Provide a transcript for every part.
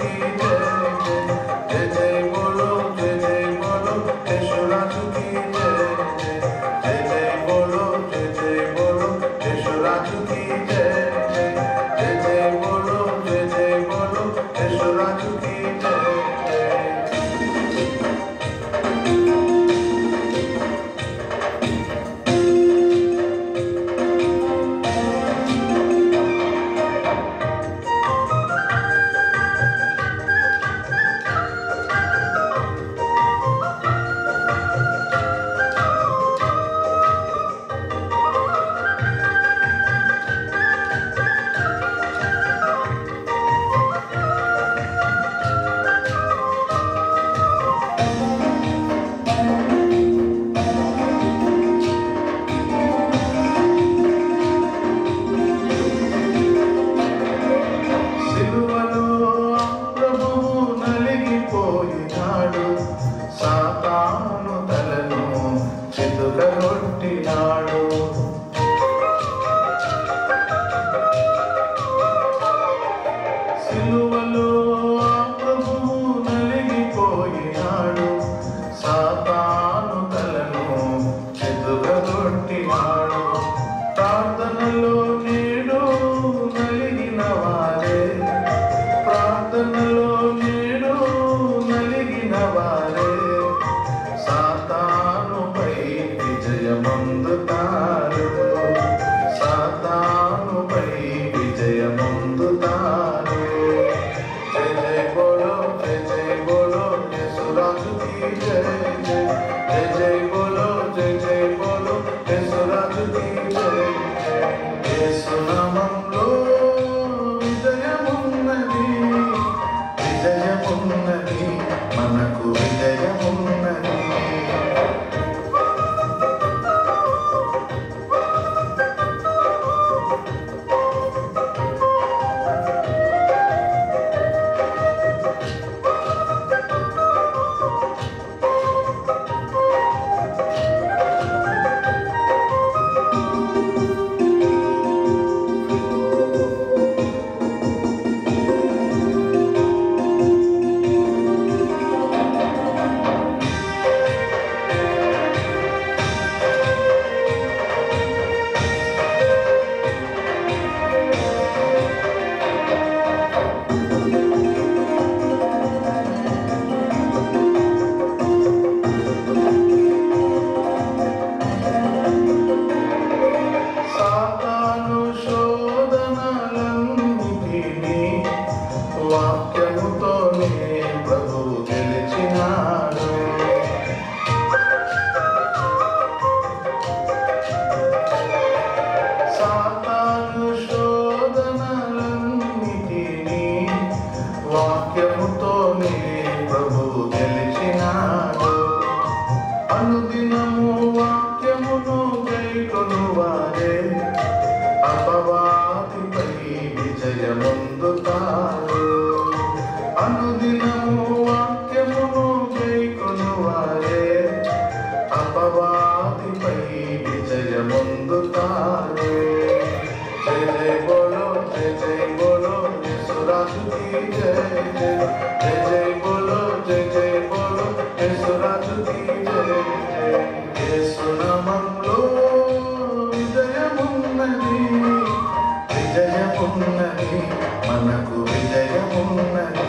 की जय जय जय जय बोलो जय जय बोलो यशुराज की जय जय जय जय बोलो जय जय बोलो यशुराज की जय जय जय जय बोलो जय जय बोलो यशुराज की जय जय సిలువలో ప్రభువు నలిగిపోయినాడు సాతాను తలను చితులగొట్టినాడు సిలువలో ఆ ప్రభువు నలిగిపోయినాడు సాతాను తలను చితులగొట్టినాడు ప్రార్థనలో నేడు నలిగిన వారే ప్రార్థనలో నేడు నలిగిన వారే సాతానుపై విజయమందుతారు సాతానుపై విజయమందుతారు జయ జయ బోలో జయ జయ బోలో యశురాజు की जय जय जय जय बोलो जय जय बोलो यशुराజు की जय जय యేసు నామములో విజయమున్నది విజయమున్నది మనకు విజయమున్నది సాతాను శోధనలన్నిటినీ వాక్యముతోనే ప్రభు గెలిచినాడు సాతాను శోధనలన్నిటినీ వాక్యముతోనే ప్రభు గెలిచినాడు అనుదినము వాక్యమును గైకొను వారే అపవాదిపై విజయముందుతారు అనుదినము వాక్యమును గైకొను వారే అపవాదిపై విజయముందుతారు జయ జయ బోలో జయ జయ బోలో యశురాజు की जय जय जय जय बोलो जय जय बोलो यशुराజు की जय जय యేసు నామములో విజయమున్నది విజయమున్నది మనకు విజయమున్నది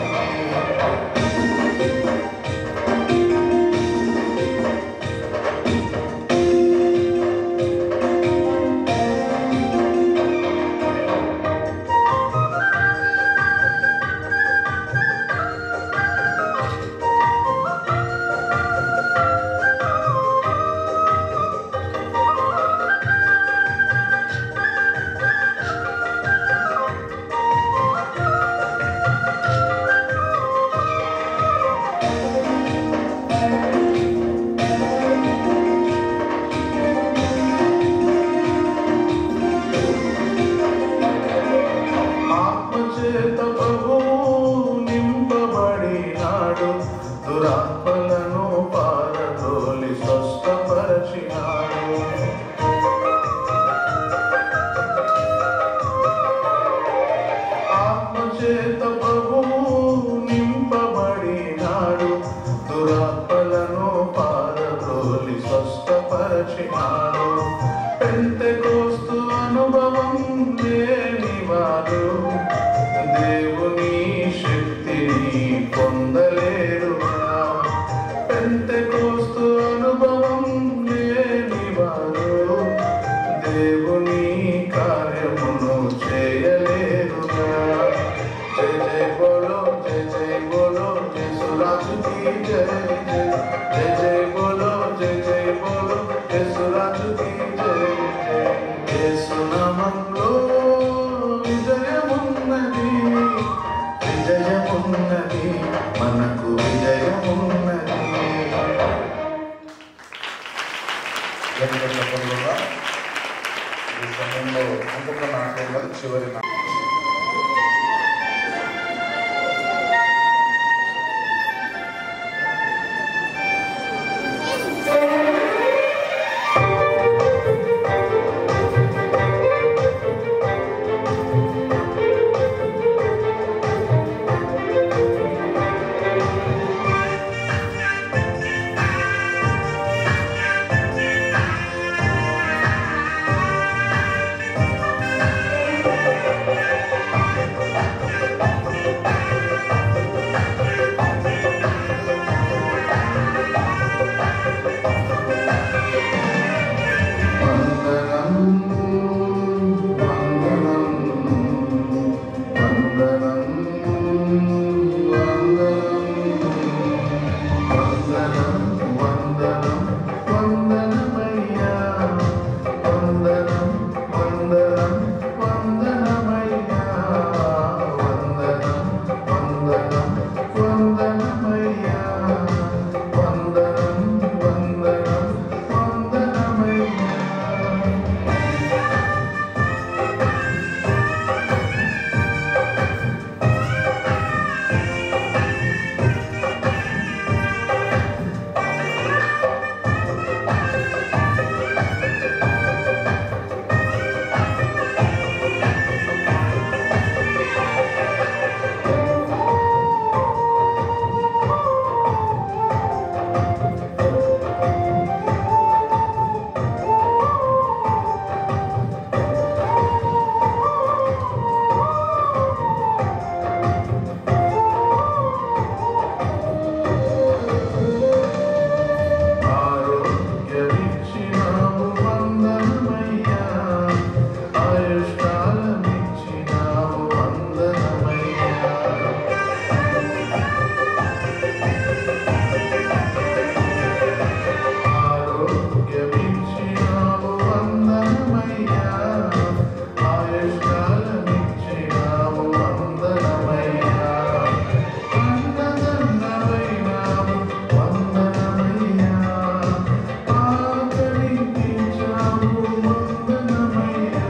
ఉన్నది గట్టిగా చెప్పండి కూడా. ఈ సమయంలో ఇంకొక నాటకం కాదు చివరి నాటకం వందనం వందనం వందనం వందనం వందనం వందనమయ్యా వందనం వందనం వందనమయ్యా వందనం వందనం వందనమయ్యా వందనం వందనం వందనమయ్యా ఆరోగ్యమిచ్చినావు వందనమయ్యా ఆయుష్కాలమిచ్చినావు వందనమయ్యా ఆరోగ్యమిచ్చినావు వందనమయ్యా ఆయుష్కాలమిచ్చినావు వందనమయ్యా వందనమైనావు వందనమయ్యా ఆకలి తీర్చావు వందనమయ్యా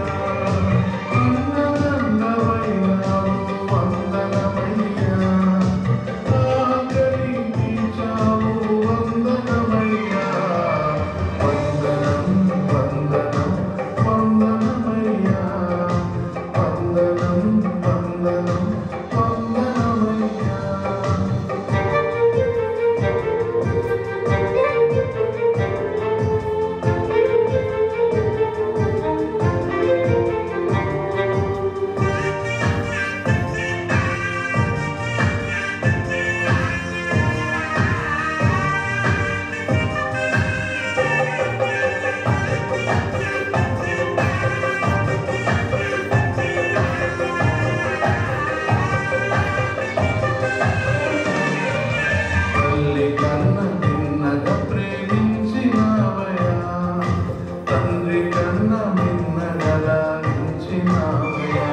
వందనమైనావు వందనమయ్యా ఆకలి తీర్చావు వందనమయ్యా వందనం వందనం వందనమయ్యా వందనం వందనం వందనమయ్యా తల్లి కన్న నిన్నగా ప్రేమించినావయా తండ్రి కన్న నిన్నగా లాలించినావయా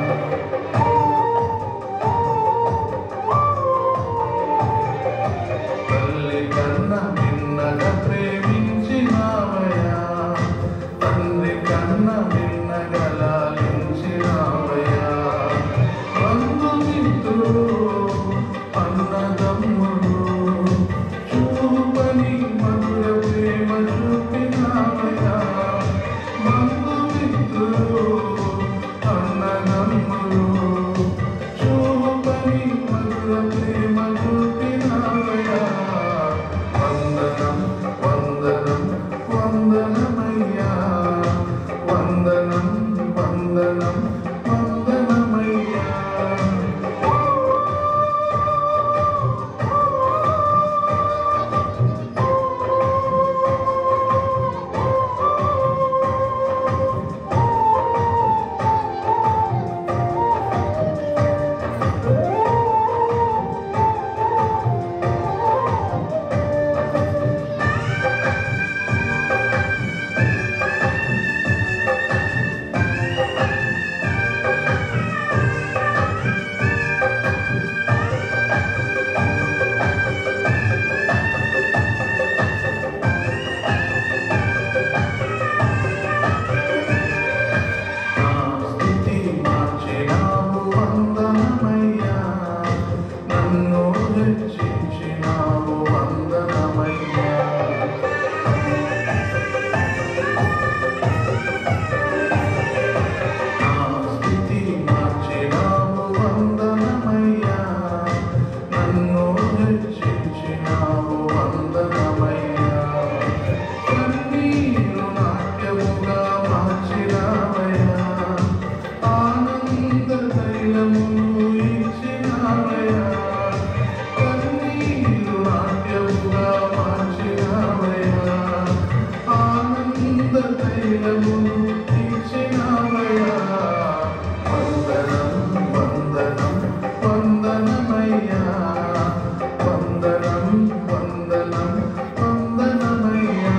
తల్లి కన్న నిన్నగా ప్రేమించినావయా తండ్రి కన్న నిన్నగా లాలించినావయా బంధుమిత్రులు అన్నదమ్ములు చూపని మధుర ప్రేమ చూపినావయా బంధుమిత్రులు అన్నదమ్ములు చూపని మధుర ప్రేమ చూపినావయా వందనం వందనం వందనమయ్యా వందనం వందనం వందనమయ్యా హెచ్చించినావు వందనమయ్యా నా స్థితి మార్చినావు వందనమయ్యా నన్ను హెచ్చించినావు వందనమయ్యా కన్నీరు నాట్యముగా మార్చినావయ్యా ఆనంద తైలమును ఇచ్చినావయ్యా కన్నీరు నాట్యముగా మార్చినావయ్యా ఆనంద తైలమును ఇచ్చినావయ్యా వందనం వందనం వందనమయ్యా వందనం వందనం వందనమయ్యా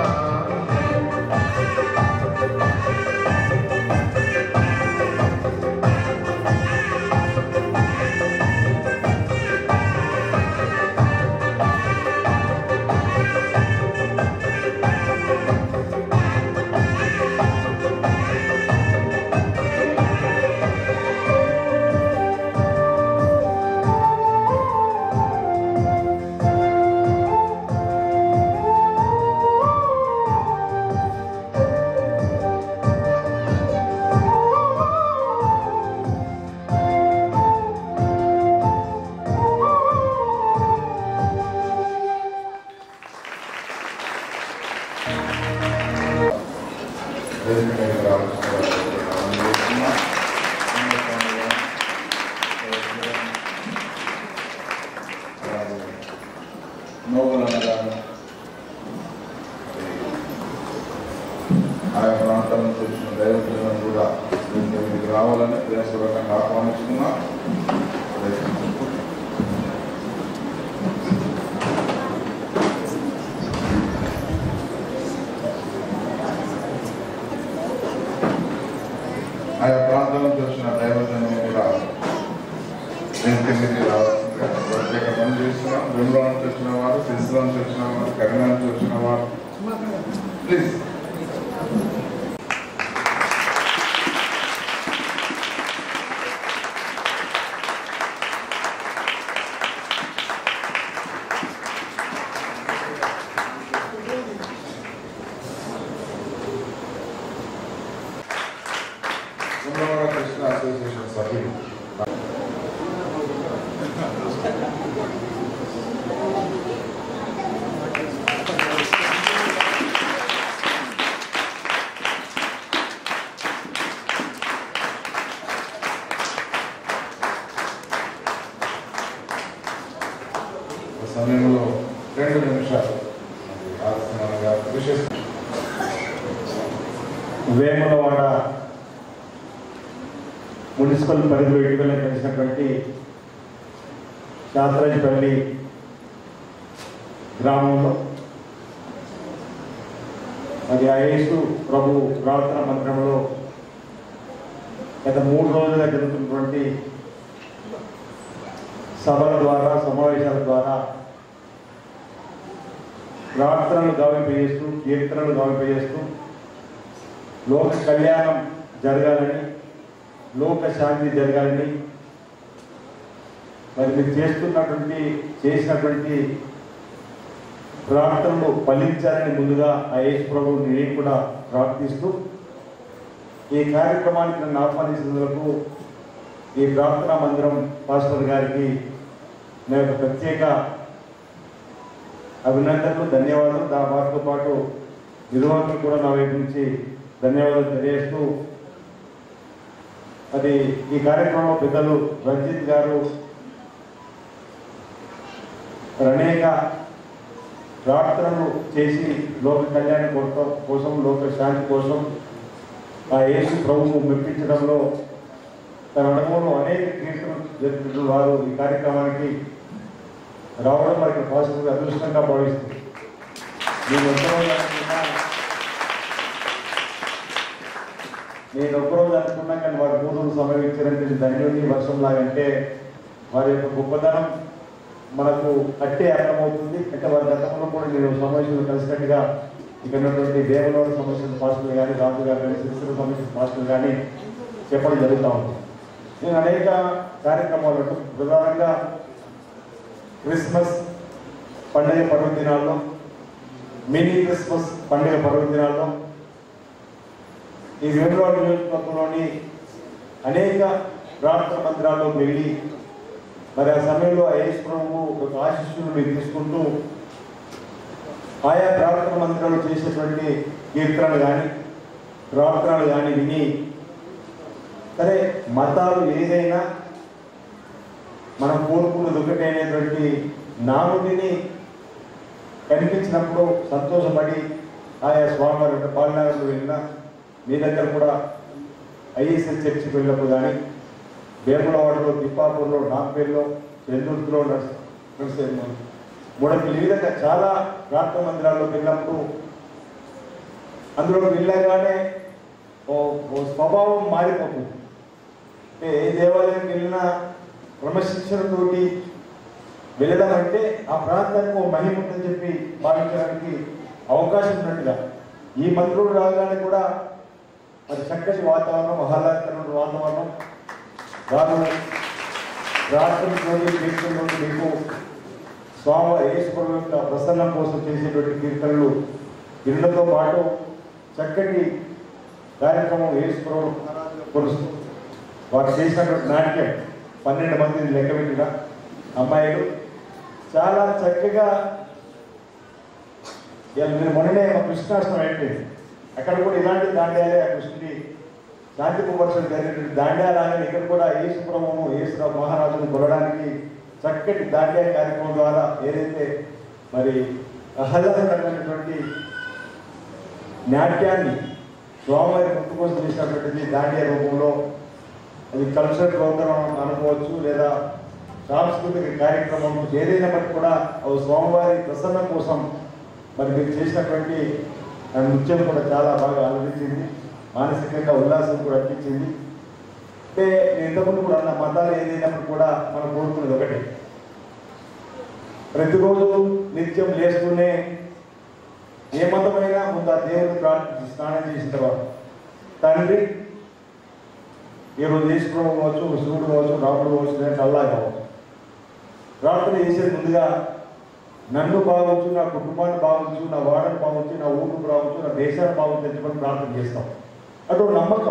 నోములనగా ఆయా ప్రాంతాల నుంచి వచ్చిన దైవజనులను కూడా దీనికి మీకు రావాలని ప్రేమపూర్వకంగా ఆహ్వానిస్తున్నాం ఆయా ప్రాంతాల నుంచి వచ్చిన దైవజనులను కూడా దీనికి మీకు రావాల్సిందిగా ప్రత్యేక పని చేస్తున్నాం బెంగళూరు నుంచి వచ్చిన వారు సిరిసిల్ల నుంచి వచ్చిన వారు కరీంనగర్ నుంచి వచ్చిన వారు ప్లీజ్ సుందరవర కృష్ణ అసోసియేషన్ సభ్యులు ఈ సమయంలో రెండు నిమిషాలు ఆలస్యంగా విశేష వేములవాడ మున్సిపల్ పరిధిలో ఇటీవల కలిసినటువంటి శాస్త్రాజపల్లి గ్రామంలో అది ఐఏసు ప్రభు ప్రార్థన మందిరంలో గత మూడు రోజులుగా జరుగుతున్నటువంటి సభల ద్వారా సమావేశాల ద్వారా ప్రార్థనలు గావింపజేస్తూ కీర్తనలు గావింపజేస్తూ లోక కళ్యాణం జరగాలని లోక శాంతి జరగాలని మరి మీరు చేస్తున్నటువంటి చేసినటువంటి ప్రార్థనలు ఫలించాలని ముందుగా ఆ యేసు ప్రభువుని నేను కూడా ప్రార్థిస్తూ ఈ కార్యక్రమానికి నన్ను ఆహ్వానించినందుకు ఈ ప్రార్థనా మందిరం పాస్టర్ గారికి నా యొక్క ప్రత్యేక అభినందనలు ధన్యవాదాలు దా వాటితో పాటు నిర్వాహకులు కూడా నా వైపు నుంచి ధన్యవాదాలు తెలియజేస్తూ అది ఈ కార్యక్రమంలో పెద్దలు రంజిత్ గారు అనేక ప్రార్థనలు చేసి లోక కళ్యాణం కోసం కోసం లోక శాంతి కోసం ఆ యేసు ప్రభువు మెప్పించడంలో తన అనుభవంలో అనేక కీర్తనలు జరిపిన వారు ఈ కార్యక్రమానికి రావడం మనకి పాజిటివ్గా అదృష్టంగా భావిస్తుంది నేను ఒక్కరోజు అనుకున్నా నేను ఒక్కరోజు అనుకున్నా కానీ వారు మూడు రోజులు సమయం ఇచ్చారంటే ఇది ధన్యుని వర్షం లాగంటే వారి యొక్క గొప్పతనం మనకు అట్టే అర్థమవుతుంది అంటే వారి గతంలో కూడా నేను సమావేశంలో కలిసినట్టుగా ఇక్కడ ఉన్నటువంటి దేవలోని సమస్యల పాస్టర్లు కానీ రాజు గారు కానీ శిక్షణ సమస్యల పాస్టర్లు కానీ చెప్పడం జరుగుతూ ఉంది నేను అనేక కార్యక్రమాలను ప్రధానంగా క్రిస్మస్ పండుగ పర్వదినాల్లో మినీ క్రిస్మస్ పండుగ పర్వదినాల్లో ఈ వేములవాడ నియోజకవర్గంలోని అనేక ప్రార్థన మందిరాల్లో వెళ్ళి మరి ఆ సమయంలో ఐఎస్ ప్రభువు ఒక ఆశిష్యులు మీరు తీసుకుంటూ ఆయా ప్రార్థన మందిరాలు చేసేటువంటి కీర్తనలు కానీ ప్రార్థనలు కానీ విని సరే మతాలు ఏదైనా మనం కోరుకున్నది ఒకటి అనేటువంటి నానుడిని కనిపించినప్పుడు సంతోషపడి ఆయా స్వామివారి యొక్క పాలనలో వెళ్ళినా మీ దగ్గర కూడా ఐఎస్ఎల్ చర్చికి వెళ్ళినప్పుడు కానీ వేములవాడలో తిప్పాపూర్లో నాగ్పేర్లో చెందుర్తిలో నర్స మూడకి ఈ విధంగా చాలా ప్రార్థన మందిరాల్లో వెళ్ళినప్పుడు అందులో వెళ్ళగానే ఓ ఓ స్వభావం మారిపోతుంది అంటే ఏ దేవాలయానికి వెళ్ళినా క్రమశిక్షణతోటి వెళ్ళడం ఆ ప్రాంతానికి ఒక మహిమ ఉందని చెప్పి భావించడానికి అవకాశం ఉన్నట్టుగా ఈ మంత్రులు రాగానే కూడా మరి చక్కటి వాతావరణం ఆహ్లాదకరమైన వాతావరణం వారు ప్రార్థనతోటి కీర్తనతోటి మీకు స్వామి యేసుప్రభు యొక్క ప్రసన్నం కోసం చేసేటువంటి కీర్తనలు ఇళ్ళతో పాటు చక్కటి కార్యక్రమం యేసుప్రభు కొలుస్తూ వారు చేసినటువంటి నాట్యం పన్నెండు మందిని లెక్క పెట్టిన అమ్మాయిలు చాలా చక్కగా ఇవాళ మీరు మొన్ననే మా కృష్ణాష్టమి అయిపోయింది అక్కడ కూడా ఇలాంటి దాండ్యాలే ఆ కృష్ణుడి శాంతి వర్షం జరిగినటువంటి దాండ్యాలని ఇక్కడ కూడా యేసుప్రభువు యేసు మహారాజును కొలడానికి చక్కటి దాండ్యా కార్యక్రమం ద్వారా ఏదైతే మరి ఆహ్లాదకరమైనటువంటి నాట్యాన్ని స్వామివారి గుర్తు కోసం చేసినటువంటిది దాండ్యా రూపంలో అది కల్చరల్ ప్రోగ్రామ్ అనుకోవచ్చు లేదా సాంస్కృతిక కార్యక్రమం ఏదైనప్పటికీ కూడా అవి స్వామివారి ప్రసన్నం కోసం మరి మీరు చేసినటువంటి ఆ నృత్యం కూడా చాలా బాగా ఆలోచించింది మానసికంగా ఉల్లాసం కూడా అనిపించింది అంటే నేను ఇంతకుముందు కూడా అన్న మతాలు ఏదైనప్పుడు కూడా మనం కోరుకునేది ఒకటే ప్రతిరోజు నిత్యం లేస్తూనే ఏ మతమైనా ముందు ఆ దేవుని ప్రార్థించి స్నానం చేసిన తర్వాత తండ్రి ఈరోజు యేసుప్రభు కావచ్చు శివుడు కావచ్చు రాముడు కావచ్చు లేదా అల్లా కావచ్చు ప్రార్థన చేసేది ముందుగా నన్ను బాగుంచు నా కుటుంబాన్ని బాగుంచు నా వాడను బాగుంచు నా ఊరు బాగుంచు నా దేశాన్ని బాగుంచు అని చెప్పి ప్రార్థన చేస్తాం అటు నమ్మకం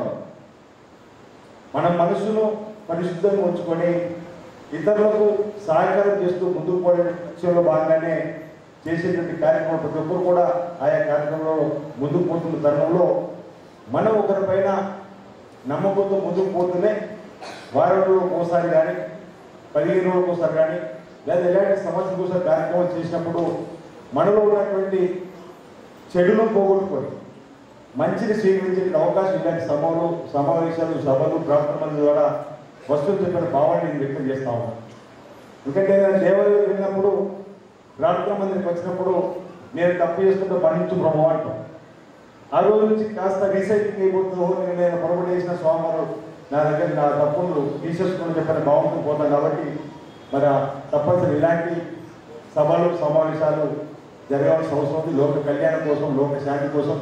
మన మనసును పరిశుద్ధంగా ఉంచుకొని ఇతరులకు సహాయకారం చేస్తూ ముందుకు పోయే విషయంలో భాగంగానే చేసేటువంటి కార్యక్రమం ప్రతి ఒక్కరు కూడా ఆయా కార్యక్రమంలో ముందుకు పోతున్న తరుణంలో మనం ఒకరిపైన నమ్మకంతో ముందుకు పోతూనే వారం రోజులకు ఒకసారి కానీ పదిహేను రోజులకు ఒకసారి కానీ లేదా ఇలాంటి సంవత్సరం ఒకసారి కార్యక్రమం చేసినప్పుడు మనలో ఉన్నటువంటి చెడును పోగొట్టుకొని మంచిని స్వీకరించే అవకాశం ఇలాంటి సభలు సమావేశాలు సభలు ప్రార్థన మంది ద్వారా వస్తువులు చెప్పిన భావాన్ని నేను వ్యక్తం చేస్తా ఉన్నాను ఎందుకంటే నేను దేవాలయం వెళ్ళినప్పుడు ప్రార్థన మందిరికి వచ్చినప్పుడు నేను తప్పు చేసుకుంటూ పఠించు ప్రభు అంటాం ఆ రోజు నుంచి కాస్త రీసైక్లింగ్ అయిపోతుందో నేను నేను పొరపాటు చేసిన స్వామివారు నా దగ్గర నా తప్పులు తీసేసుకుని చెప్పిన భావంతో పోతాను కాబట్టి మరి ఆ తప్పనిసరి ఇలాంటి సభలు సమావేశాలు జరగాల్సిన అవసరం ఉంది లోక కళ్యాణం కోసం లోక శాంతి కోసం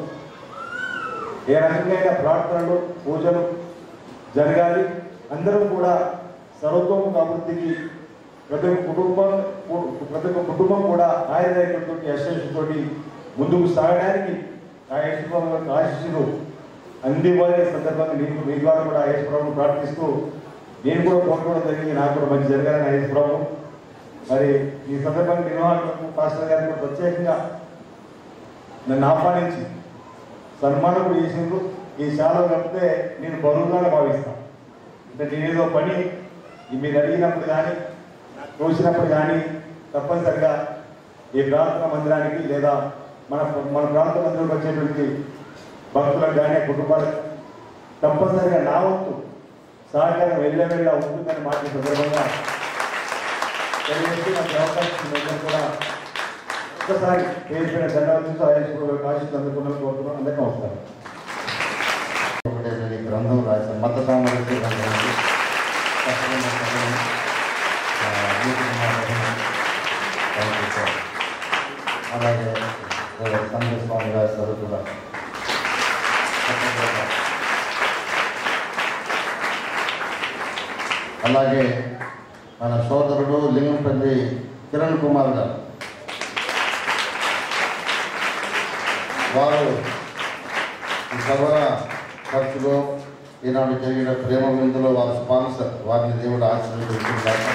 ఏ రకమైన ప్రార్థనలు పూజలు జరగాలి అందరం కూడా సర్వతోముఖ అభివృద్ధికి ప్రతి ఒక్క కుటుంబం ప్రతి ఒక్క కుటుంబం కూడా ఆయుర్వేదంతో యశస్సుతోటి ముందుకు సాగడానికి ఆ యశ్వరం యొక్క ఆశీస్సులు అందివ్వాలనే సందర్భంగా నేను మీ ద్వారా కూడా యశ్వరం ప్రార్థిస్తూ నేను కూడా కోరుకోవడం జరిగింది నాకు కూడా మంచి జరగాలని యశ్వరం మరి ఈ సందర్భంగా నిర్వాహకులకు పాస్టర్ గారికి కూడా ప్రత్యేకంగా నన్ను ఆహ్వానించి సన్మానం కూడా చేసిండ్రు ఈ శాల కడితే నేను బరువుగానే భావిస్తాను అంటే నేనేదో పని ఈ మీరు అడిగినప్పుడు కానీ తోసినప్పుడు కానీ తప్పనిసరిగా ఈ ప్రార్థన మందిరానికి లేదా మన మన ప్రాంత మందిరంకి వచ్చేటువంటి భక్తులకు కానీ కుటుంబాలకు తప్పనిసరిగా నా వంతు సహకారం వెళ్ళ వెళ్ళ ఉంటుందని మాట ఈ సందర్భంగా తెలియజేసి నాకు అవకాశం ఇచ్చిన అందరూ కూడా ఒక్కసారి పేరు పేరు ధన్యవాదాలు ఆయుష్ ఆశిస్తూ అందుకున్నాను కోరుతున్నాను అందరికీ నమస్కారం ఒకటేసారి గ్రంథం రాశారు మత సామర్థ్య గ్రంథానికి కష్టమైన సమయం, ఆ, యూట్యూబ్ మాధ్యమం పంపించారు. అలాగే సంఘ స్వామి రాశారు కూడా అలాగే మన సోదరుడు లింగంపల్లి కిరణ్ కుమార్ గారు వారు ఈ సభల ఖర్చులో ఈనాడు జరిగిన ప్రేమ విందులో వారి స్పాన్సర్ వారిని దేవుడు ఆశీర్వదించుకుంటారు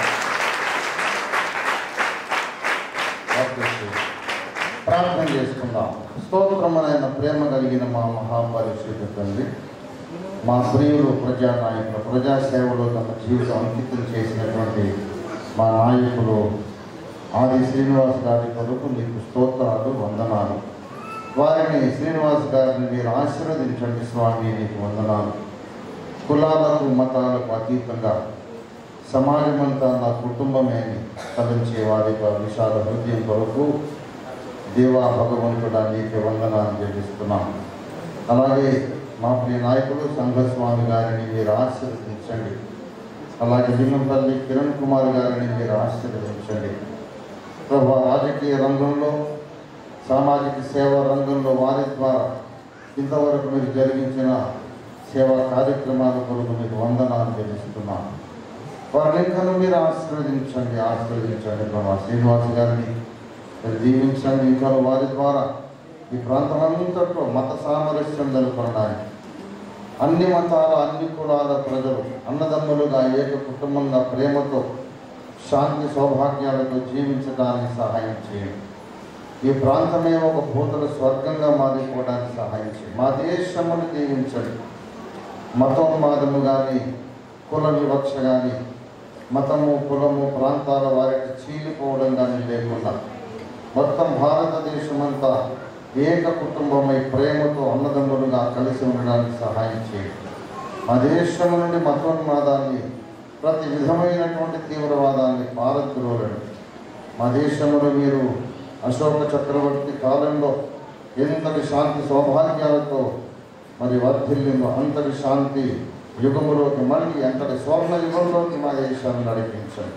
ప్రార్థన చేసుకుందాం స్తోత్రమైన ప్రేమ కలిగిన మా మహాపరిశుద్ధ తండ్రి మా ప్రియులు ప్రజానాయకులు ప్రజాసేవలో తమ జీవితం అంకితం చేసినటువంటి మా నాయకులు ఆది శ్రీనివాస్ గారి కొరకు మీకు స్తోత్రాలు వందనాలు వారిని శ్రీనివాస్ గారిని మీరు ఆశీర్వదించండి స్వామి నీకు వందనాలు కులాలకు మతాలకు అతీతంగా సమాజమంతా నా కుటుంబమే అని తలంచే వారి యొక్క విశాల హృదయం కొరకు దేవా భగవంతుడా నీకు వందనాలు చెల్లిస్తున్నాం అలాగే మా ప్రియ నాయకులు సంఘస్వామి గారిని మీరు ఆశీర్వదించండి అలాగే లింగంపల్లి కిరణ్ కుమార్ గారిని మీరు ఆశీర్వదించండి ప్రభా రాజకీయ రంగంలో సామాజిక సేవా రంగంలో వారి ద్వారా ఇంతవరకు మీరు జరిగించిన సేవా కార్యక్రమాల కొరకు మీకు వందనాలు చెల్లిస్తున్నాం వారిని ఇంకా మీరు ఆశీర్వదించండి ఆశీర్వదించండి ప్రభా శ్రీనివాస్ గారిని మీరు దీవించండి ఇంకా వారి ద్వారా ఈ ప్రాంతం అంతట్లో మత సామరస్యం నెలకొనడానికి అన్ని మతాల అన్ని కులాల ప్రజలు అన్నదమ్ములుగా ఏక కుటుంబంగా ప్రేమతో శాంతి సౌభాగ్యాలతో జీవించడానికి సహాయం చేయండి ఈ ప్రాంతమే ఒక భూతల స్వర్గంగా మారిపోవడానికి సహాయం చేయండి మా దేశమును దీవించండి మతోన్మాదము కానీ కుల వివక్ష కానీ మతము కులము ప్రాంతాల వారికి చీలిపోవడం కానీ లేకుండా మొత్తం భారతదేశమంతా ఏక కుటుంబమై ప్రేమతో అన్నదమ్ములుగా కలిసి ఉండడానికి సహాయం చేయండి మా దేశం నుండి మతోన్మాదాన్ని ప్రతి విధమైనటువంటి తీవ్రవాదాన్ని పారద్రోలండి మా దేశంలో మీరు అశోక చక్రవర్తి కాలంలో ఎంతటి శాంతి సౌభాగ్యాలతో మరి వర్ధిల్లిందో అంతటి శాంతి యుగములోకి మళ్ళీ అంతటి స్వర్ణ యుగంలోకి మా దేశాన్ని నడిపించండి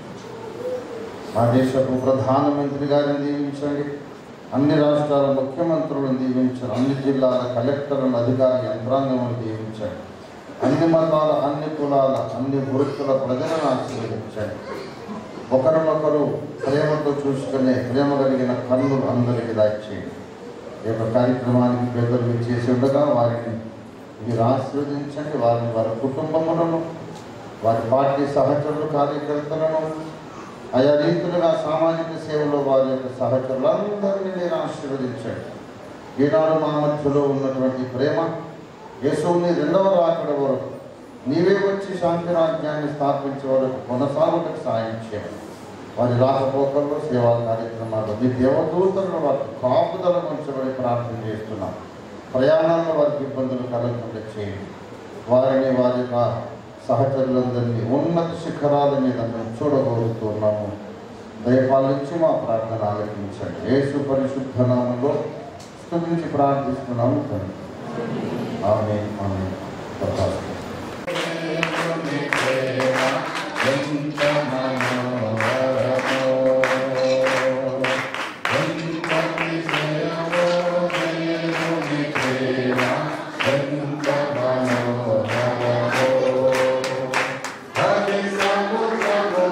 మా దేశపు ప్రధానమంత్రి గారిని దీవించండి అన్ని రాష్ట్రాల ముఖ్యమంత్రులను దీవించండి అన్ని జిల్లాల కలెక్టర్లను అధికార యంత్రాంగమును దీవించండి అన్ని మతాల అన్ని కులాల అన్ని వృత్తుల ప్రజలను ఆశీర్వదించండి ఒకరినొకరు ప్రేమతో చూసుకునే ప్రేమ కలిగిన కన్నులు అందరికీ దాచేయండి ఈ యొక్క కార్యక్రమానికి పెద్దలు చేసి ఉండగా వారిని మీరు ఆశీర్వదించండి వారిని వారి కుటుంబములను వారి పార్టీ సహచరులు కార్యకర్తలను ఆయా రీతులుగా సామాజిక సేవలో వారి యొక్క సహచరులందరినీ మీరు ఆశీర్వదించండి ఈనాడు మా మధ్యలో ఉన్నటువంటి ప్రేమ యేసుని రెండవ రాకడ వరకు నీవే వచ్చి శాంతి రాజ్యాన్ని స్థాపించే వరకు కొనసాగుటకు సాయం చేయండి వారి రాకపోకల్లో సేవా కార్యక్రమాలు మీ దేవదూతలను వారికి కాపుదల ఉంచబడి ప్రార్థన చేస్తున్నాం ప్రయాణాల్లో వారికి ఇబ్బందులు కలగకుండా చేయండి వారిని వారి యొక్క సహచరులందరినీ ఉన్నత శిఖరాల మీద మేము చూడగలుగుతున్నాము దయపాలించి మా ప్రార్థన ఆలకించండి యేసు పరిశుద్ధ నామంలో స్తుతించి ప్రార్థిస్తున్నాము తండ్రి ఆమె ఆమె తథాస్తు. ఎంత మనోహరమో ఎంత విజయమో దేవుని ప్రేమ ఎంత మనోహరమో అది సముద్రము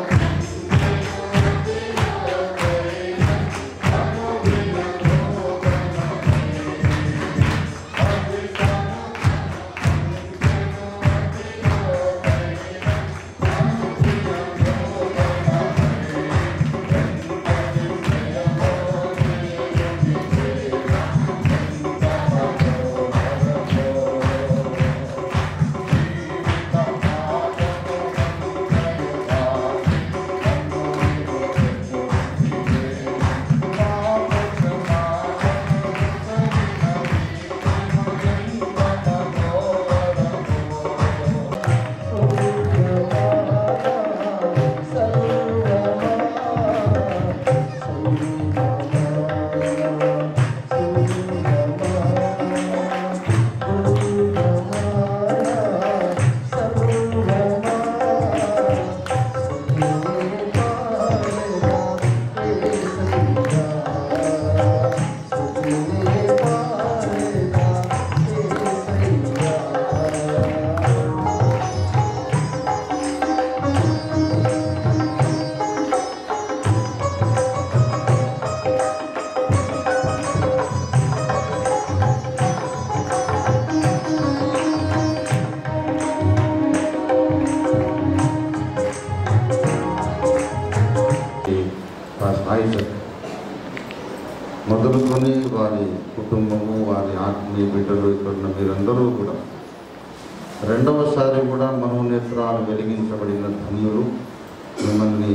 ఐజక్ మొదలుకొని వారి కుటుంబము వారి ఆత్మీయ బిడ్డలు ఇక్కడ ఉన్న మీరందరూ కూడా రెండవసారి కూడా మనోనేత్రాలు వెలిగించబడిన ధన్యులు మిమ్మల్ని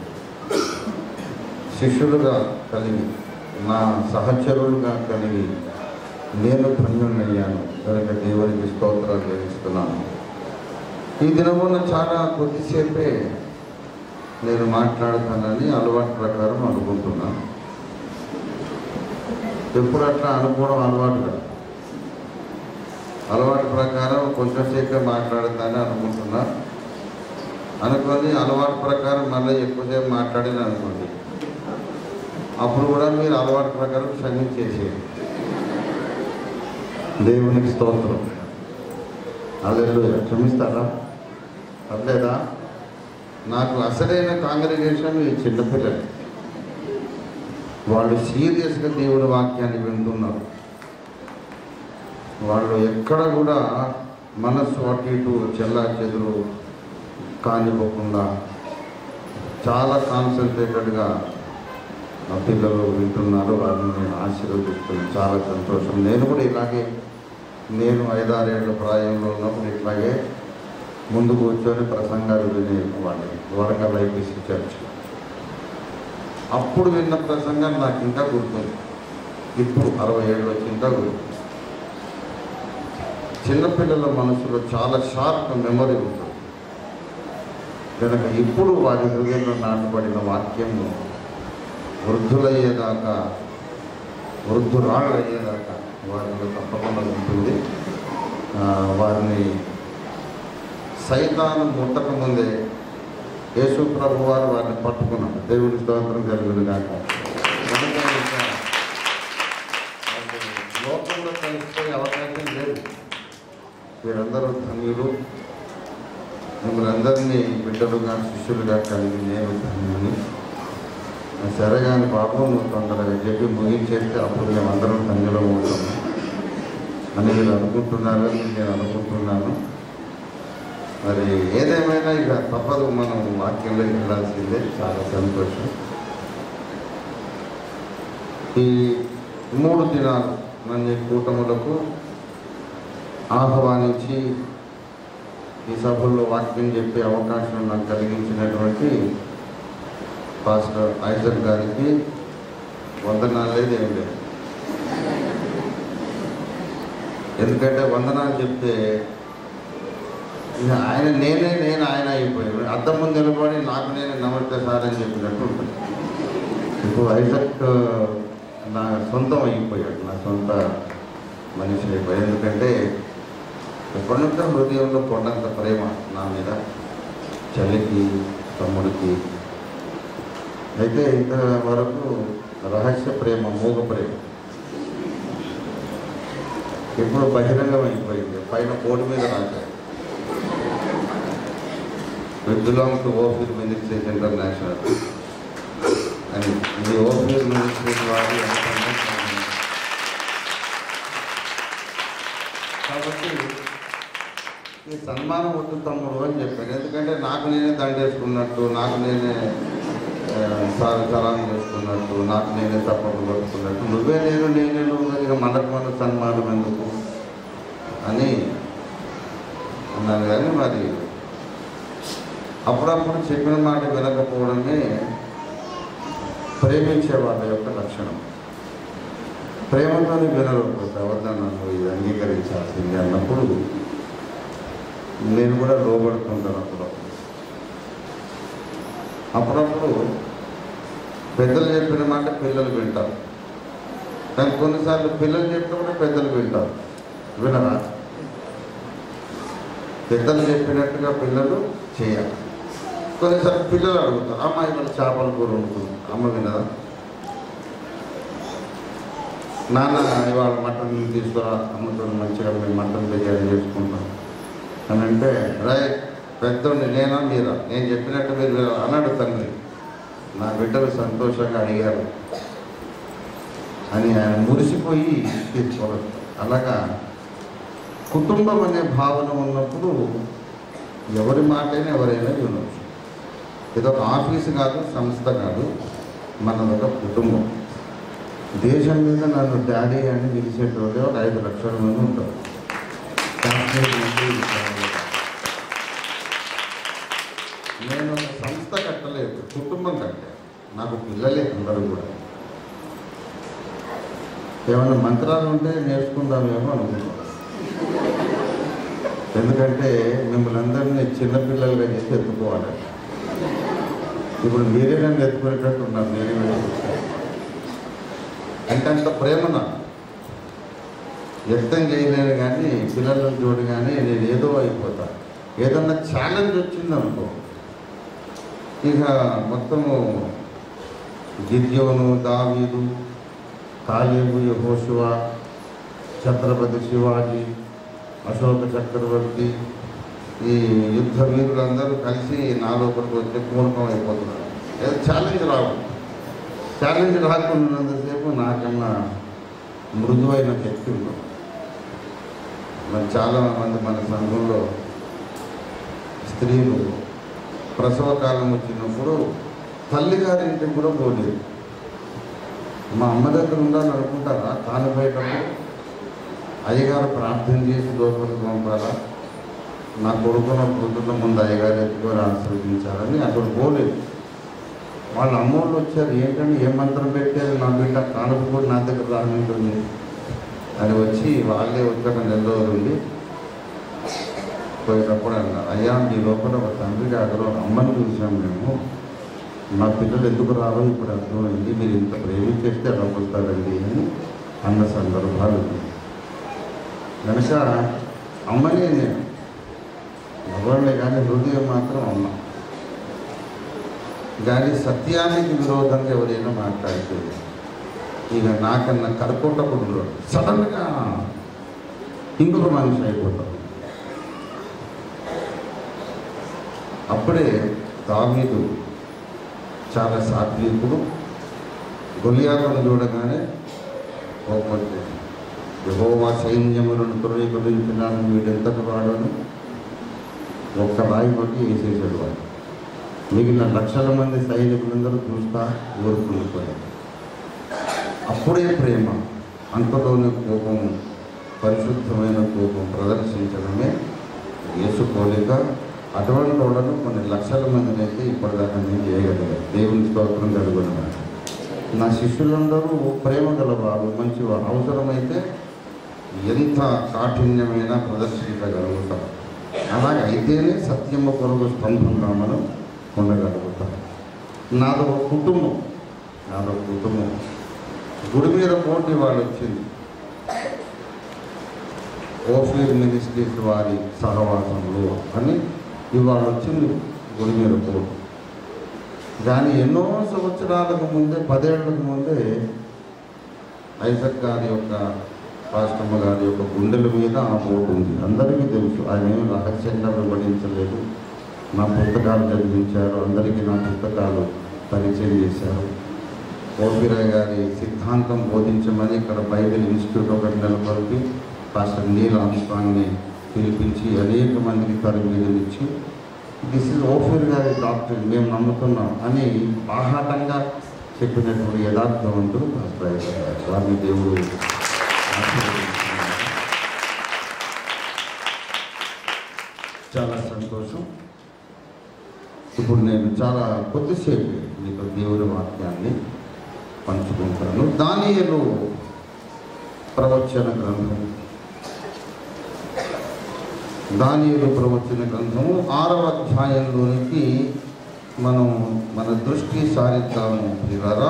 శిష్యులుగా కలిగి నా సహచరులుగా కలిగి నేను ధన్యుణ్ణయ్యాను కనుక దేవునికి స్తోత్రాలు చెల్లిస్తున్నాను ఈ దినమున చాలా కొద్దిసేపే నేను మాట్లాడతానని అలవాటు ప్రకారం అనుకుంటున్నాను ఎప్పుడు అట్లా అనుకోవడం అలవాటు కాదు అలవాటు ప్రకారం కొంచెంసేపే మాట్లాడతానని అనుకుంటున్నా అనుకొని అలవాటు ప్రకారం మళ్ళీ ఎక్కువసేపు మాట్లాడిన అనుకోండి అప్పుడు కూడా మీరు అలవాటు ప్రకారం క్షమించేసేది దేవునికి స్తోత్రం అల్లెలు క్షమిస్తారా పర్లేదా నాకు అసలైన కాంగ్రిగేషన్ ఈ చిన్నపిల్లలు వాళ్ళు సీరియస్గా దేవుడి వాక్యాన్ని వింటున్నారు వాళ్ళు ఎక్కడ కూడా మనస్సు అటు ఇటు చెల్లా చెదురు కానిపోకుండా చాలా కాన్సన్ట్రేటెడ్గా ఆ పిల్లలు వింటున్నారు వారిని నేను ఆశీర్వదిస్తున్నాను చాలా సంతోషం నేను కూడా ఇలాగే నేను ఐదారేళ్ల ప్రాయంలో ఉన్నప్పుడు ఇట్లాగే ముందు కూర్చొని ప్రసంగాలు వినేవాడిని వరంగల్ ఐపీసీ చర్చ్ అప్పుడు విన్న ప్రసంగం నాకు ఇంకా గుర్తుంది ఇప్పుడు అరవై ఏళ్ళు వచ్చి ఇంకా గుర్తు చిన్నపిల్లల మనసులో చాలా షార్ప్ మెమరీ ఉంటుంది కనుక ఇప్పుడు వారి హృదయంలో నాటబడిన వాక్యము వృద్ధులయ్యేదాకా వృద్ధురాళ్ళు అయ్యేదాకా వారిలో తప్పకుండా ఉంటుంది ఆ, వారిని సైతాను ముట్టక ముందే యేసు ప్రభు వారు వారిని పట్టుకున్నాడు దేవుడి స్తోత్రం కలుగును కాక కనుక ఇక వాళ్ళు లోకంలో కలిసిపోయే అవకాశం లేదు వీరందరూ ధన్యులు మిమ్మల్ని అందరినీ బిడ్డలుగా శిష్యులుగా కలిగి నేను ధన్యుని సరే కానీ పాపం నువ్వు తొందరగా చెప్పి ముగించేస్తే అప్పుడు మేమందరం ధన్యులం అవుతాము అని మీరు అనుకుంటున్నారని నేను అనుకుంటున్నాను మరి ఏదేమైనా ఇక తప్పదు మనం వాక్యంలోకి వెళ్ళాల్సిందే చాలా సంతోషం ఈ మూడు దినాలు నన్ను ఈ కూటములకు ఆహ్వానించి ఈ సభల్లో వాక్యం చెప్పే అవకాశం నాకు కలిగించినటువంటి పాస్టర్ ఐజర్ గారికి వందనాలు లేదు ఏం లేదు ఎందుకంటే వందనాలు చెప్తే ఇక ఆయన నేనే నేను ఆయన అయిపోయాడు అద్దం ముందు నిలబడి నాకు నేనే నమస్తే సార్ అని చెప్పినట్టు ఉంటుంది ఇప్పుడు ఐజక్ నా సొంతం అయిపోయాడు నా సొంత మనిషి అయిపోయాడు ఎందుకంటే ఎప్పటి నుంచో హృదయంలో కొండంత ప్రేమ నా మీద చెల్లికి తమ్ముడికి అయితే ఇంతవరకు రహస్య ప్రేమ మూగ ప్రేమ ఇప్పుడు బహిరంగం అయిపోయింది పైన బోర్డు మీద రాశారు We belong to Ophir Ministries International. అని ఈ ఓఫీర్ మినిస్ట్రీస్ వారి అనుసంధానం. కాబట్టి ఈ సన్మానం వద్దు తమ్ముడు అని చెప్పాను ఎందుకంటే నాకు నేనే దండేసుకున్నట్టు నాకు నేనే ఆ, సార్ సలాం చేసుకున్నట్టు నాకు నేనే తప్పట్లు కొట్టుకున్నట్టు నువ్వే నేను నేనే నువ్వు ఇక మనకు మన సన్మానం ఎందుకు అని అన్నాను కానీ మరి అప్పుడప్పుడు చెప్పిన మాట వినకపోవడమే ప్రేమించే వాళ్ళ యొక్క లక్షణం ప్రేమతోనే వినకపోతే ఎవరిదన్నా నువ్వు ఇది అంగీకరించాల్సింది అన్నప్పుడు నేను కూడా లోబడుతుంటాను అప్పుడప్పుడు అప్పుడప్పుడు పెద్దలు చెప్పిన మాట పిల్లలు వింటారు కానీ కొన్నిసార్లు పిల్లలు చెప్పినప్పుడు పెద్దలు వింటారు వినరా పెద్దలు చెప్పినట్టుగా పిల్లలు చేయాలి కొన్నిసార్లు పిల్లలు అడుగుతారు అమ్మాయి మన చేపల కూర ఉంటుంది అమ్మ వినదా నాన్న ఇవాళ మటన్ తీసుకురా అమ్మతో మంచిగా మేము మటన్ బిర్యానీ చేసుకుంటాం అని అంటే రాయ్ పెద్దోడిని నేనా మీరా నేను చెప్పినట్టు మీరు వినాలి" అన్నాడు తండ్రి నా బిడ్డలు సంతోషంగా అడిగారు అని ఆయన మురిసిపోయి తీర్చుకోవడం అలాగా కుటుంబం అనే భావన ఉన్నప్పుడు ఎవరి మాటైనా ఎవరైనా వినవచ్చు ఇది ఒక ఆఫీసు కాదు సంస్థ కాదు మనదొక కుటుంబం దేశం మీద నన్ను డాడీ అని పిలిచేటోళ్ళే ఒక ఐదు లక్షల మంది ఉంటారు కాశ్మీర్ నుండి విశాఖపట్నం. నేను ఒక సంస్థ కట్టలేదు కుటుంబం కట్టాను నాకు పిల్లలే అందరూ కూడా ఏమైనా మంత్రాలు ఉంటే నేర్చుకుందామేమో అనుకుంటున్నాను ఎందుకంటే మిమ్మల్ని అందరినీ చిన్నపిల్లలుగా చేసి ఎత్తుకోవాలి ఇప్పుడు మీరే నన్ను ఎత్తుకునేటట్టు ఉన్నారు నేనే వెళ్ళి అంటే అంత ప్రేమ నాకు వ్యక్తం చేయలేను కానీ పిల్లలను చూడు కానీ నేను ఏదో అయిపోతా ఏదన్నా ఛాలెంజ్ వచ్చిందనుకో ఇక మొత్తము గిద్యోను దావీదు కాలేబు యహోశివ ఛత్రపతి శివాజీ అశోక చక్రవర్తి ఈ యుద్ధ వీరులందరూ కలిసి నా లోపలికి వచ్చి పూర్ణం అయిపోతున్నారు ఏదో ఛాలెంజ్ రావు ఛాలెంజ్ రాకున్నంతసేపు నాకన్నా మృదువైన శక్తి ఉన్నాం మరి చాలా మంది మన సంఘంలో స్త్రీలు ప్రసవ కాలం వచ్చినప్పుడు తల్లిగారింటికి కూడా పోలేదు మా అమ్మ దగ్గర ఉండాలని అనుకుంటారా కానిపోయేటప్పుడు అయ్యగారు ప్రార్థన చేసి లోపలికి పంపాలా నా కొడుకున్న పొద్దున్న ముందు అయ్యగారు ఎత్తుకొని ఆశీర్వదించాలని అక్కడ పోలేదు వాళ్ళ అమ్మోళ్ళు వచ్చారు ఏంటంటే ఏ మంత్రం పెట్టారు నా బిడ్డ కానుక కూడా నా దగ్గర రానుంటుంది అని వచ్చి వాళ్ళే వచ్చాక నెల రోజులు ఉండి పోయేటప్పుడు అన్నారు అయ్యా మీ లోపల ఒక తండ్రి గారు ఒక అమ్మని చూసాం మేము మా పిల్లలు ఎందుకు రారో ఇప్పుడు అర్థమైంది మీరు ఇంత ప్రేమించేస్తే ఎలా వస్తారండి అని అన్న సందర్భాలు ఉన్నాయి. కనుక అమ్మనే నేను ఎవరిని కానీ హృదయం మాత్రం అమ్మ కానీ సత్యానికి విరోధంగా ఎవరైనా మాట్లాడితే ఇక నాకన్నా కరకొట్టకుండా సడన్గా ఇంకొక మనిషి అయిపోతాం అప్పుడే దావీదు చాలా సాత్వికుడు గొలియాలను చూడగానే కోపం యహోవా సైన్యములను త్రువీకరించినాను వీడెంతటి వాడని ఒక్క రాయి కొట్టి వేసేసాడు వాడు మిగిలిన లక్షల మంది సైనికులందరూ చూస్తా ఊరుకుండిపోయారు అప్పుడే ప్రేమ అంతలోని కోపం పరిశుద్ధమైన కోపం ప్రదర్శించడమే యేసు పోలిక అటువంటి వాళ్ళను కొన్ని లక్షల మందిని అయితే ఇప్పటిదాకా నేను చేయగలిగాను దేవుని స్తోత్రం కలుగుతున్నాను నా శిష్యులందరూ ప్రేమ గల వారు మంచివారు అవసరమైతే ఎంత కాఠిన్యమైన ప్రదర్శించగలుగుతాం అలాగే అయితేనే సత్యము కొరకు స్తంభంగా మనం ఉండగలుగుతాం నాదొక కుటుంబం నాదొక కుటుంబం గుడి మీద పోటీ వాళ్ళు వచ్చింది ఓఫీర్ మినిస్ట్రీస్ వారి సహవాసంలో అని ఇవాళ వచ్చింది గుడి మీద పోటీ కానీ ఎన్నో సంవత్సరాలకు ముందే పదేళ్లకు ముందే ఐసక్ గారి యొక్క రాష్ట్రమ్మ గారి యొక్క గుండెల మీద ఆ బోర్డు ఉంది అందరికీ తెలుసు ఆయన ఏమి రహస్యంగా వెంబడించలేదు నా పుస్తకాలు చదివించారు అందరికీ నా పుస్తకాలు పరిచయం చేశారు ఓపిరాయ్ గారి సిద్ధాంతం బోధించమని ఇక్కడ బైబిల్ ఇన్స్టిట్యూట్ ఒకటి నెలకొల్పి పాస్టర్ నీల్ ఆమ్స్ట్రాంగ్ని పిలిపించి అనేక మందికి తరబీదులు ఇచ్చి దిస్ ఇస్ ఓఫీర్ గారి డాక్టర్ మేము నమ్ముతున్నాం అని బాహాటంగా చెప్పినటువంటి యథార్థవంతుడు పాస్టర్ అయ్యగారు గారు. వారిని దేవుడు ఆశీర్వదించుగాక. చాలా సంతోషం ఇప్పుడు నేను చాలా కొద్దిసేపు మీకు దేవుని వాక్యాన్ని పంచుకుంటాను దానియలు ప్రవచన గ్రంథం దానియలు ప్రవచన గ్రంథము ఆరవ అధ్యాయంలోనికి మనం మన దృష్టి సారిద్దాము ఇలారా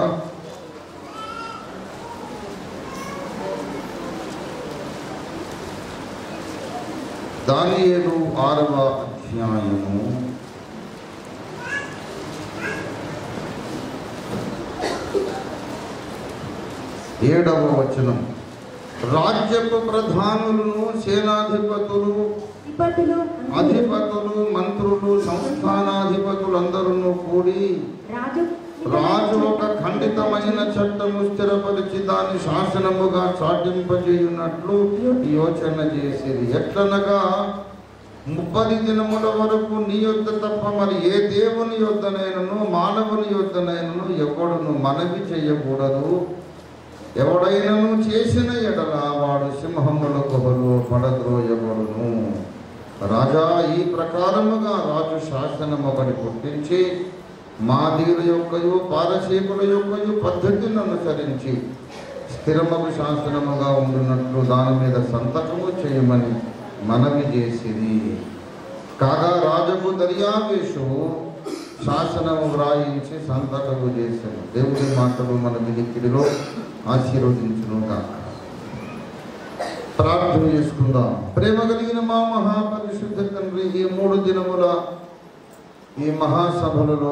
దానియేలు ఆరవ అధ్యాయము ఏడవ వచనం రాజ్యపు ప్రధానులను సేనాధిపతులు అధిపతులు అధిపతులు మంత్రులు సంస్థానాధిపతులందరూ కూడి రాజు రాజు ఒక ఖండితమైన చట్టము స్థిరపరిచి దాన్ని శాసనముగా చాటింపజేయున్నట్లు యోచన చేసేది ఎట్లనగా ముప్పది దినముల వరకు నీ యొద్ద తప్ప మరి ఏ దేవుని యొద్దనైనను మానవుని యొద్దనైనను ఎవడును మనవి చేయకూడదు ఎవడైనను చేసిన ఎడల వాడు సింహముల గుహలో పడద్రోయబడును రాజా ఈ ప్రకారముగా రాజు శాసనము ఒకటి పుట్టించి మాదీల యొక్కయు పారసీకుల యొక్కయు పద్ధతిని అనుసరించి స్థిరమగు శాసనముగా ఉండున్నట్లు దాని మీద సంతకము చేయమని మనవి చేసిరి కాగా రాజకు దర్యావేషు శాసనము వ్రాయించి సంతకము చేశాను దేవుడి మాటలు మన వినికిడిలో ఆశీర్వదించును కాక ప్రార్థన చేసుకుందాం ప్రేమ కలిగిన మా మహాపరిశుద్ధ తండ్రి ఈ మూడు దినముల ఈ మహాసభలలో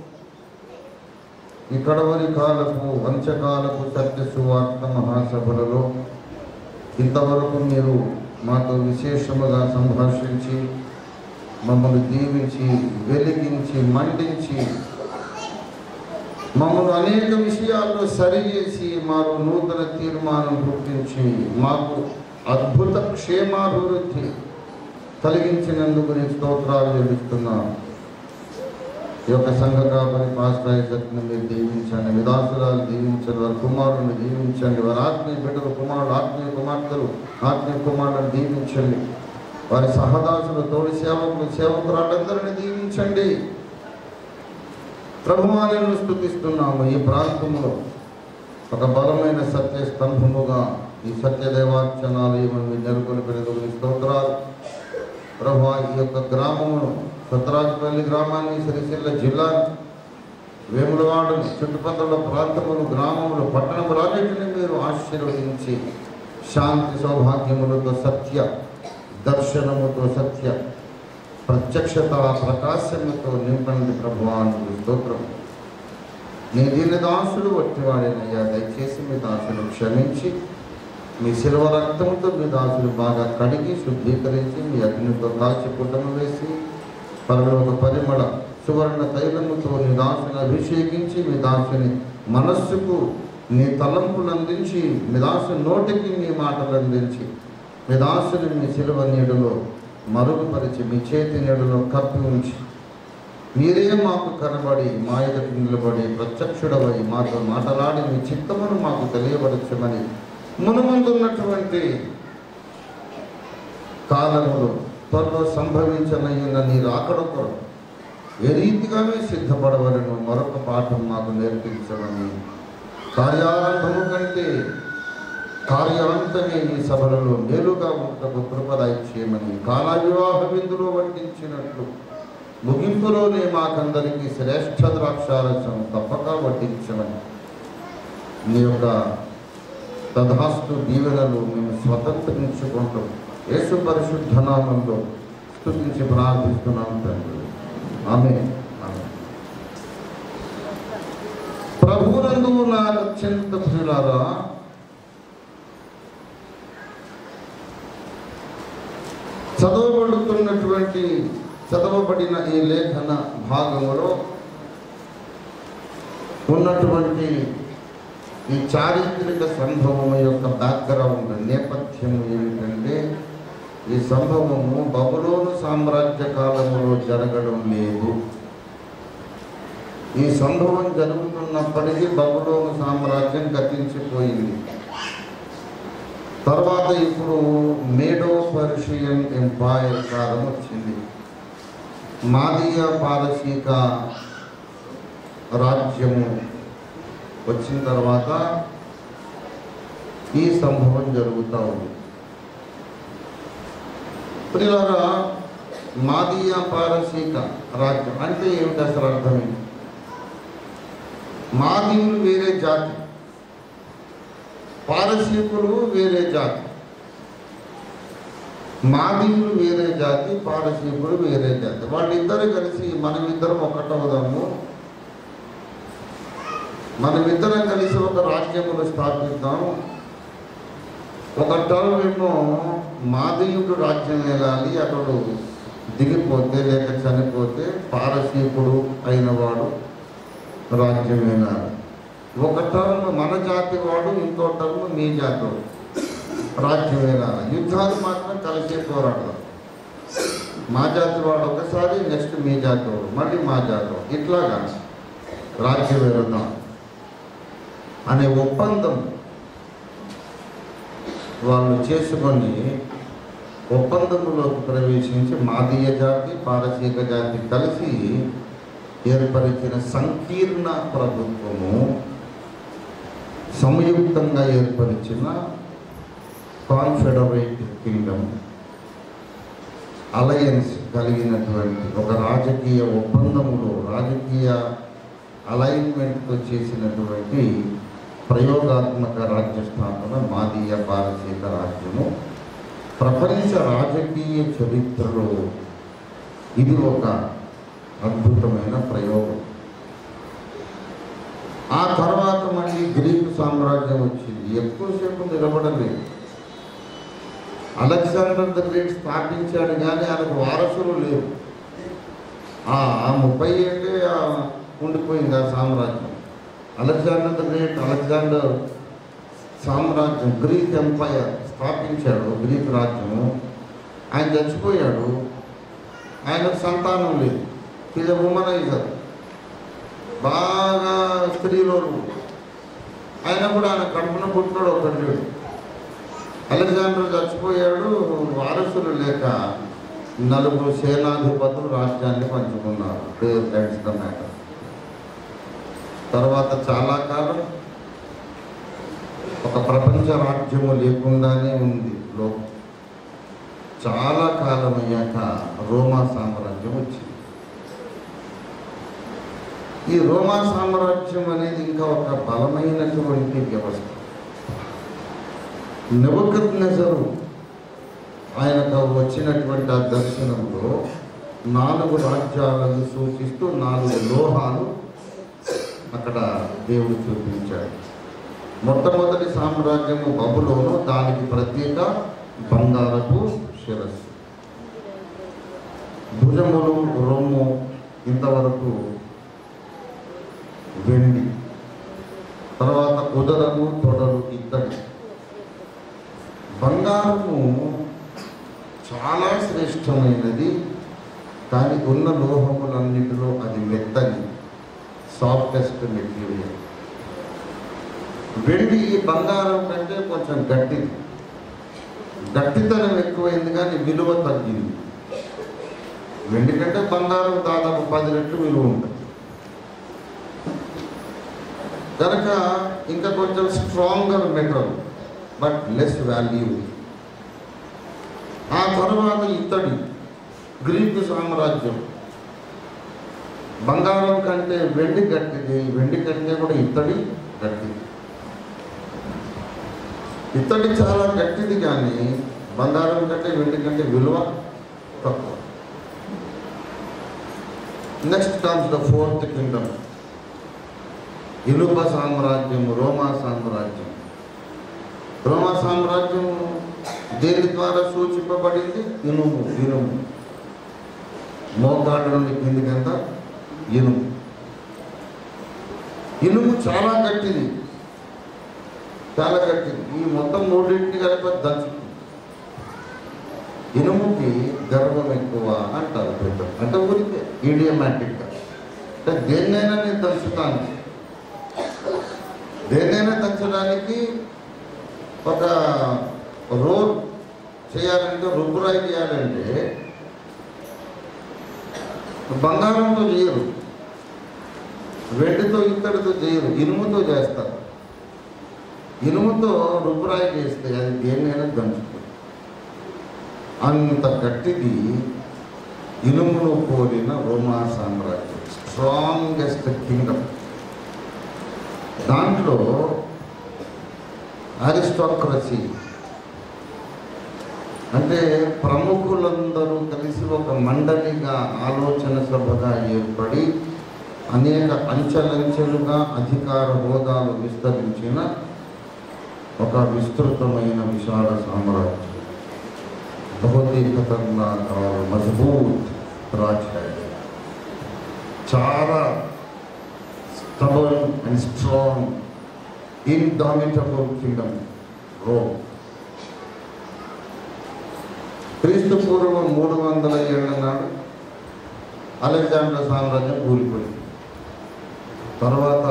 ఈ కడవరి కాలపు వంచకాలపు సత్య సువార్త మహాసభలలో ఇంతవరకు మీరు మాతో విశేషముగా సంభాషించి మమ్మల్ని దీవించి వెలిగించి మండించి మమ్మల్ని అనేక విషయాల్లో సరిచేసి మాకు నూతన తీర్మానం పుట్టించి మాకు అద్భుత క్షేమాభివృద్ధి కలిగించినందుకు నీ స్తోత్రాలు చెల్లిస్తున్నాం ఈ యొక్క సంఘ కాపరి పాస్టాయి శక్తిని మీరు దీవించండి విదాసురాలు దీవించండి వారి కుమారుని దీవించండి వారి ఆత్మీయ బిడ్డలు కుమారుడు ఆత్మీయ కుమార్తెలు ఆత్మీయ కుమారులను దీవించండి వారి సహదాసులు తోడి సేవకులు సేవకురాళ్ళందరినీ దీవించండి ప్రభువాలను స్థుతిస్తున్నాము ఈ ప్రాంతంలో ఒక బలమైన సత్య స్తంభముగా ఈ సత్య దేవార్చనాలయం నెలకొల్పినందుకు నీ స్తోత్రాలు ప్రభు ఈ యొక్క గ్రామమును సత్రాజపల్లి గ్రామాన్ని సిరిసిల్ల జిల్లాని వేములవాడ చుట్టుపక్కల ప్రాంతములు గ్రామములు పట్టణములన్నింటినీ మీరు ఆశీర్వదించి శాంతి సౌభాగ్యములతో సత్య దర్శనముతో సత్య ప్రత్యక్షత ప్రకాశముతో నింపండి ప్రభువానికి స్తోత్రం నీ దీని దాసుడు వట్టివాడేనయ్యా దయచేసి మీ దాసుడు క్షమించి మీ శిల్వ రక్తంతో మీ దాసుడు బాగా కడిగి శుద్ధీకరించి మీ అగ్నితో కాల్చి పుట్టము వేసి పరలోక పరిమళ సువర్ణ తైలముతో నీ దాసుని అభిషేకించి మీ దాసుని మనస్సుకు నీ తలంపులు అందించి మీ దాసు నోటికి మీ మాటలు అందించి మీ దాసుని మీ శిలువ నీడలో మరుగుపరిచి మీ చేతి నీడలో కప్పి ఉంచి మీరే మాకు కనబడి మా ఎదుటి నిలబడి ప్రత్యక్షుడవై మాతో మాటలాడి మీ చిత్తమును మాకు తెలియపరచమని మునుముందున్నటువంటి కాలములో త్వరలో సంభవించనయ్యున్న నీ రాకడ కొరకు ఏ రీతిగానే సిద్ధపడవలను మరొక పాఠం మాకు నేర్పించమని కార్యారంభము కంటే కార్యాంతమే ఈ సభలలో మేలుగా ఉంటకు కృపదాయి చేయమని కాలా వివాహ విందులో వడ్డించినట్లు ముగింపులోనే మాకందరికీ శ్రేష్ఠ ద్రాక్షారసం తప్పక వడ్డించమని నీ యొక్క తథాస్తు దీవెనలు మేము స్వతంత్రించుకుంటూ యేసు పరిశుద్ధ నామంలో స్తుతించి ప్రార్థిస్తున్నాం తండ్రి ఆమె ప్రభునందు నా అత్యంత ప్రియులారా చదవబడుతున్నటువంటి చదవబడిన ఈ లేఖన భాగంలో ఉన్నటువంటి ఈ చారిత్రక సంభవం యొక్క బ్యాక్గ్రౌండ్ నేపథ్యం ఏమిటంటే ఈ సంభవము బబులోను సామ్రాజ్య కాలంలో జరగడం లేదు ఈ సంభవం జరుగుతున్నప్పటికీ బబులోను సామ్రాజ్యం గతించిపోయింది తర్వాత ఇప్పుడు మేడో పర్షియన్ ఎంపైర్ కాలం వచ్చింది మాదీయ పారసీక రాజ్యము వచ్చిన తర్వాత ఈ సంభవం జరుగుతూ ఉంది ప్రియులారా మాదీయ పారసీక రాజ్యం అంటే ఏమిటి అసలు అర్థం ఏంటి మాదీయులు వేరే జాతి పారసీకులు వేరే జాతి మాదీయులు వేరే జాతి పారసీకులు వేరే జాతి వాళ్ళిద్దరు కలిసి మనమిద్దరం ఒకటవుదాము మనమిద్దరం కలిసి ఒక రాజ్యమును స్థాపిద్దాం ఒక టర్మ్ ఏమో మాదీయుడు రాజ్యం వెళ్ళాలి అతడు దిగిపోతే లేక చనిపోతే పారసీకుడు అయిన వాడు రాజ్యం వెళ్ళాలి ఒక టర్మ్ మన జాతి వాడు ఇంకో టర్మ్ మీ జాతి వాడు రాజ్యం వెళ్ళాలి యుద్ధాలు మాత్రం కలిసే పోరాడదాం మా జాతి వాడు ఒకసారి నెక్స్ట్ మీ జాతి వాడు మళ్ళీ మా జాతి వాడు ఇట్లాగా రాజ్య విరుద్ధం అనే ఒప్పందం వాళ్ళు చేసుకొని ఒప్పందంలోకి ప్రవేశించి మాదీయ జాతి పారసీక జాతి కలిసి ఏర్పరిచిన సంకీర్ణ ప్రభుత్వము సంయుక్తంగా ఏర్పరిచిన కాన్ఫెడరేట్ కింగ్డమ్ అలయన్స్ కలిగినటువంటి ఒక రాజకీయ ఒప్పందములో రాజకీయ అలైన్మెంట్తో చేసినటువంటి ప్రయోగాత్మక రాజ్య స్థాపన మాదీయ పారసీక రాజ్యము ప్రపంచ రాజకీయ చరిత్రలో ఇది ఒక అద్భుతమైన ప్రయోగం ఆ తర్వాత మళ్ళీ గ్రీకు సామ్రాజ్యం వచ్చింది ఎక్కువసేపు నిలబడలేదు అలెగ్జాండర్ ద గ్రేట్ స్థాపించాడు కానీ ఆయనకు వారసులు లేరు ఆ ఆ ముప్పై ఏళ్ళే ఆ ఉండిపోయింది ఆ సామ్రాజ్యం అలెగ్జాండర్ ద గ్రేట్ అలెగ్జాండర్ సామ్రాజ్యం గ్రీక్ ఎంపైర్ స్థాపించాడు గ్రీక్ రాజ్యము ఆయన చచ్చిపోయాడు ఆయనకు సంతానం లేదు ఇది ఉమనైజర్ బాగా స్త్రీలో ఆయన కూడా ఆయన కడుపున పుట్టినాడు ఒకటి లేడు అలెగ్జాండర్ చచ్చిపోయాడు వారసులు లేక నలుగురు సేనాధిపతులు రాజ్యాన్ని పంచుకున్నారు దట్స్ ద మ్యాటర్ తర్వాత చాలా కాలం ఒక ప్రపంచ రాజ్యము లేకుండానే ఉంది లోకం చాలా కాలం అయ్యాక రోమా సామ్రాజ్యం వచ్చింది ఈ రోమా సామ్రాజ్యం అనేది ఇంకా ఒక బలమైనటువంటి వ్యవస్థ నెబుకద్నెజరు ఆయనకు వచ్చినటువంటి ఆ దర్శనంలో నాలుగు రాజ్యాలను సూచిస్తూ నాలుగు లోహాలు అక్కడ దేవుడు చూపించాడు మొట్టమొదటి సామ్రాజ్యము బబులోను దానికి ప్రత్యేక బంగారపు శిరస్సు భుజములు రొమ్ము ఇంతవరకు వెండి తర్వాత కుదరము తొడలు ఇత్తడి బంగారము చాలా శ్రేష్టమైనది దానికి ఉన్న లోహములన్నిటిలో అది మెత్తని సాఫ్టెస్ట్ మెటీరియల్ వెండి ఈ బంగారం కంటే కొంచెం గట్టిది గట్టితనం ఎక్కువైంది కానీ విలువ తగ్గింది వెండి కంటే బంగారం దాదాపు పది రెట్లు విలువ ఉంటుంది కనుక ఇంకా కొంచెం stronger metal but less value ఆ తర్వాత ఇత్తడి గ్రీకు సామ్రాజ్యం బంగారం కంటే వెండి గట్టిది వెండి కంటే కూడా ఇత్తడి గట్టిది ఇత్తడి చాలా గట్టిది కానీ బంగారం కంటే వెండి కంటే విలువ తక్కువ next comes the fourth kingdom ఇనుప సామ్రాజ్యం రోమా సామ్రాజ్యం రోమా సామ్రాజ్యం దేని ద్వారా సూచింపబడింది ఇనుము ఇనుము మోకాళ్ళ నుండి కిందికంత ఇనుము ఇనుము చాలా గట్టిది చాలా గట్టిది ఈ మొత్తం మూడింటిని కలిపి దంచుతుంది ఇనుముకి గర్వం ఎక్కువ అంటారు పెద్దలు అంటే ఊరికే ఈడియమాటిక్గా అంటే దేన్నైనా నేను దంచుతాను దేన్నైనా దంచడానికి ఒక రోడ్ చేయాలంటే రుబ్బురాయి చేయాలంటే బంగారంతో చేయరు వెండితో ఇత్తడితో చేయరు ఇనుముతో చేస్తారు ఇనుముతో రుబ్బురాయి చేస్తే అది దేన్నైనా దంచుతుంది అంత గట్టిది ఇనుమును పోలిన రోమా సామ్రాజ్యం స్ట్రాంగెస్ట్ కింగ్డమ్ దాంట్లో అరిస్టోక్రసీ అంటే ప్రముఖులందరూ కలిసి ఒక మండలిగా ఆలోచన సభగా ఏర్పడి అనేక అంచెలంచెలుగా అధికార హోదాలు విస్తరించిన ఒక విస్తృతమైన విశాల సామ్రాజ్యం बहुत ही खतरनाक और मजबूत राज है చాలా stubborn and strong indomitable kingdom Rome క్రీస్తు పూర్వం మూడు వందల ఏళ్ళ నాడు అలెగ్జాండర్ సామ్రాజ్యం కూలిపోయింది తర్వాత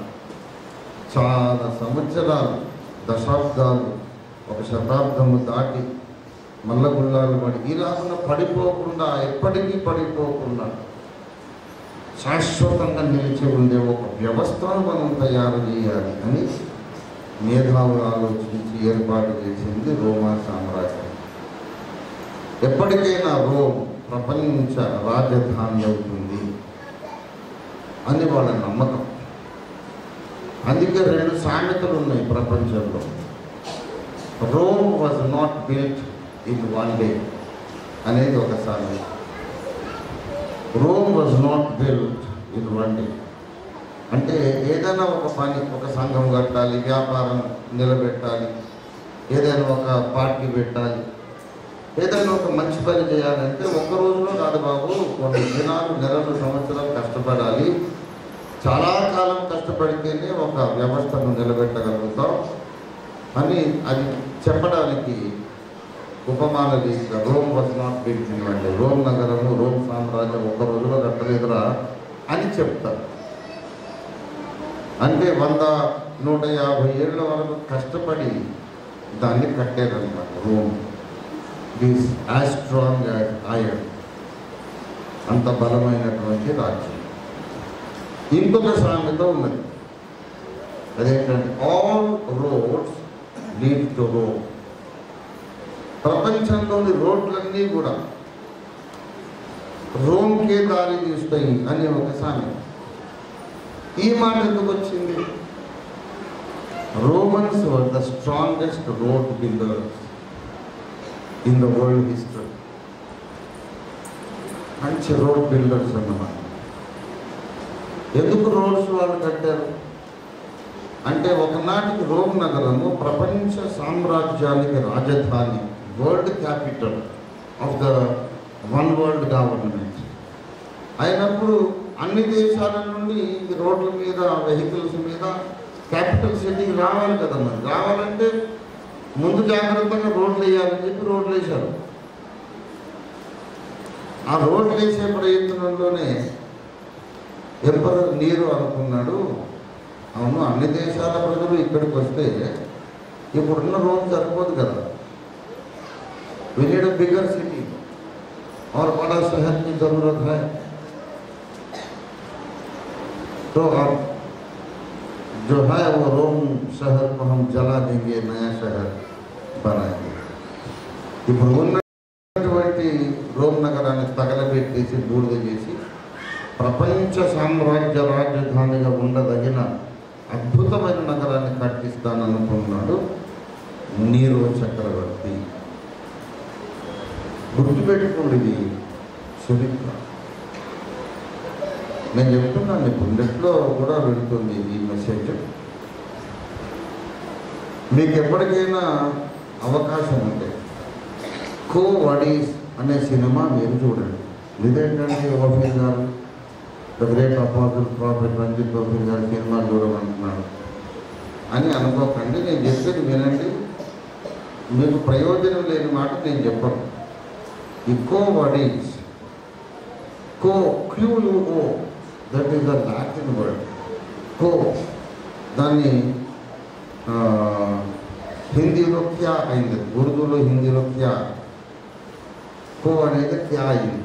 చాలా సంవత్సరాలు దశాబ్దాలు ఒక శతాబ్దము దాటి మల్లగుల్లాలు పడి ఇలాగున్న పడిపోకుండా ఎప్పటికీ పడిపోకుండా శాశ్వతంగా నిలిచి ఉండే ఒక వ్యవస్థను మనం తయారు చేయాలి అని మేధావులు ఆలోచించి ఏర్పాటు చేసింది రోమా సామ్రాజ్యం ఎప్పటికైనా రోమ్ ప్రపంచ రాజధాని అవుతుంది అని వాళ్ళ నమ్మకం అందుకే రెండు సామెతలు ఉన్నాయి ప్రపంచంలో Rome was not built in one day అనేది ఒక సామెత Rome was not built in one day అంటే ఏదైనా ఒక పని ఒక సంఘం కట్టాలి వ్యాపారం నిలబెట్టాలి ఏదైనా ఒక పార్టీ పెట్టాలి ఏదైనా ఒక మంచి పని చేయాలంటే ఒక్క రోజులో కాదు బాబు కొన్ని దినాలు నెలలు సంవత్సరాలు కష్టపడాలి చాలా కాలం కష్టపడితేనే ఒక వ్యవస్థను నిలబెట్టగలుగుతాం అని అది చెప్పడానికి ఉపమాన రీతిగా Rome was not built in one day Rome నగరము రోమ్ సామ్రాజ్యం ఒక్క రోజులో కట్టలేదురా అని చెప్తారు అంటే వంద నూట యాభై ఏళ్ళ వరకు కష్టపడి దాన్ని కట్టారనమాట Rome is as strong as iron అంత బలమైనటువంటి రాజ్యం ఇంకొక సామెత ఉన్నది అదేంటంటే all roads lead to Rome ప్రపంచంలోని రోడ్లన్నీ కూడా రోమ్కే దారి తీస్తాయి అనే ఒక సామెత ఈ మాట ఎందుకు వచ్చింది Romans were the strongest road builders in the world history మంచి రోడ్ బిల్డర్స్ అన్నమాట ఎందుకు రోడ్స్ వాళ్ళు కట్టారు అంటే ఒకనాటికి రోమ్ నగరము ప్రపంచ సామ్రాజ్యానికి రాజధాని world capital of the one world government అయినప్పుడు అన్ని దేశాల నుండి ఈ రోడ్ల మీద వెహికల్స్ మీద క్యాపిటల్ సిటీకి రావాలి కదా మరి రావాలంటే ముందు జాగ్రత్తగా రోడ్లు వేయాలని చెప్పి రోడ్లు వేశారు ఆ రోడ్లు వేసే ప్రయత్నంలోనే ఎంపరర్ నీరు అనుకున్నాడు అవును అన్ని దేశాల ప్రజలు ఇక్కడికి వస్తే ఇప్పుడున్న రోడ్ సరిపోదు కదా వి నీడ్ బిగ్గర్ సిటీ और बड़ा शहर की जरूरत है तो अब जो है वो रोम शहर को हम जला देंगे नया शहर बनाएंगे ఇప్పుడు ఉన్నటువంటి రోమ్ నగరాన్ని తగలబెట్టేసి బూడిద చేసి ప్రపంచ సామ్రాజ్య రాజధానిగా ఉండదగిన అద్భుతమైన నగరాన్ని కట్టిస్తాననుకున్నాడు నీరో చక్రవర్తి గుర్తుపెట్టుకోండి ఇది చరిత్ర నేను చెప్తున్నాను ఇప్పుడు నెట్లో కూడా వెళుతుంది ఈ మెసేజ్ మీకు ఎప్పటికైనా అవకాశం ఉంటే కో వడీస్ అనే సినిమా మీరు చూడండి ఇదేంటంటే ఓఫీ గారు the great apostle prophet Ranjith Ophir గారి సినిమా చూడమంటున్నాడు అని అనుకోకండి నేను చెప్పేది వినండి మీకు ప్రయోజనం లేని మాట నేను చెప్పను ఈ Quo Vadis quo Q U O that is the Latin word quo దాన్ని ఆ, హిందీలో క్యా అయింది ఉర్దూలో హిందీలో క్యా కో అనేది క్యా అయింది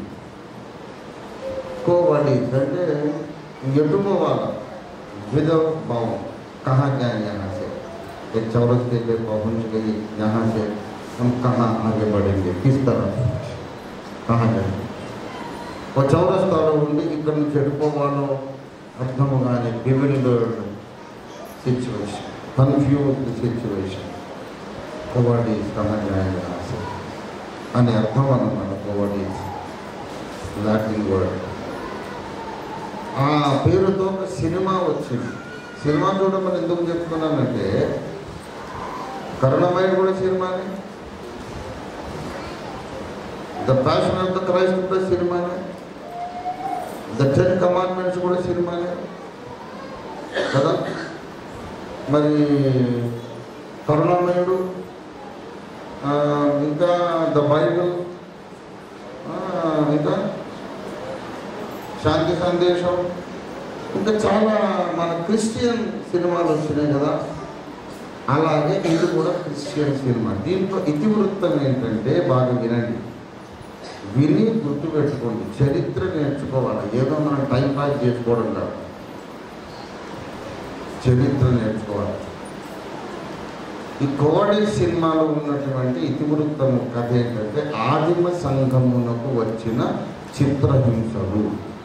కో వడీస్ అంటే ఎటు పోవాలా విదౌట్ భావం कहाँ जाए यहाँ से एक चौरस्ते पे पहुँच गई यहाँ से हम कहाँ आगे बढ़ेंगे किस तरफ कहाँ जाएंगे ఓ చౌరస్తాలో ఉండి ఇక్కడ నుంచి ఎడిపోవాలో అర్థము కానీ bewildered situation confused situation Quo Vadis కహా జాయేగా ఆసే అని అర్థం అన్నమాట కోవాడీస్ లాటిన్ వర్డ్ ఆ పేరుతో ఒక సినిమా వచ్చింది సినిమా చూడమని ఎందుకు చెప్తున్నానంటే కరుణమైన కూడా సినిమానే the passion of the Christ కూడా సినిమానే ద టెన్ కమాండ్మెంట్స్ కూడా సినిమానే కదా మరి కరుణామయుడు ఆ, ఇంకా ద బైబిల్ ఆ, ఇంకా శాంతి సందేశం ఇంకా చాలా మన క్రిస్టియన్ సినిమాలు వచ్చినాయి కదా అలాగే ఇది కూడా క్రిస్టియన్ సినిమా దీంట్లో ఇతివృత్తం ఏంటంటే బాగా వినండి విని గుర్తుపెట్టుకోండి చరిత్ర నేర్చుకోవాలి ఏదో మనం టైం పాస్ చేసుకోవడం కాదు చరిత్ర నేర్చుకోవాలి ఈ కోడి సినిమాలో ఉన్నటువంటి ఇతివృత్తం కథ ఏంటంటే ఆదిమ సంఘమునకు వచ్చిన చిత్రహింసలు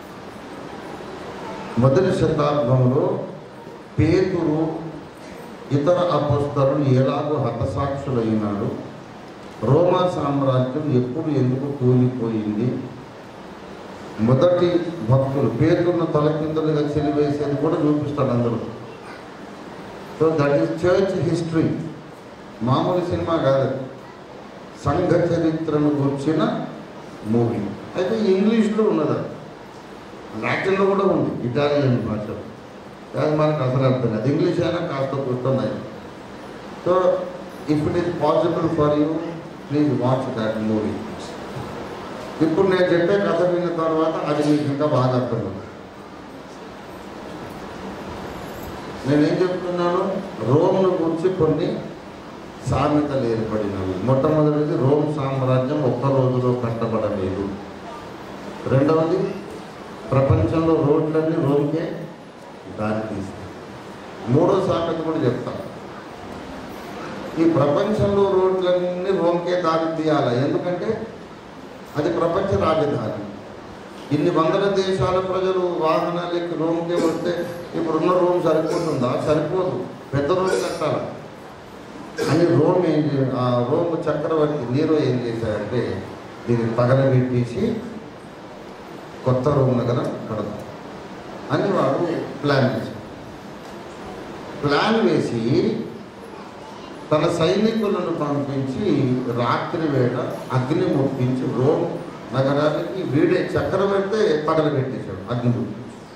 మొదటి శతాబ్దంలో పేతురు ఇతర అపస్తలు ఎలాగో హతసాక్షులైనాడు రోమా సామ్రాజ్యం ఎప్పుడు ఎందుకు కూలిపోయింది మొదటి భక్తులు పేతున్న తలకిందులుగా చెలివేసేది కూడా చూపిస్తాడు అందరూ so that is church history మామూలు సినిమా కాదు సంఘ చరిత్రను గుర్చిన మూవీ అయితే ఇంగ్లీష్లో ఉన్నది అది. లాటిన్లో కూడా ఉంది ఇటాలియన్ భాషలో అది మనకు అసలు అర్థం కాదు ఇంగ్లీష్ అయినా కాస్త కూర్చున్నాయి so if it is possible for you please watch that movie ఇప్పుడు నేను చెప్పే కథ విన్న తర్వాత అది మీకు ఇంకా బాగా అర్థమవుతుంది నేనేం చెప్తున్నాను రోమ్ను గురించి కొన్ని సామెతలు ఏర్పడినవి మొట్టమొదటిది రోమ్ సామ్రాజ్యం ఒక్క రోజులో కట్టబడలేదు రెండవది ప్రపంచంలో రోడ్లన్నీ రోమ్కే దారి తీస్తాయి మూడో సామెత కూడా చెప్తాను ఈ ప్రపంచంలో రోడ్లన్నీ రోమ్కే దారి తీయాలి ఎందుకంటే అది ప్రపంచ రాజధాని ఇన్ని వందల దేశాల ప్రజలు వాహనాలు ఎక్కి రోమ్కే వస్తే ఇప్పుడున్న రోమ్ సరిపోతుందా సరిపోదు పెద్ద రోడ్ కట్టాలి అని రోమ్ ఏం చే ఆ రోమ్ చక్రవర్తి నీరో ఏం చేశాడంటే దీన్ని పగలబెట్టేసి కొత్త రోమ్ నగరం కడదాం అని వాడు ప్లాన్ చేశాడు ప్లాన్ వేసి తన సైనికులను పంపించి రాత్రి వేళ అగ్ని ముట్టించి రోమ్ నగరానికి వీడే చక్రవర్తి పగలబెట్టేశాడు అగ్ని ముట్టించి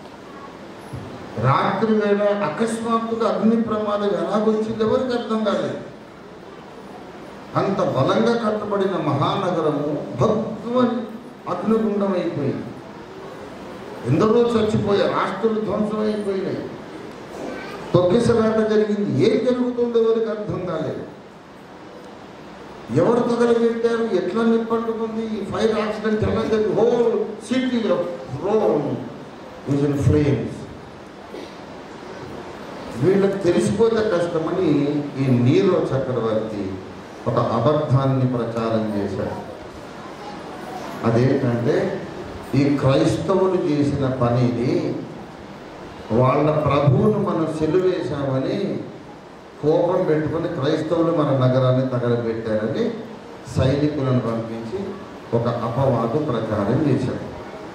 రాత్రి వేళ అకస్మాత్తుగా అగ్ని ప్రమాదం ఎలాగొచ్చింది ఎవరికి అర్థం కాలేదు అంత బలంగా కట్టబడిన మహానగరము భక్తుని అగ్నిగుండం అయిపోయింది ఎందరో చచ్చిపోయారు రాష్ట్రాలు ధ్వంసం అయిపోయినాయి తొక్కిసలాట జరిగింది ఏం జరుగుతుందో ఎవరికి అర్థం కాలేదు ఎవరు తగలబెట్టారు ఎట్లా నిప్పంటుకుంది ఈ ఫైర్ యాక్సిడెంట్ ఎలా జరిగింది whole city of Rome is in flames వీళ్ళకి తెలిసిపోతే కష్టమని ఈ నీరో చక్రవర్తి ఒక అబద్ధాన్ని ప్రచారం చేశాడు అదేంటంటే ఈ క్రైస్తవులు చేసిన పనిని వాళ్ళ ప్రభువును మనం సెలువేశామని కోపం పెట్టుకొని క్రైస్తవులు మన నగరాన్ని తగలబెట్టారని సైనికులను పంపించి ఒక అపవాదు ప్రచారం చేశాడు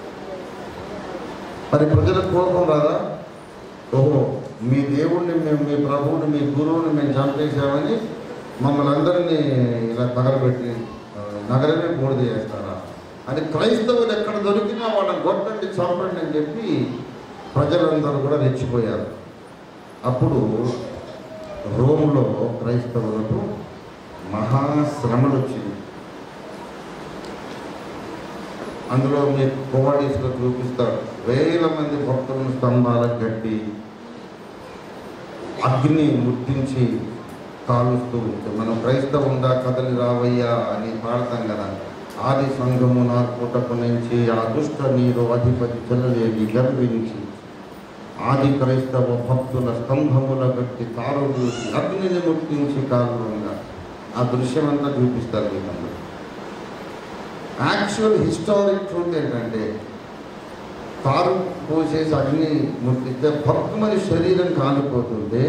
మరి ప్రజల కోపం రాదా ఓహో మీ దేవుణ్ణి మేము మీ ప్రభువుని మీ గురువుని మేము చంపేశామని మమ్మల్ని అందరినీ ఇలా తగలబెట్టి ఆ, నగరమే బూడిద చేస్తారా అని క్రైస్తవులు ఎక్కడ దొరికినా వాళ్ళని కొట్టండి చంపండి అని చెప్పి ప్రజలందరూ కూడా రెచ్చిపోయారు అప్పుడు రోమ్లో క్రైస్తవులకు మహాశ్రమలు వచ్చింది అందులో మీకు కోవాడీస్లో చూపిస్తారు వేల మంది భక్తులను స్తంభాలకు కట్టి అగ్ని ముట్టించి కాలుస్తూ ఉంటే మనం క్రైస్తవుండా కదలి రావయ్యా అని పాడతాం కదా ఆది సంఘము నా కూటకు నుంచి ఆ దుష్ట నీరు అధిపతి చెల్లలేని గర్వించి ఆది క్రైస్తవ భక్తుల స్తంభముల గట్టి తారు చూసి అగ్నిని ముట్టించి కారణంగా ఆ దృశ్యం అంతా చూపిస్తారు మీకు అందరూ. యాక్చువల్ హిస్టారిక్ ట్రూత్ ఏంటంటే తారు పోసేసి అగ్ని ముట్టిస్తే భక్తుమని శరీరం కాలిపోతుంటే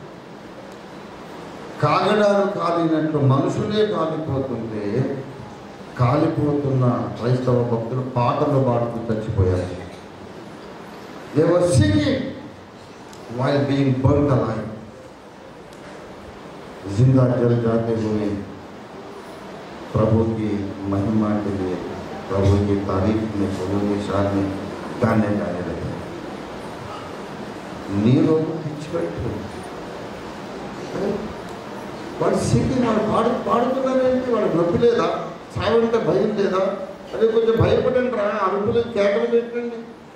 కాగడాలు కాలినట్లు మనుషులే కాలిపోతుంటే కాలిపోతున్న క్రైస్తవ భక్తులు పాటలు పాడుతూ చచ్చిపోయారు they were singing while being burn అలాయ్ जिंदा जल जाते हुए प्रभु की महिमा के लिए प्रभु की तारीफ में प्रभु की शान में गाने गाने लगे నీరు పిచ్చిపెట్టు వాడు సిగ్గి వాడు పాడు పాడుతున్నారేంటి వాడు నొప్పి లేదా చావంటే భయం లేదా అది కొంచెం భయపడండి రా అరుపులు కేకలు పెట్టండి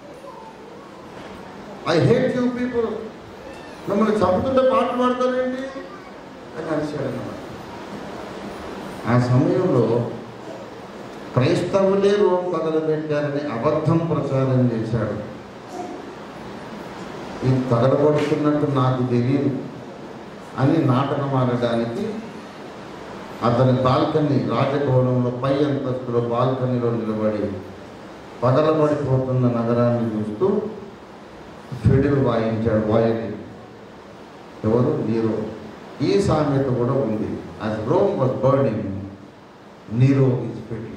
ఐ హేట్ యూ పీపుల్ మిమ్మల్ని చంపుతుంటే పాటలు పాడతారేంటి అని అరిచాడు అన్నమాట ఆ సమయంలో క్రైస్తవులే రోమ్ తగలబెట్టారని అబద్ధం ప్రచారం చేశాడు ఇది తగలబడుతున్నట్టు నాకు తెలియదు అని నాటకం ఆడడానికి అతని బాల్కనీ రాజభవనంలో పై అంతస్తులో బాల్కనీలో నిలబడి పగలబడిపోతున్న నగరాన్ని చూస్తూ ఫిడిల్ వాయించాడు వాయలిన్ ఎవరు నీరో ఈ సామెత కూడా ఉంది as Rome was burning Nero is fiddling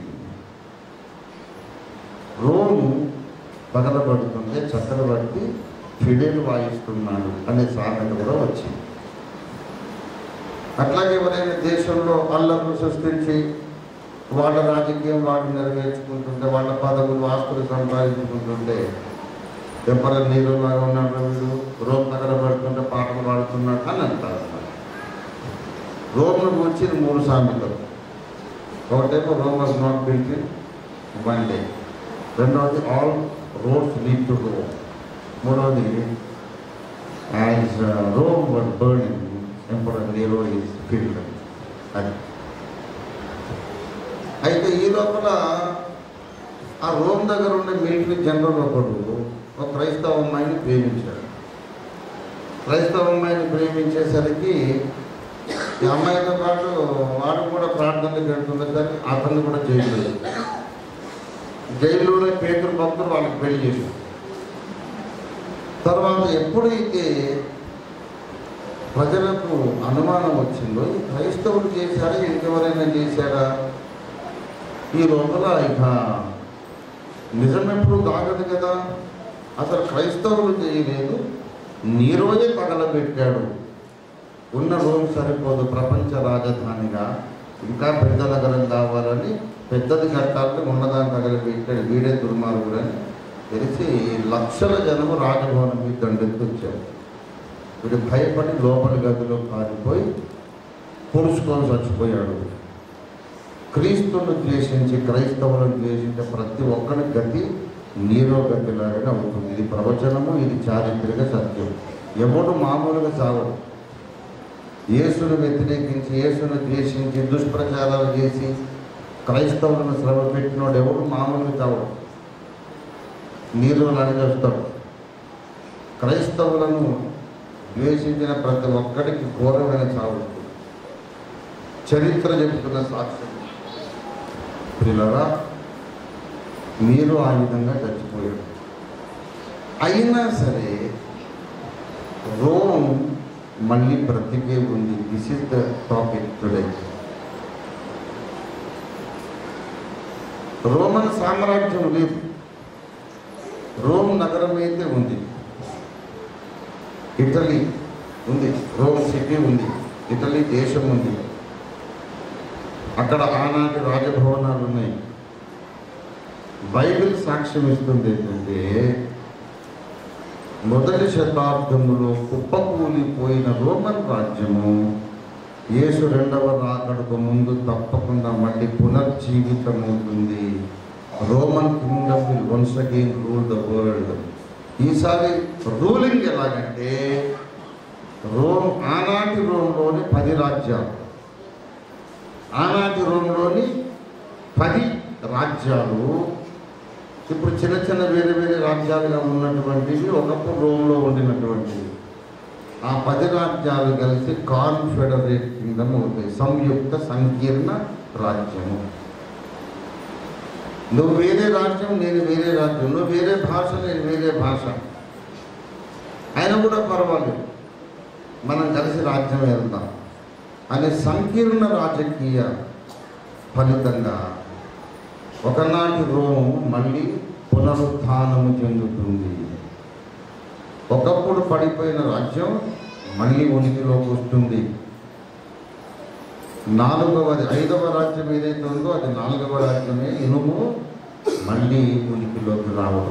Rome పగలబడుతుంటే చక్రవర్తి ఫిడిల్ వాయిస్తున్నాడు అనే సామెత కూడా వచ్చింది అట్లాగే ఎవరైనా దేశంలో అల్లర్లు సృష్టించి వాళ్ళ రాజకీయం వాళ్ళు నెరవేర్చుకుంటుంటే వాళ్ళ పదవులు ఆస్తులు సంపాదించుకుంటుంటే ఎప్పటి నీరులాగా ఉన్నాడు వీడు రోమ్ తగలబడుతుంటే పాటలు పాడుతున్నాడు అని అంటారు రోమ్ను గురించి మూడు సామెతలు ఒకటేమో Rome was not built in one day రెండవది all roads lead to Rome మూడవది as Rome was burning emperor Nero is fiddled అది అయితే ఈ లోపల ఆ రోమ్ దగ్గర ఉండే మిలిటరీ జనరల్ ఒకడు ఒక క్రైస్తవ అమ్మాయిని ప్రేమించాడు క్రైస్తవ అమ్మాయిని ప్రేమించేసరికి ఈ అమ్మాయితో పాటు వాడు కూడా ప్రార్థనలు పెడుతుండేసరికి అతన్ని కూడా జైలు జైల్లోనే పేదరు భక్తులు వాళ్ళకి పెళ్లి చేశారు తర్వాత ఎప్పుడైతే ప్రజలకు అనుమానం వచ్చిందో ఈ క్రైస్తవులు చేశారా ఇంకెవరైనా చేశారా ఈ లోపల ఇక నిజమెప్పుడు కాగదు కదా అసలు క్రైస్తవులు చేయలేదు నీరోజే తగలబెట్టాడు ఉన్న రోమ్ సరిపోదు ప్రపంచ రాజధానిగా ఇంకా పెద్ద నగరం కావాలని పెద్దది కట్టాలని ఉన్నదాన్ని తగలబెట్టాడు వీడే దుర్మార్గుడని తెలిసి లక్షల జనము రాజభవనం మీద దండెత్తి వచ్చారు వీడు భయపడి లోపలి గదిలో పారిపోయి పొడుచుకొని చచ్చిపోయాడు క్రీస్తును ద్వేషించి క్రైస్తవులను ద్వేషించే ప్రతి ఒక్కరి గతి నీరో గతిలాగానే అవుతుంది ఇది ప్రవచనము ఇది చారిత్రక సత్యం ఎవడు మామూలుగా చావడు యేసును వ్యతిరేకించి యేసును ద్వేషించి దుష్ప్రచారాలు చేసి క్రైస్తవులను శ్రమ పెట్టినోడు ఎవడు మామూలుగా చావడు నీరు అణిగేస్తాడు క్రైస్తవులను ద్వేషించిన ప్రతి ఒక్కడికి ఘోరమైన చావు చరిత్ర చెబుతున్న సాక్ష్యం పిల్లరా మీరు ఆ విధంగా చచ్చిపోయారు అయినా సరే రోమ్ మళ్ళీ బ్రతికే ఉంది this is the topic today Roman సామ్రాజ్యం లేదు రోమ్ నగరం అయితే ఉంది ఇటలీ ఉంది రోమ్ సిటీ ఉంది ఇటలీ దేశం ఉంది అక్కడ ఆనాటి రాజభవనాలు ఉన్నాయి బైబిల్ సాక్ష్యం ఇస్తుంది ఏంటంటే మొదటి శతాబ్దములో కుప్పకూలిపోయిన రోమన్ రాజ్యము యేసు రెండవ రాకడకు ముందు తప్పకుండా మళ్ళీ పునర్జీవితం అవుతుంది Roman kingdom will once again rule the world ఈసారి రూలింగ్ ఎలాగంటే రోమ్ ఆనాటి రోమ్లోని పది రాజ్యాలు ఆనాటి రోమ్లోని పది రాజ్యాలు ఇప్పుడు చిన్న చిన్న వేరే వేరే రాజ్యాలుగా ఉన్నటువంటివి ఒకప్పుడు రోమ్లో ఉండినటువంటివి ఆ పది రాజ్యాలు కలిసి కాన్ఫెడరేట్ కిందం అవుతాయి సంయుక్త సంకీర్ణ రాజ్యము నువ్వు వేరే రాజ్యం నేను వేరే రాజ్యం నువ్వు వేరే భాష నేను వేరే భాష అయినా కూడా పర్వాలేదు మనం కలిసి రాజ్యం వెళ్దాం అనే సంకీర్ణ రాజకీయ ఫలితంగా ఒకనాటి రోమ్ మళ్ళీ పునరుత్థానము చెందుతుంది ఒకప్పుడు పడిపోయిన రాజ్యం మళ్ళీ ఉనికిలోకి వస్తుంది నాలుగవది ఐదవ రాజ్యం ఏదైతే ఉందో అది నాలుగవ రాజ్యమే ఇనుము మళ్ళీ ఉనికిలోకి రావడం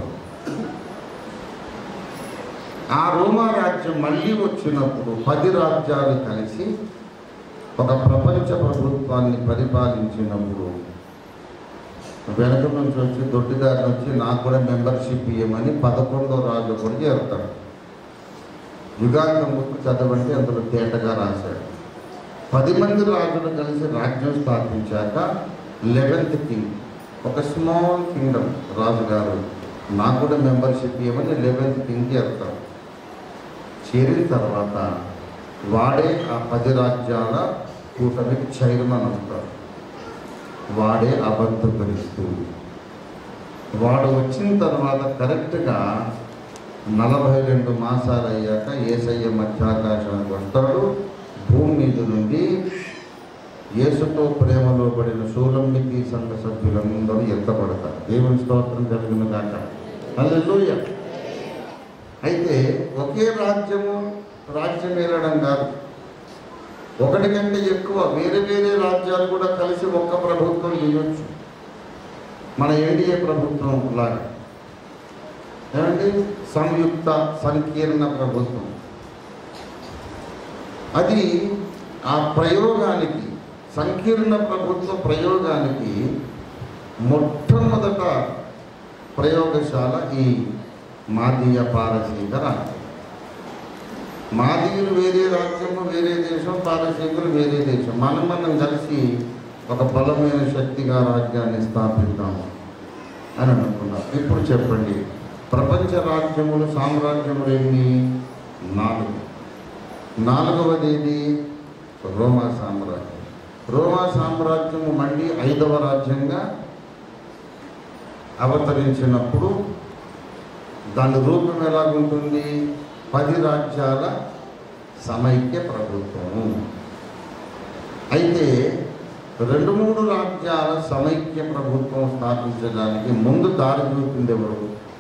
ఆ రోమా రాజ్యం మళ్ళీ వచ్చినప్పుడు పది రాజ్యాలు కలిసి ఒక ప్రపంచ ప్రభుత్వాన్ని పరిపాలించినప్పుడు వెనక నుంచి వచ్చి దొడ్డిదారిని వచ్చి నాకు కూడా మెంబర్షిప్ ఇవ్వమని పదకొండో రాజు కూడా చేరుతాడు యుగాంతం బుక్ చదవండి అందులో తేటగా రాశాడు పది మంది రాజులు కలిసి రాజ్యం స్థాపించాక లెవెన్త్ కింగ్ ఒక స్మాల్ కింగ్డమ్ రాజుగారు నాకు కూడా మెంబర్షిప్ ఇవ్వమని లెవెన్త్ కింగ్కి వెళ్తారు చేరిన తర్వాత వాడే ఆ పది రాజ్యాల కూటమికి చైర్మన్ అవుతారు వాడే అబద్ధ క్రీస్తు వాడు వచ్చిన తర్వాత కరెక్ట్గా నలభై రెండు మాసాలు అయ్యాక ఏసయ్య మధ్యాకాశానికి వస్తాడు భూమి మీద నుండి యేసుతో ప్రేమలో పడిన సూలంబికి సంఘ సభ్యులందరూ ఎత్తపడతారు దేవుని స్తోత్రం కలిగిన కాక హల్లెలూయ అయితే ఒకే రాజ్యము రాజ్యం ఏలడం కాదు ఒకటి కంటే ఎక్కువ వేరే వేరే రాజ్యాలు కూడా కలిసి ఒక్క ప్రభుత్వం చేయొచ్చు మన ఎన్డీఏ ప్రభుత్వం లాగా ఏమండి సంయుక్త సంకీర్ణ ప్రభుత్వం అది ఆ ప్రయోగానికి సంకీర్ణ ప్రభుత్వ ప్రయోగానికి మొట్టమొదట ప్రయోగశాల ఈ మాదీయ పారసీక రాజ్యం మాదీయులు వేరే రాజ్యము వేరే దేశం పారసీకులు వేరే దేశం మనం మనం కలిసి ఒక బలమైన శక్తిగా రాజ్యాన్ని స్థాపిద్దాము అని అనుకున్నాం ఇప్పుడు చెప్పండి ప్రపంచ రాజ్యములు సామ్రాజ్యములు ఎన్ని నాలుగు నాలుగవది ఏది రోమా సామ్రాజ్యం రోమా సామ్రాజ్యము మళ్ళీ ఐదవ రాజ్యంగా అవతరించినప్పుడు దాని రూపం ఎలాగుంటుంది పది రాజ్యాల సమైక్య ప్రభుత్వము అయితే రెండు మూడు రాజ్యాల సమైక్య ప్రభుత్వం స్థాపించడానికి ముందు దారి చూపింది ఎవరు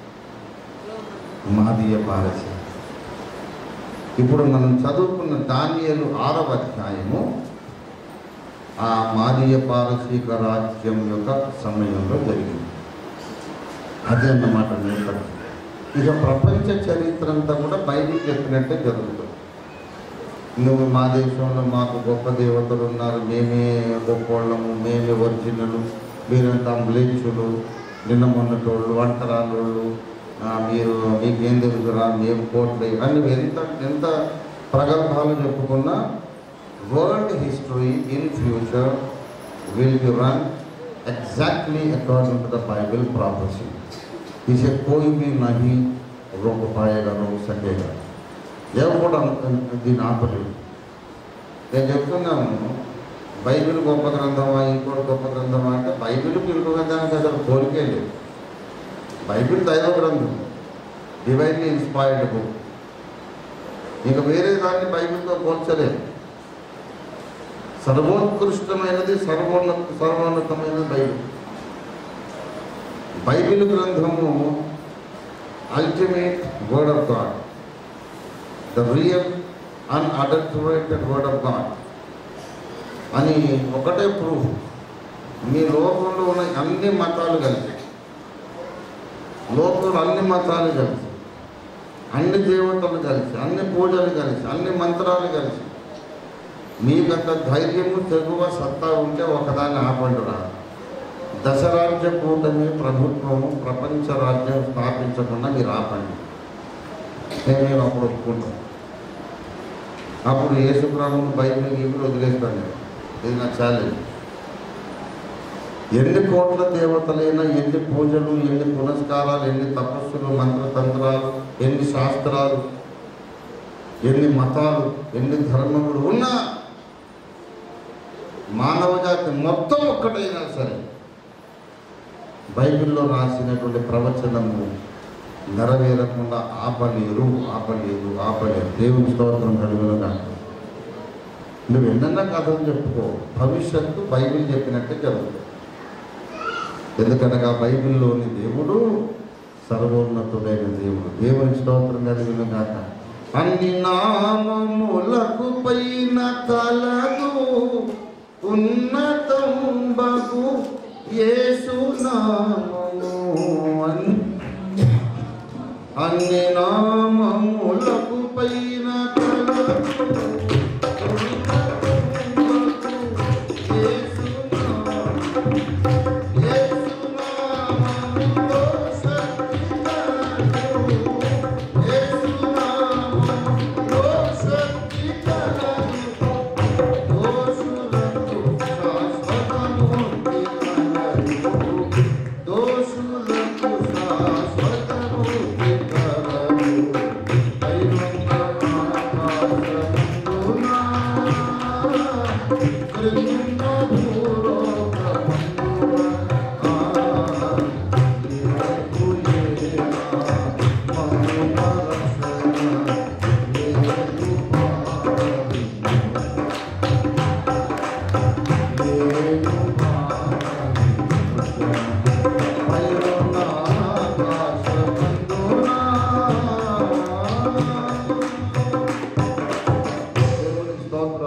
మాదీయ పారసీ ఇప్పుడు మనం చదువుకున్న దానియలు ఆరవ అధ్యాయము ఆ మాదీయ పారసీక రాజ్యం యొక్క సమయంలో జరిగింది అదే అన్నమాట నేపథ్యం ఇక ప్రపంచ చరిత్ర అంతా కూడా బైబిల్ చెప్పినట్టే జరుగుతుంది నువ్వు మా దేశంలో మాకు గొప్ప దేవతలు ఉన్నారు మేమే గొప్పోళ్ళము మేమే ఒరిజినలు మీరంతా మ్లేచ్చులు నిన్న మొన్నటోళ్ళు వంటరాలోళ్ళు ఆ, మీరు మీకేం తెలుసురా మేము కోట్లు ఇవన్నీ ఎంత ఎంత ప్రగల్భాలు చెప్పుకున్నా world history in future will be run exactly according to the Bible prophecy इसे कोई भी नहीं रोक पाएगा रोक सकेगा ఎవరు కూడా అను- దీన్ని ఆపలేదు నేను చెప్తున్నాను బైబిల్ గొప్ప గ్రంథమా ఇంకోటి గొప్ప గ్రంథమా అంటే బైబిల్కి ఇంకొక దానికి అసలు కోరికే లేదు బైబిల్ దైవ గ్రంథం డివైన్లీ ఇన్స్పైర్డ్ బుక్ ఇక వేరే దాన్ని బైబిల్తో పోల్చలేదు సర్వోత్కృష్టమైనది సర్వోన్నత సర్వోన్నతమైనది బైబిల్ బైబిల్ గ్రంథము ultimate word of God the real unadulterated word of God అని ఒకటే ప్రూఫ్ మీ లోకంలో ఉన్న అన్ని మతాలు కలిసి లోకంలో అన్ని మతాలు కలిసి అన్ని దేవతలు కలిసి అన్ని పూజలు కలిసి అన్ని మంత్రాలు కలిసి మీకంత ధైర్యము తెగువ సత్తా ఉంటే ఒకదాన్ని ఆపండి రా దశరాజ్య కూటమి ప్రభుత్వము ప్రపంచ రాజ్యం స్థాపించకుండా మీరు ఆపండి నేను నేను అప్పుడు ఒప్పుకుంటాను అప్పుడు యేసుప్రభుని బైబిల్ గీబులు వదిలేస్తాను నేను ఇది నా ఛాలెంజ్ ఎన్ని కోట్ల దేవతలైనా ఎన్ని పూజలు ఎన్ని పునస్కారాలు ఎన్ని తపస్సులు మంత్రతంత్రాలు ఎన్ని శాస్త్రాలు ఎన్ని మతాలు ఎన్ని ధర్మములు ఉన్నా మానవ జాతి మొత్తం ఒక్కటైనా సరే బైబిల్లో రాసినటువంటి ప్రవచనము నెరవేరకుండా ఆపలేరు ఆపలేరు ఆపలేరు దేవుని స్తోత్రం కలుగులుగా నువ్వు ఎన్నన్నా కథలు చెప్పుకో భవిష్యత్తు బైబిల్ చెప్పినట్టే జరుగుతుంది ఎందుకనగా బైబిల్లోని దేవుడు సర్వోన్నతుడైన దేవుడు దేవుని స్తోత్రం కలిగిన కాక అన్ని నామములకు పైన కలదు ఉన్నతంబకు యేసు నామము అన్ని అన్ని నామములకు పైన కలదు ఉన్నతంబకు యేసు నామము. యేసు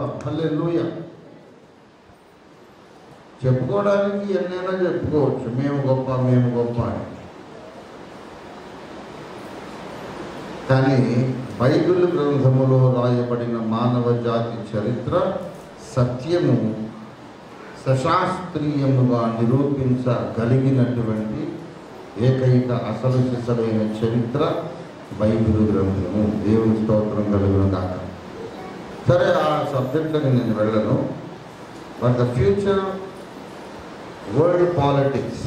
హల్లెలూయా చెప్పుకోవడానికి ఎన్నైనా చెప్పుకోవచ్చు మేము గొప్ప మేము గొప్ప అని కానీ బైబిల్ గ్రంథములో రాయబడిన మానవ జాతి చరిత్ర సత్యము సశాస్త్రీయముగా నిరూపించగలిగినటువంటి ఏకైక అసలు సిసలైన చరిత్ర బైబిల్ గ్రంథము దేవుని స్తోత్రం కలిగిన దాకా సరే ఆ సబ్జెక్ట్ని నేను వెళ్ళను but the future world politics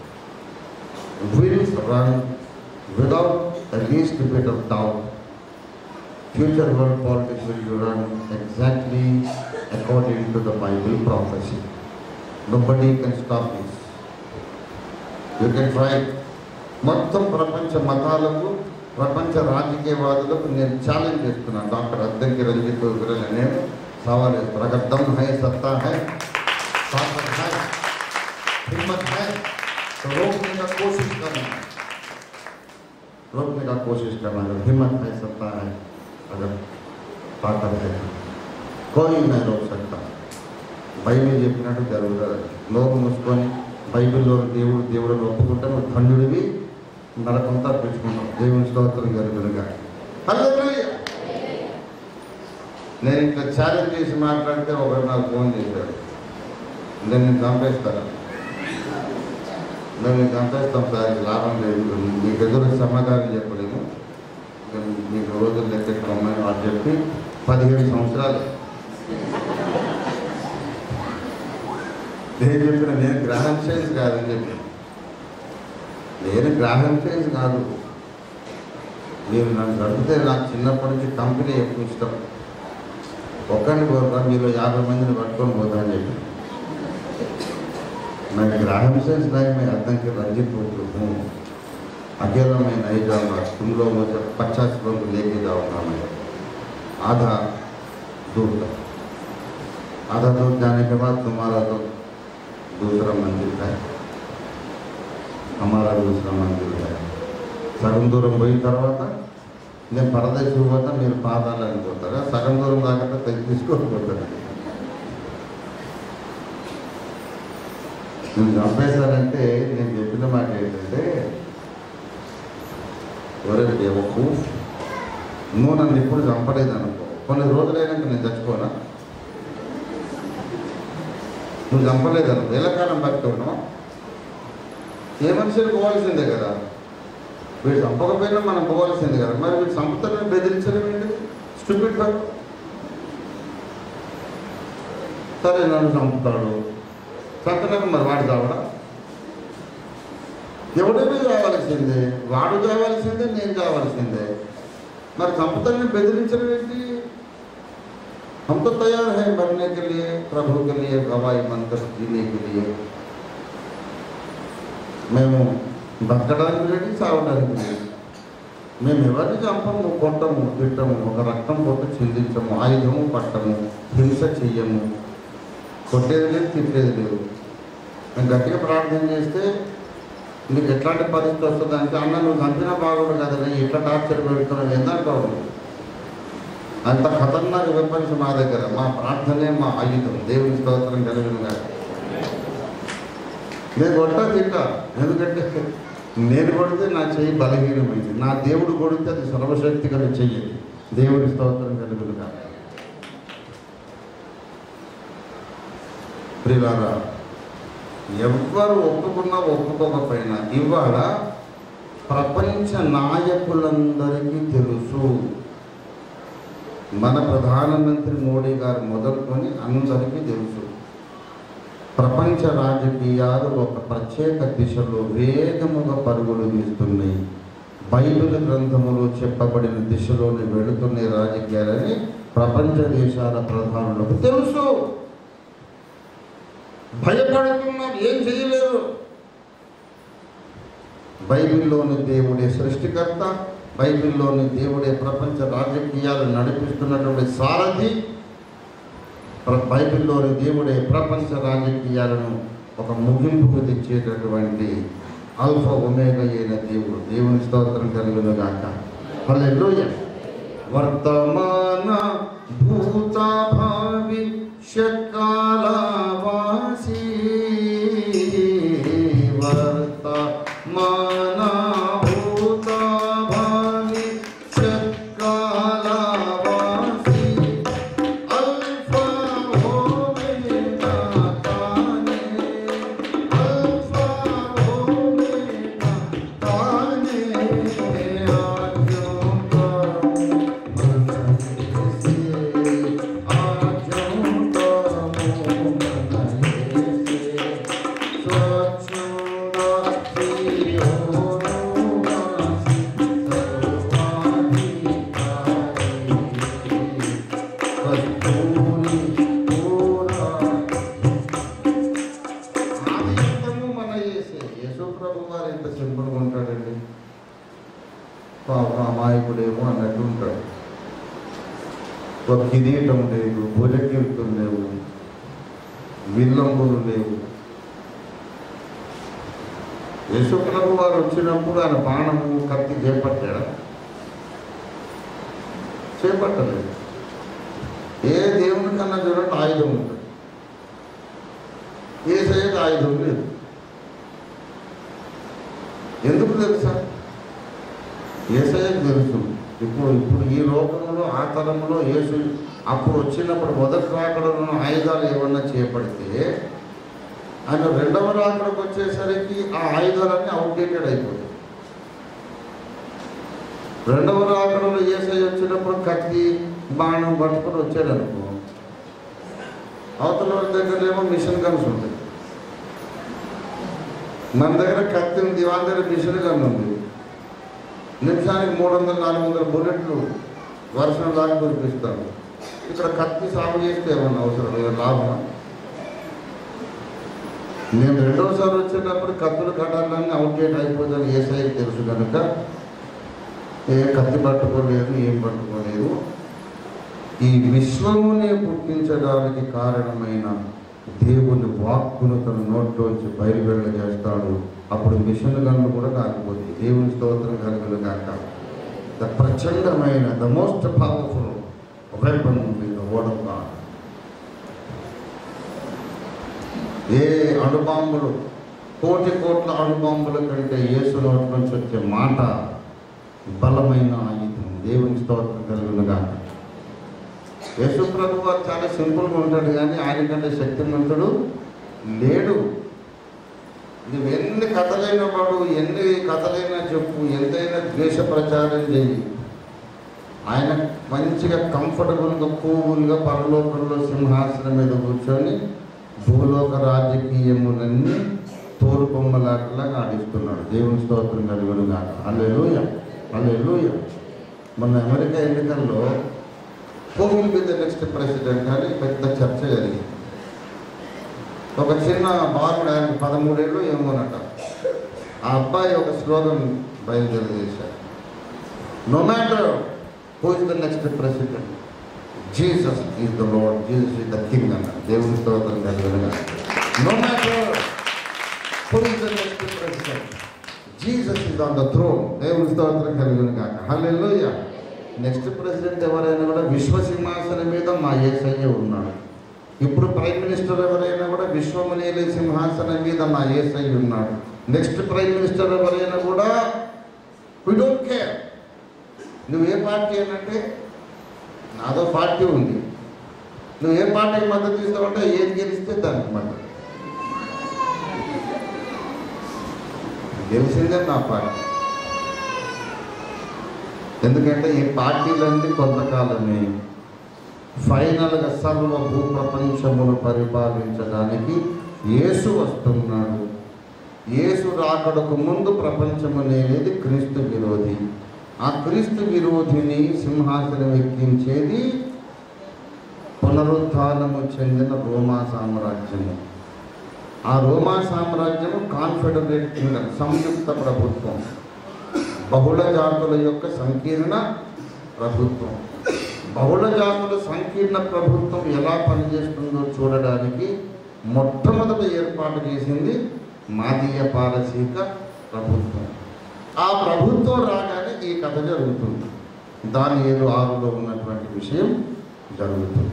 will run without the least bit of doubt. Future world politics will run exactly according to the Bible prophecy. Nobody can stop this. You can try. మొత్తం ప్రపంచ మతాలకు ప్రపంచ రాజకీయవాదులకు నేను challenge చేస్తున్నాను doctor Addanki Ranjith గురల్ నేను సవాల్ చేస్తాను అగర్ దమ్ హై సత్తా హై ताकत है हिम्मत है तो रोकने का कोशिश करना रोकने का कोशिश करना अगर हिम्मत है सत्ता है अगर ताकत है कोई नहीं रोक सकता బైబిల్ చెప్పినట్టు జరుగుతుంది నోరు మూసుకొని బైబిల్లో దేవుడు దేవుడు ఒప్పుకుంటే నువ్వు ధన్యుడివి నరకంతా పెంచుకుంటాం దేవుని స్తోత్రం జరుగుతుందిగా హల్లెలూయా నేను ఇట్లా ఛాలెంజ్ చేసి మాట్లాడితే ఒకరు నాకు ఫోన్ చేశాడు నేను నేను చంపేస్తాను నేను నేను చంపేస్తాం సార్ ఇది లాభం లేదు మీకు ఎదురు సమాధానం చెప్పలేము నేను మీకు రోజులు లెక్కెట్టుకోమని వాళ్ళు చెప్పి పదిహేను సంవత్సరాలు నేను చెప్పిన నేను గ్రాహం సైన్స్ కాదని చెప్పి నేను గ్రాహం సైన్స్ కాదు మీరు నన్ను గడిపితే నాకు చిన్నప్పటి నుంచి కంపెనీ ఎక్కువ ఇష్టం ఒక్కరిని పోతా మీరు యాభై మందిని పట్టుకొని పోతా అని చెప్పి मैं ग्राहक से नहीं मैं अदन के रंजित हूँ अकेला मैं नहीं जाऊँगा तुम लोग मुझे पचास लोग लेके जाऊँगा मैं आधा दूर तक आधा दूर जाने के बाद तुम्हारा तो दूसरा मंदिर है हमारा दूसरा मंदिर है సగం దూరం పోయిన తర్వాత నేను పరదేశం పోతా మీరు పాదాలని పోతారా సగం దూరం దాకా తీసుకోకపోతాను నువ్వు చంపేశానంటే నేను చెప్పిన మాట ఏంటంటే ఒరే దేవకు నువ్వు నన్ను ఇప్పుడు చంపలేదు అనుకో కొన్ని రోజులైనాక నేను చచ్చిపోనా నువ్వు చంపలేదు అనుకో ఎల్లకాలం బతుకున్నావు ఏ మనిషిని పోవాల్సిందే కదా వీడు చంపకపోయినా మనం పోవాల్సిందే కదా మరి వీడు చంపుతారని బెదిరించడం ఏంటి స్టూపిడ్ ఫర్ సరే నన్ను చంపుతాడు చంపనకు మరి వాడు చావడా ఎవడేమీ కావాల్సిందే వాడు కావాల్సిందే నేను కావాల్సిందే మరి చంపుతాన్ని బెదిరించడం ఏంటి हम तो तैयार है मरने के लिए प्रभु के लिए गवाही मंत्र जीने के लिए మేము బతకడానికి రెడీ చావడానికి రెడీ మేము ఎవరిని చంపము కొట్టము తిట్టము ఒక రక్తం పొట్టు చిందించము ఆయుధము పట్టము హింస చెయ్యము కొట్టేది లేదు తిట్టేది లేదు మేము గట్టిగా ప్రార్థన చేస్తే నీకు ఎట్లాంటి పరిస్థితి వస్తుంది అంటే అన్న నువ్వు చంపినా బాగుండు కదా నేను ఇట్లా టార్చర్ పెడుతున్నావు ఏందంటావు అంత ఖతర్నాక్ వెపన్స్ మా దగ్గర మా ప్రార్థనే మా ఆయుధం దేవుని స్తోత్రం కలిగిన నేను కొట్టా తింటా ఎందుకంటే నేను కొడితే నా చెయ్యి బలహీనమైంది నా దేవుడు కొడితే అది సర్వశక్తి కలిగి చెయ్యి దేవుని స్తోత్రం కలుగునుగా ప్రియులారా ఎవ్వరు ఒప్పుకున్నా ఒప్పుకోకపోయినా ఇవాళ ప్రపంచ నాయకులందరికీ తెలుసు మన ప్రధానమంత్రి మోడీ గారు మొదలుకొని అందరికీ తెలుసు ప్రపంచ రాజకీయాలు ఒక ప్రత్యేక దిశలో వేగముగా పరుగులు తీస్తున్నాయి బైబిల్ గ్రంథములో చెప్పబడిన దిశలోని వెళుతున్నాయి రాజకీయాలని ప్రపంచ దేశాల ప్రధానులకు తెలుసు భయపడుతున్నారు ఏం చేయలేరు బైబిల్లోని దేవుడే సృష్టికర్త బైబిల్లోని దేవుడే ప్రపంచ రాజకీయాలు నడిపిస్తున్నటువంటి సారథి ప్ర- బైబిల్లోని దేవుడే ప్రపంచ రాజకీయాలను ఒక ముగింపుకు తెచ్చేటటువంటి అల్ఫా ఒమేగా అయిన దేవుడు దేవుని స్తోత్రం కలుగును గాక హల్లెలూయా వర్తమాన భూత భావి షట్కాలవాసి వర్తమాన భూత భావి షట్కాలవాసి అల్ఫా ఓమేగా తానే అల్ఫా ఓమేగా తానే ఆదియుద్ధము మన యేసే. యేసు ప్రభు వారు ఎంత సింపుల్గా ఉంటాడండి పాప అమాయకుడేమో అన్నట్టు ఉంటాడు ఒక కిరీటం లేదు భుజకీర్తులు లేవు విల్లంబులు లేవు యేసు ప్రభు వారు వచ్చినప్పుడు ఆయన బాణము కత్తి చేపట్టాడా చేపట్టలేదు ఏ దేవుని కన్నా చూడండి ఆయుధం ఉంటుంది ఏ సైడ్ ఆయుధం లేదు ఎందుకు తెలుసా ఏసయ్యకు తెలుసు ఇప్పుడు ఇప్పుడు ఈ లోకంలో ఆ తరంలో యేసు అప్పుడు వచ్చినప్పుడు మొదటి రాకడలో ఆయుధాలు ఏమన్నా చేపడితే ఆయన రెండవ రాకడకు వచ్చేసరికి ఆ ఆయుధాలన్నీ అవుట్డేటెడ్ అయిపోతాయి రెండవ రాకడలో ఏసై వచ్చినప్పుడు కత్తి బాణం పట్టుకొని వచ్చాడు అనుకో అవతల వారి దగ్గర ఏమో మిషన్ గన్స్ ఉంటాయి మన దగ్గర కత్తి ఉంది వాళ్ళ దగ్గర మిషన్ గన్ ఉంది నిమిషానికి మూడు వందల నాలుగు వందల బుల్లెట్లు వర్షం దాకా కురిపిస్తాడు ఇక్కడ కత్తి సాగు చేస్తే ఏమన్నా అవసరం లేదు లాభం నేను రెండోసారి వచ్చేటప్పుడు కత్తులు కట్టాలని అవుట్డేట్ అయిపోతుందని ఏసఐ తెలుసు కనుక ఏ కత్తి పట్టుకోలేదు ఏం పట్టుకోలేదు ఈ విశ్వమునే పుట్టించడానికి కారణమైన దేవుని వాక్కును తన నోట్లోంచి బయలువెళ్ళ చేస్తాడు అప్పుడు మిషన్ గన్లు కూడా కాకపోతే దేవుని స్తోత్రం కలుగులు కాక ద ప్రచండమైన the most powerful weapon the word of God ఏ అణుబాంబులు కోటి కోట్ల అణుబాంబుల కంటే యేసు నోటి నుంచి వచ్చే మాట బలమైన ఆయుధం దేవుని స్తోత్రం కలుగును కాక యేసు ప్రభు వారు చాలా సింపుల్గా ఉంటాడు కానీ ఆయన కంటే శక్తివంతుడు లేడు నువ్వు ఎన్ని కథలైన వాడు ఎన్ని కథలైనా చెప్పు ఎంతైనా ద్వేష ప్రచారం చేయి ఆయన మంచిగా కంఫర్టబుల్గా కూల్గా పరలోకంలో సింహాసనం మీద కూర్చొని భూలోక రాజకీయములన్నీ తోలు బొమ్మలాటలాగా ఆడిస్తున్నాడు దేవుని స్తోత్రం కలుగుడు కాక అల్లెలుయ అల్లెలుయ మొన్న అమెరికా ఎన్నికల్లో కోవిల్ విత్ నెక్స్ట్ ప్రెసిడెంట్ అని పెద్ద చర్చ జరిగింది ఒక చిన్న బాలుడు ఆయన పదమూడేళ్ళు ఏమోనట ఆ అబ్బాయి ఒక స్లోగన్ బయలుదేరి చేశాడు no matter who is the next president Jesus is the lord Jesus is the king అన్న దేవుని స్తోత్రం కలిగినగా no matter who is the next president Jesus is on the throne దేవుని స్తోత్రం కలిగినగా హల్లెలూయా నెక్స్ట్ ప్రెసిడెంట్ ఎవరైనా కూడా విశ్వ సింహాసనం మీద మా ఏసయ్య ఉన్నాడు ఇప్పుడు ప్రైమ్ మినిస్టర్ ఎవరైనా కూడా విశ్వమునేలి సింహాసనం మీద మా ఏసయ్య ఉన్నాడు నెక్స్ట్ ప్రైమ్ మినిస్టర్ ఎవరైనా కూడా వి డోంట్ కేర్ నువ్వు ఏ పార్టీ అనంటే నాదో పార్టీ ఉంది నువ్వు ఏ పార్టీకి మద్దతు ఇస్తావంటే ఏది గెలిస్తే దానికి మద్దతు గెలిచిందే నా పార్టీ ఎందుకంటే ఈ పార్టీలన్నీ కొంతకాలమే ఫైనల్గా సర్వ భూప్రపంచమును పరిపాలించడానికి యేసు వస్తున్నాడు యేసు రాకడకు ముందు ప్రపంచము అనేది క్రీస్తు విరోధి ఆ క్రీస్తు విరోధిని సింహాసనం ఎక్కించేది పునరుత్థానము చెందిన రోమా సామ్రాజ్యము ఆ రోమా సామ్రాజ్యము కాన్ఫెడరేట్ కింగ్డమ్ సంయుక్త ప్రభుత్వం బహుళ జాతుల యొక్క సంకీర్ణ ప్రభుత్వం బహుళ జాతుల సంకీర్ణ ప్రభుత్వం ఎలా పనిచేస్తుందో చూడడానికి మొట్టమొదట ఏర్పాటు చేసింది మాదీయ పారసీక ప్రభుత్వం ఆ ప్రభుత్వం రాగానే ఈ కథ జరుగుతుంది దాని ఏడు ఆరులో ఉన్నటువంటి విషయం జరుగుతుంది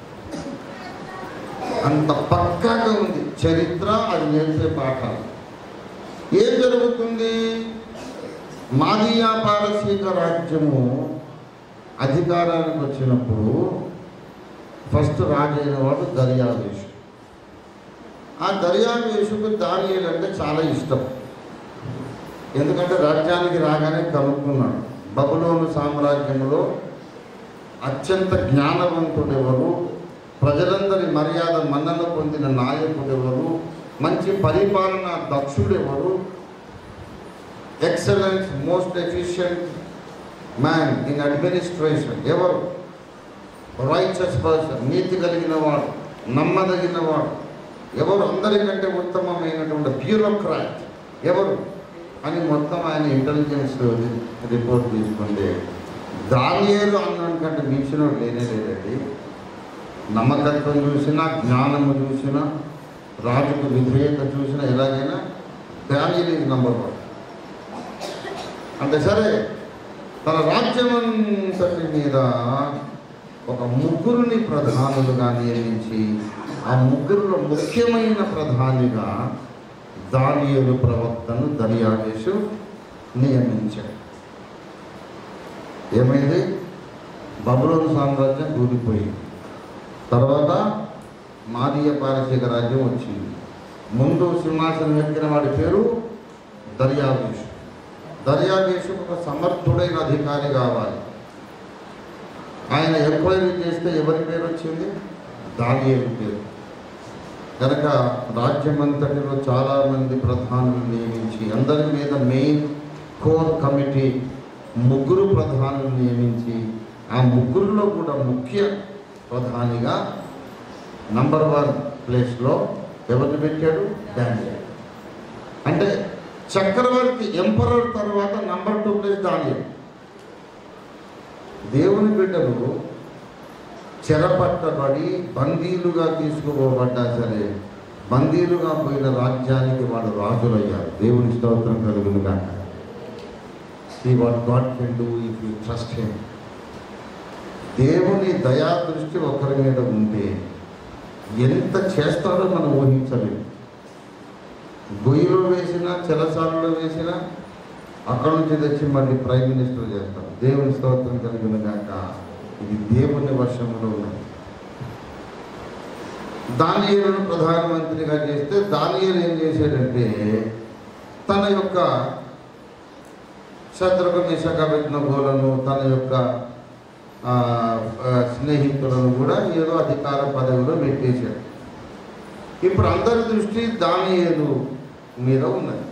అంత పక్కాగా ఉంది చరిత్ర అది నేర్పే పాఠాలు ఏం జరుగుతుంది మాదియా పారసీక రాజ్యము అధికారానికి వచ్చినప్పుడు ఫస్ట్ రాజైన వాడు దర్యావేషు ఆ దర్యావేషుకు దానియేలు అంటే చాలా ఇష్టం ఎందుకంటే రాజ్యానికి రాగానే కనుక్కున్నాడు బబులోను సామ్రాజ్యంలో అత్యంత జ్ఞానవంతుడెవరు ప్రజలందరి మర్యాద మన్నన పొందిన నాయకుడెవరు మంచి పరిపాలన దక్షుడెవరు excellence most efficient man in administration ఎవరు రైచస్ పర్సన్ నీతి కలిగిన వాడు నమ్మదగిన వాడు ఎవరు అందరికంటే ఉత్తమమైనటువంటి బ్యూరోక్రాట్ ఎవరు అని మొత్తం ఆయన ఇంటెలిజెన్స్ రిపోర్ట్ తీసుకుంటే దానియేలు అన్నాడు కంటే మించిన లేనే లేదండి నమ్మకత్వం చూసినా జ్ఞానము చూసినా రాజుకు విధేయత చూసినా ఎలాగైనా దానియేలు ఇది నంబర్ వన్ అంటే సరే తన రాజ్యమంతటి మీద ఒక ముగ్గురిని ప్రధానులుగా నియమించి ఆ ముగ్గురులో ముఖ్యమైన ప్రధానిగా దానియేలు ప్రవక్తను దర్యావేషు నియమించాడు ఏమైంది బబులోను సామ్రాజ్యం కూలిపోయింది తర్వాత మాదీయ పారసీక రాజ్యం వచ్చింది ముందు సింహాసనం ఎక్కిన వాడి పేరు దర్యావేషు దర్యావేషు ఒక సమర్థుడైన అధికారి కావాలి ఆయన ఎంక్వైరీ చేస్తే ఎవరి పేరు వచ్చింది దానియేలు పేరు కనుక రాజ్యమంతటిలో చాలామంది ప్రధానులు నియమించి అందరి మీద మెయిన్ కోర్ కమిటీ ముగ్గురు ప్రధానులు నియమించి ఆ ముగ్గురులో కూడా ముఖ్య ప్రధానిగా నంబర్ వన్ ప్లేస్లో ఎవరిని పెట్టాడు డానియల్ అంటే చక్రవర్తి ఎంపరర్ తర్వాత నంబర్ టూ ప్లేస్ డానియల్ దేవుని బిడ్డలు చెరపట్టబడి బందీలుగా తీసుకుపోబడ్డా సరే బందీలుగా పోయిన రాజ్యానికి వాళ్ళు రాజులయ్యారు దేవుని స్తోత్రం కలుగును కాక ఈ what God can do if you trust him దేవుని దయా దృష్టి ఒకరి మీద ఉంటే ఎంత చేస్తారో మనం ఊహించలేము గొయ్యిలో వేసినా చెలసాలలో వేసినా అక్కడి నుంచి తెచ్చి మళ్ళీ ప్రైమ్ మినిస్టర్ చేస్తారు దేవుని స్తోత్రం కలిగిన గాక ఇది దేవుని వర్షంలో ఉన్నది దానియేలును ప్రధానమంత్రిగా చేస్తే దానియేలు ఏం చేశాడంటే తన యొక్క శత్రుఘ మిషకబెట్టిన గోలను తన యొక్క ఆ, ఆ, స్నేహితులను కూడా ఏదో అధికార పదవిలో పెట్టేశాడు ఇప్పుడు అందరి దృష్టి దానియేలు మీద ఉన్నది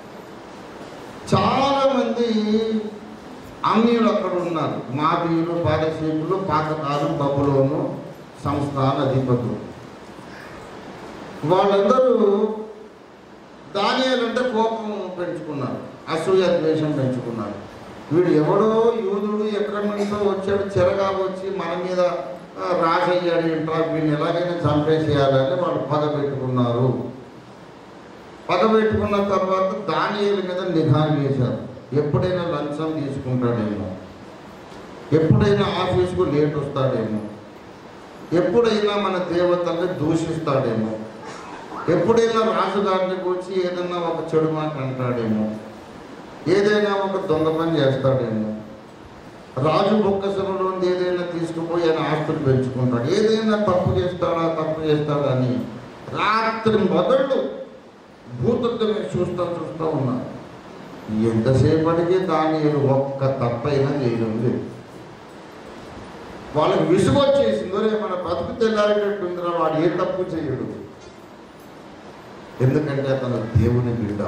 చాలా మంది అన్యులు అక్కడ ఉన్నారు మాబీయులు పారసీకులు పాతకాలం బబులోను సంస్థాన అధిపతులు వాళ్ళందరూ దానియాలంటే కోపం పెంచుకున్నారు అసూయ ద్వేషం పెంచుకున్నారు వీడు ఎవడో యూదుడు ఎక్కడి నుంచో వచ్చాడు చెరగా వచ్చి మన మీద ఆ, రాజయ్యాడు ఏంట్రా వీడిని ఎలాగైనా చంపేసేయాలని వాళ్ళు పగ పెట్టుకున్నారు పగ పెట్టుకున్న తర్వాత దానియేలు మీద నిఘా వేశారు ఎప్పుడైనా లంచం తీసుకుంటాడేమో ఎప్పుడైనా ఆఫీస్కు లేట్ వస్తాడేమో ఎప్పుడైనా మన దేవతల్ని దూషిస్తాడేమో ఎప్పుడైనా రాజుగారిని గురించి ఏదైనా ఒక చెడు మాట అంటాడేమో ఏదైనా ఒక దొంగ పని చేస్తాడేమో రాజు బొక్కసంలో ఏదైనా తీసుకుపోయి ఆయన ఆస్తులు పెంచుకుంటాడు ఏదైనా తప్పు చేస్తాడా తప్పు చేస్తాడా అని రాత్రి మొదళ్ళు భూతులతో మీరు చూస్తూ చూస్తూ ఉన్నారు ఎంతసేపటికి దాని ఒక్క తప్పైనా చేయడం లేదు వాళ్ళకి విసుగు వచ్చేసిందో రే మన బతుకు తెల్లారేటట్టుందిరా వాడు ఏ తప్పు చేయడు ఎందుకంటే అతను దేవుని బిడ్డ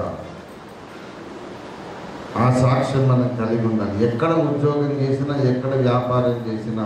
ఆ సాక్ష్యం మనం కలిగి ఉండాలి ఎక్కడ ఉద్యోగం చేసినా ఎక్కడ వ్యాపారం చేసినా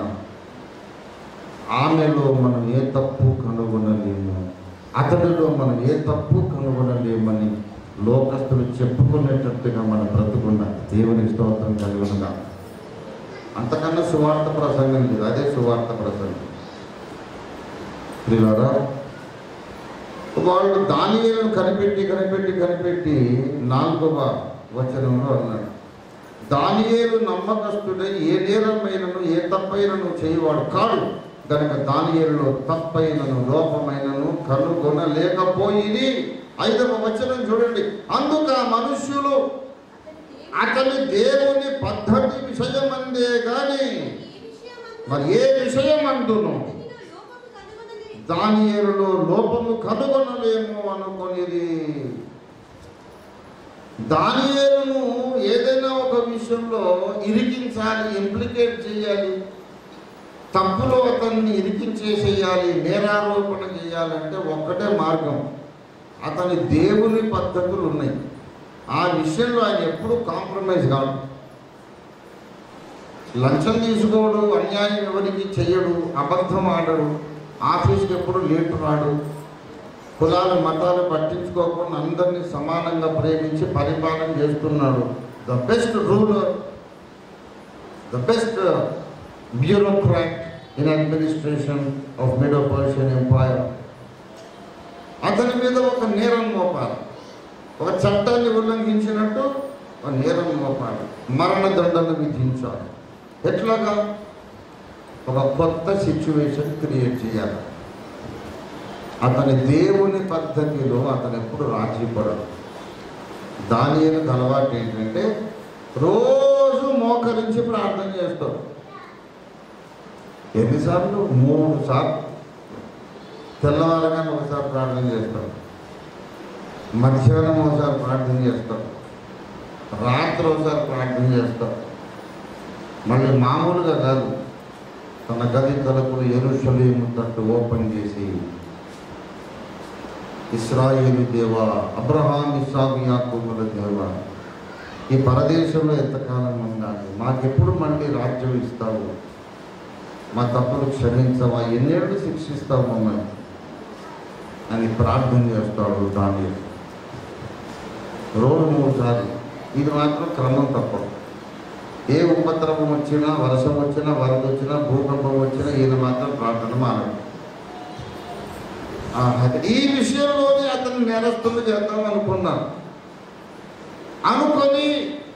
ఆమెలో మనం ఏ తప్పు కనుగొనలేము అతడిలో మనం ఏ తప్పు కనుగొనలేమని లోకస్తులు చెప్పుకునేటట్టుగా మనం బ్రతుకున్నాం దేవుని స్తోత్రం కలిగి ఉన్నాం అంతకన్నా సువార్త ప్రసంగం లేదు అదే సువార్త ప్రసంగం ప్రియులారా వాళ్ళు దానియేలను కనిపెట్టి కనిపెట్టి కనిపెట్టి నాలుగవ వచనంలో అన్నాడు దానియేలు నమ్మకస్తుడై ఏ నేరమైనను ఏ తప్పైనను చేయవాడు కాడు కనుక దానియేలులో తప్పైనను లోపమైనను కనుగొనలేకపోయింది ఐదవ వచనం చూడండి అందుకు ఆ మనుష్యులు అతని దేవుని పద్ధతి విషయమందే గాని మరి ఏ విషయమందును దానియేలులో లోపము కనుగొనలేము అనుకొనిది దానియేలును ఏదైనా ఒక విషయంలో ఇరికించాలి ఇంప్లికేట్ చేయాలి తప్పులో అతన్ని ఇరికించేసేయాలి నేరారోపణ చేయాలంటే ఒక్కటే మార్గం అతని దేవుని పద్ధతులు ఉన్నాయి ఆ విషయంలో ఆయన ఎప్పుడూ కాంప్రమైజ్ కాదు లంచం తీసుకోడు అన్యాయం ఎవరికి చెయ్యడు అబద్ధం ఆడడు ఆఫీస్కి ఎప్పుడు లేటు రాడు కులాలు మతాలు పట్టించుకోకుండా అందరినీ సమానంగా ప్రేమించి పరిపాలన చేస్తున్నాడు the best ruler the best bureaucrat in administration of Medo Persian empire అతని మీద ఒక నేరం మోపాలి ఒక చట్టాన్ని ఉల్లంఘించినట్టు ఒక నేరం మోపాలి మరణదండన విధించాలి ఎట్లాగా ఒక కొత్త సిచ్యువేషన్ క్రియేట్ చేయాలి అతని దేవుని పద్ధతిలో అతను ఎప్పుడు రాజీ పడడు దాని అలవాటు ఏంటంటే రోజు మోకరించి ప్రార్థన చేస్తాడు ఎన్నిసార్లు మూడు సార్లు తెల్లవారగానే ఒకసారి ప్రార్థన చేస్తాడు మధ్యాహ్నం ఒకసారి ప్రార్థన చేస్తాడు రాత్రి ఒకసారి ప్రార్థన చేస్తాడు మళ్ళీ మామూలుగా కాదు తన గది తలుపులు ఎరుషలేము తట్టు ఓపెన్ చేసి ఇస్రాయేలు దేవ అబ్రహాం ఇస్సాకు యాకోబుల దేవ ఈ పరదేశంలో ఎంతకాలం ఉండాలి మాకెప్పుడు మళ్ళీ రాజ్యం ఇస్తావు మా తప్పులు క్షమించవా ఎన్నేళ్ళు శిక్షిస్తావు మమ్మల్ని అని ప్రార్థన చేస్తాడు దాని రోజు మూడు సార్లు ఇది మాత్రం క్రమం తప్పదు ఏ ఉపద్రవం వచ్చినా వర్షం వచ్చినా వరద వచ్చినా భూకంపం వచ్చినా ఈయన మాత్రం ప్రార్థన మానడు ఆ, అయితే ఈ విషయంలోనే అతను నేరస్తులు చేద్దాం అనుకున్నాను అనుకొని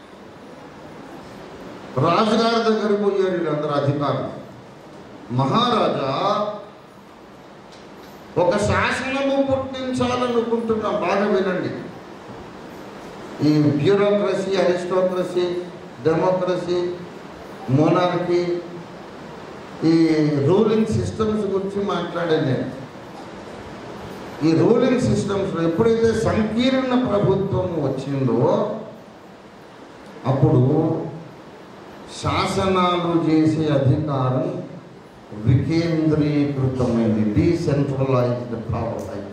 రాజుగారి దగ్గరికి పోయారు వీళ్ళందరూ అధికారులు మహారాజా ఒక శాసనము పుట్టించాలనుకుంటున్నాం బాగా వినండి ఈ బ్యూరోక్రసీ అరిస్టోక్రసీ డెమోక్రసీ మోనార్కీ ఈ రూలింగ్ సిస్టమ్స్ గురించి మాట్లాడాను నేను ఈ రూలింగ్ సిస్టమ్స్ ఎప్పుడైతే సంకీర్ణ ప్రభుత్వం వచ్చిందో అప్పుడు శాసనాలు చేసే అధికారం వికేంద్రీకృతమైంది డీసెంట్రలైజ్డ్ పవర్ అయింది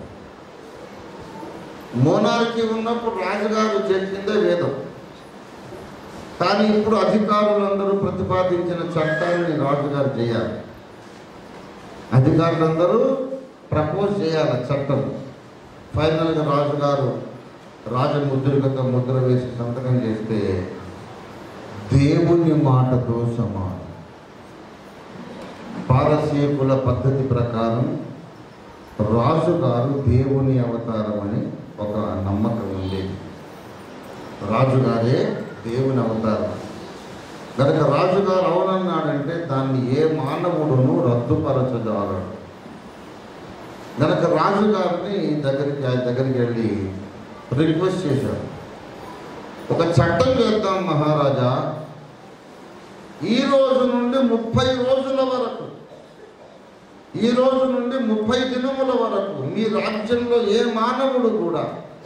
మోనార్కీ ఉన్నప్పుడు రాజుగారు చెప్పిందే వేదం కానీ ఇప్పుడు అధికారులందరూ ప్రతిపాదించిన చట్టాన్ని రాజుగారు చేయాలి అధికారులందరూ ప్రపోజ్ చేయాలి చట్టం ఫైనల్గా రాజుగారు రాజముద్రికతో ముద్ర వేసి సంతకం చేస్తే దేవుని మాటతో సమానం పారసీకుల పద్ధతి ప్రకారం రాజుగారు దేవుని అవతారం అని ఒక నమ్మకం ఉండేది రాజుగారే దేవుని అవతారం కనుక రాజుగారు అవునన్నాడంటే దాన్ని ఏ మానవుడును రద్దుపరచజాలడు కనుక రాజుగారిని దగ్గరికి ఆయన దగ్గరికి వెళ్ళి రిక్వెస్ట్ చేశాడు ఒక చట్టం చేద్దాం మహారాజా ఈ రోజు నుండి ముప్పై రోజుల వరకు ఈ రోజు నుండి ముప్పై దినముల వరకు మీ రాజ్యంలో ఏ మానవుడు కూడా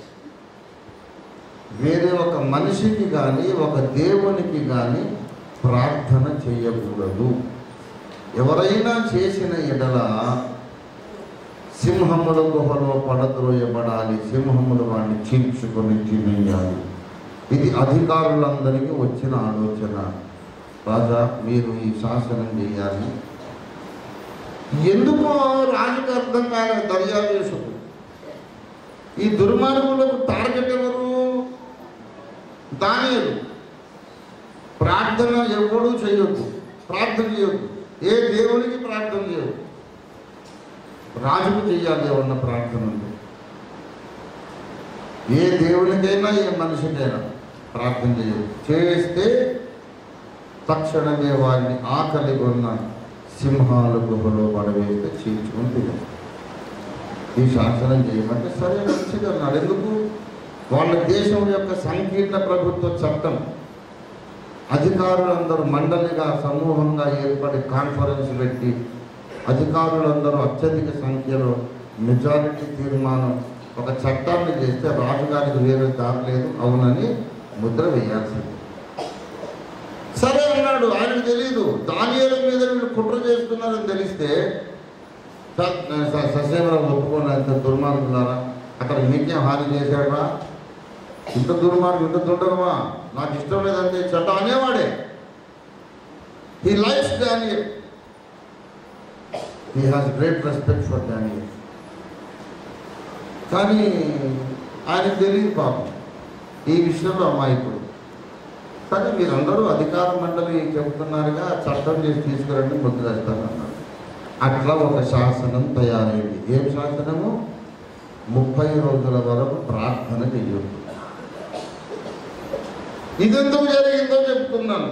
వేరే ఒక మనిషికి కానీ ఒక దేవునికి కానీ ప్రార్థన చేయకూడదు ఎవరైనా చేసిన ఎడల సింహముల గుహలో పడద్రోయబడాలి సింహములు వాడిని చీల్చుకొని తినేయాలి ఇది అధికారులందరికీ వచ్చిన ఆలోచన రాజా మీరు ఈ శాసనం చేయాలి ఎందుకో రాజుకు అర్థం కాలే దర్యావేశకు ఈ దుర్మార్గులకు టార్గెట్ ఎవరు దానియలు ప్రార్థన ఎవ్వడూ చేయొద్దు ప్రార్థన చేయొద్దు ఏ దేవునికి ప్రార్థన చేయొద్దు రాజుకు చేయాలి ఏమన్న ప్రార్థన ఉంటే ఏ దేవునికైనా ఏ మనిషికైనా ప్రార్థన చేయొద్దు చేస్తే తక్షణమే వారిని ఆకలి ఉన్న సింహాల గుహలో పడవేస్తే చీల్చుకుని తినేస్తారు ఈ శాసనం చేయమంటే సరే మంచిది అన్నాడు ఎందుకు వాళ్ళ దేశం యొక్క సంకీర్ణ ప్రభుత్వ చట్టం అధికారులందరూ మండలిగా సమూహంగా ఏర్పడి కాన్ఫరెన్స్ పెట్టి అధికారులందరూ అత్యధిక సంఖ్యలో మెజారిటీ తీర్మానం ఒక చట్టాన్ని చేస్తే రాజుగారికి వేరే దారి లేదు అవునని ముద్ర వేయాల్సింది సరే అన్నాడు ఆయనకు తెలియదు దానియేల మీద వీళ్ళు కుట్ర చేస్తున్నారని తెలిస్తే ససేమరం ఒప్పుకోండి అంత దుర్మార్గులారా అక్కడ మీకేం హాని చేశాడా ఇంత దుర్మార్గం ఇంత దుండగమా నాకు ఇష్టం లేదంటే చెడ్డ అనేవాడే he likes Daniel he has great respect for Daniel కానీ ఆయనకు తెలియదు పాపం ఈ విషయంలో అమాయకుడు కానీ మీరందరూ అధికార మండలి చెబుతున్నారుగా చట్టం చేసి తీసుకురండి ముద్రేస్తానన్నారు అట్లా ఒక శాసనం తయారైంది ఏం శాసనము ముప్పై రోజుల వరకు ప్రార్థన చెయ్యొద్దు ఇదెందుకు జరిగిందో చెప్తున్నాను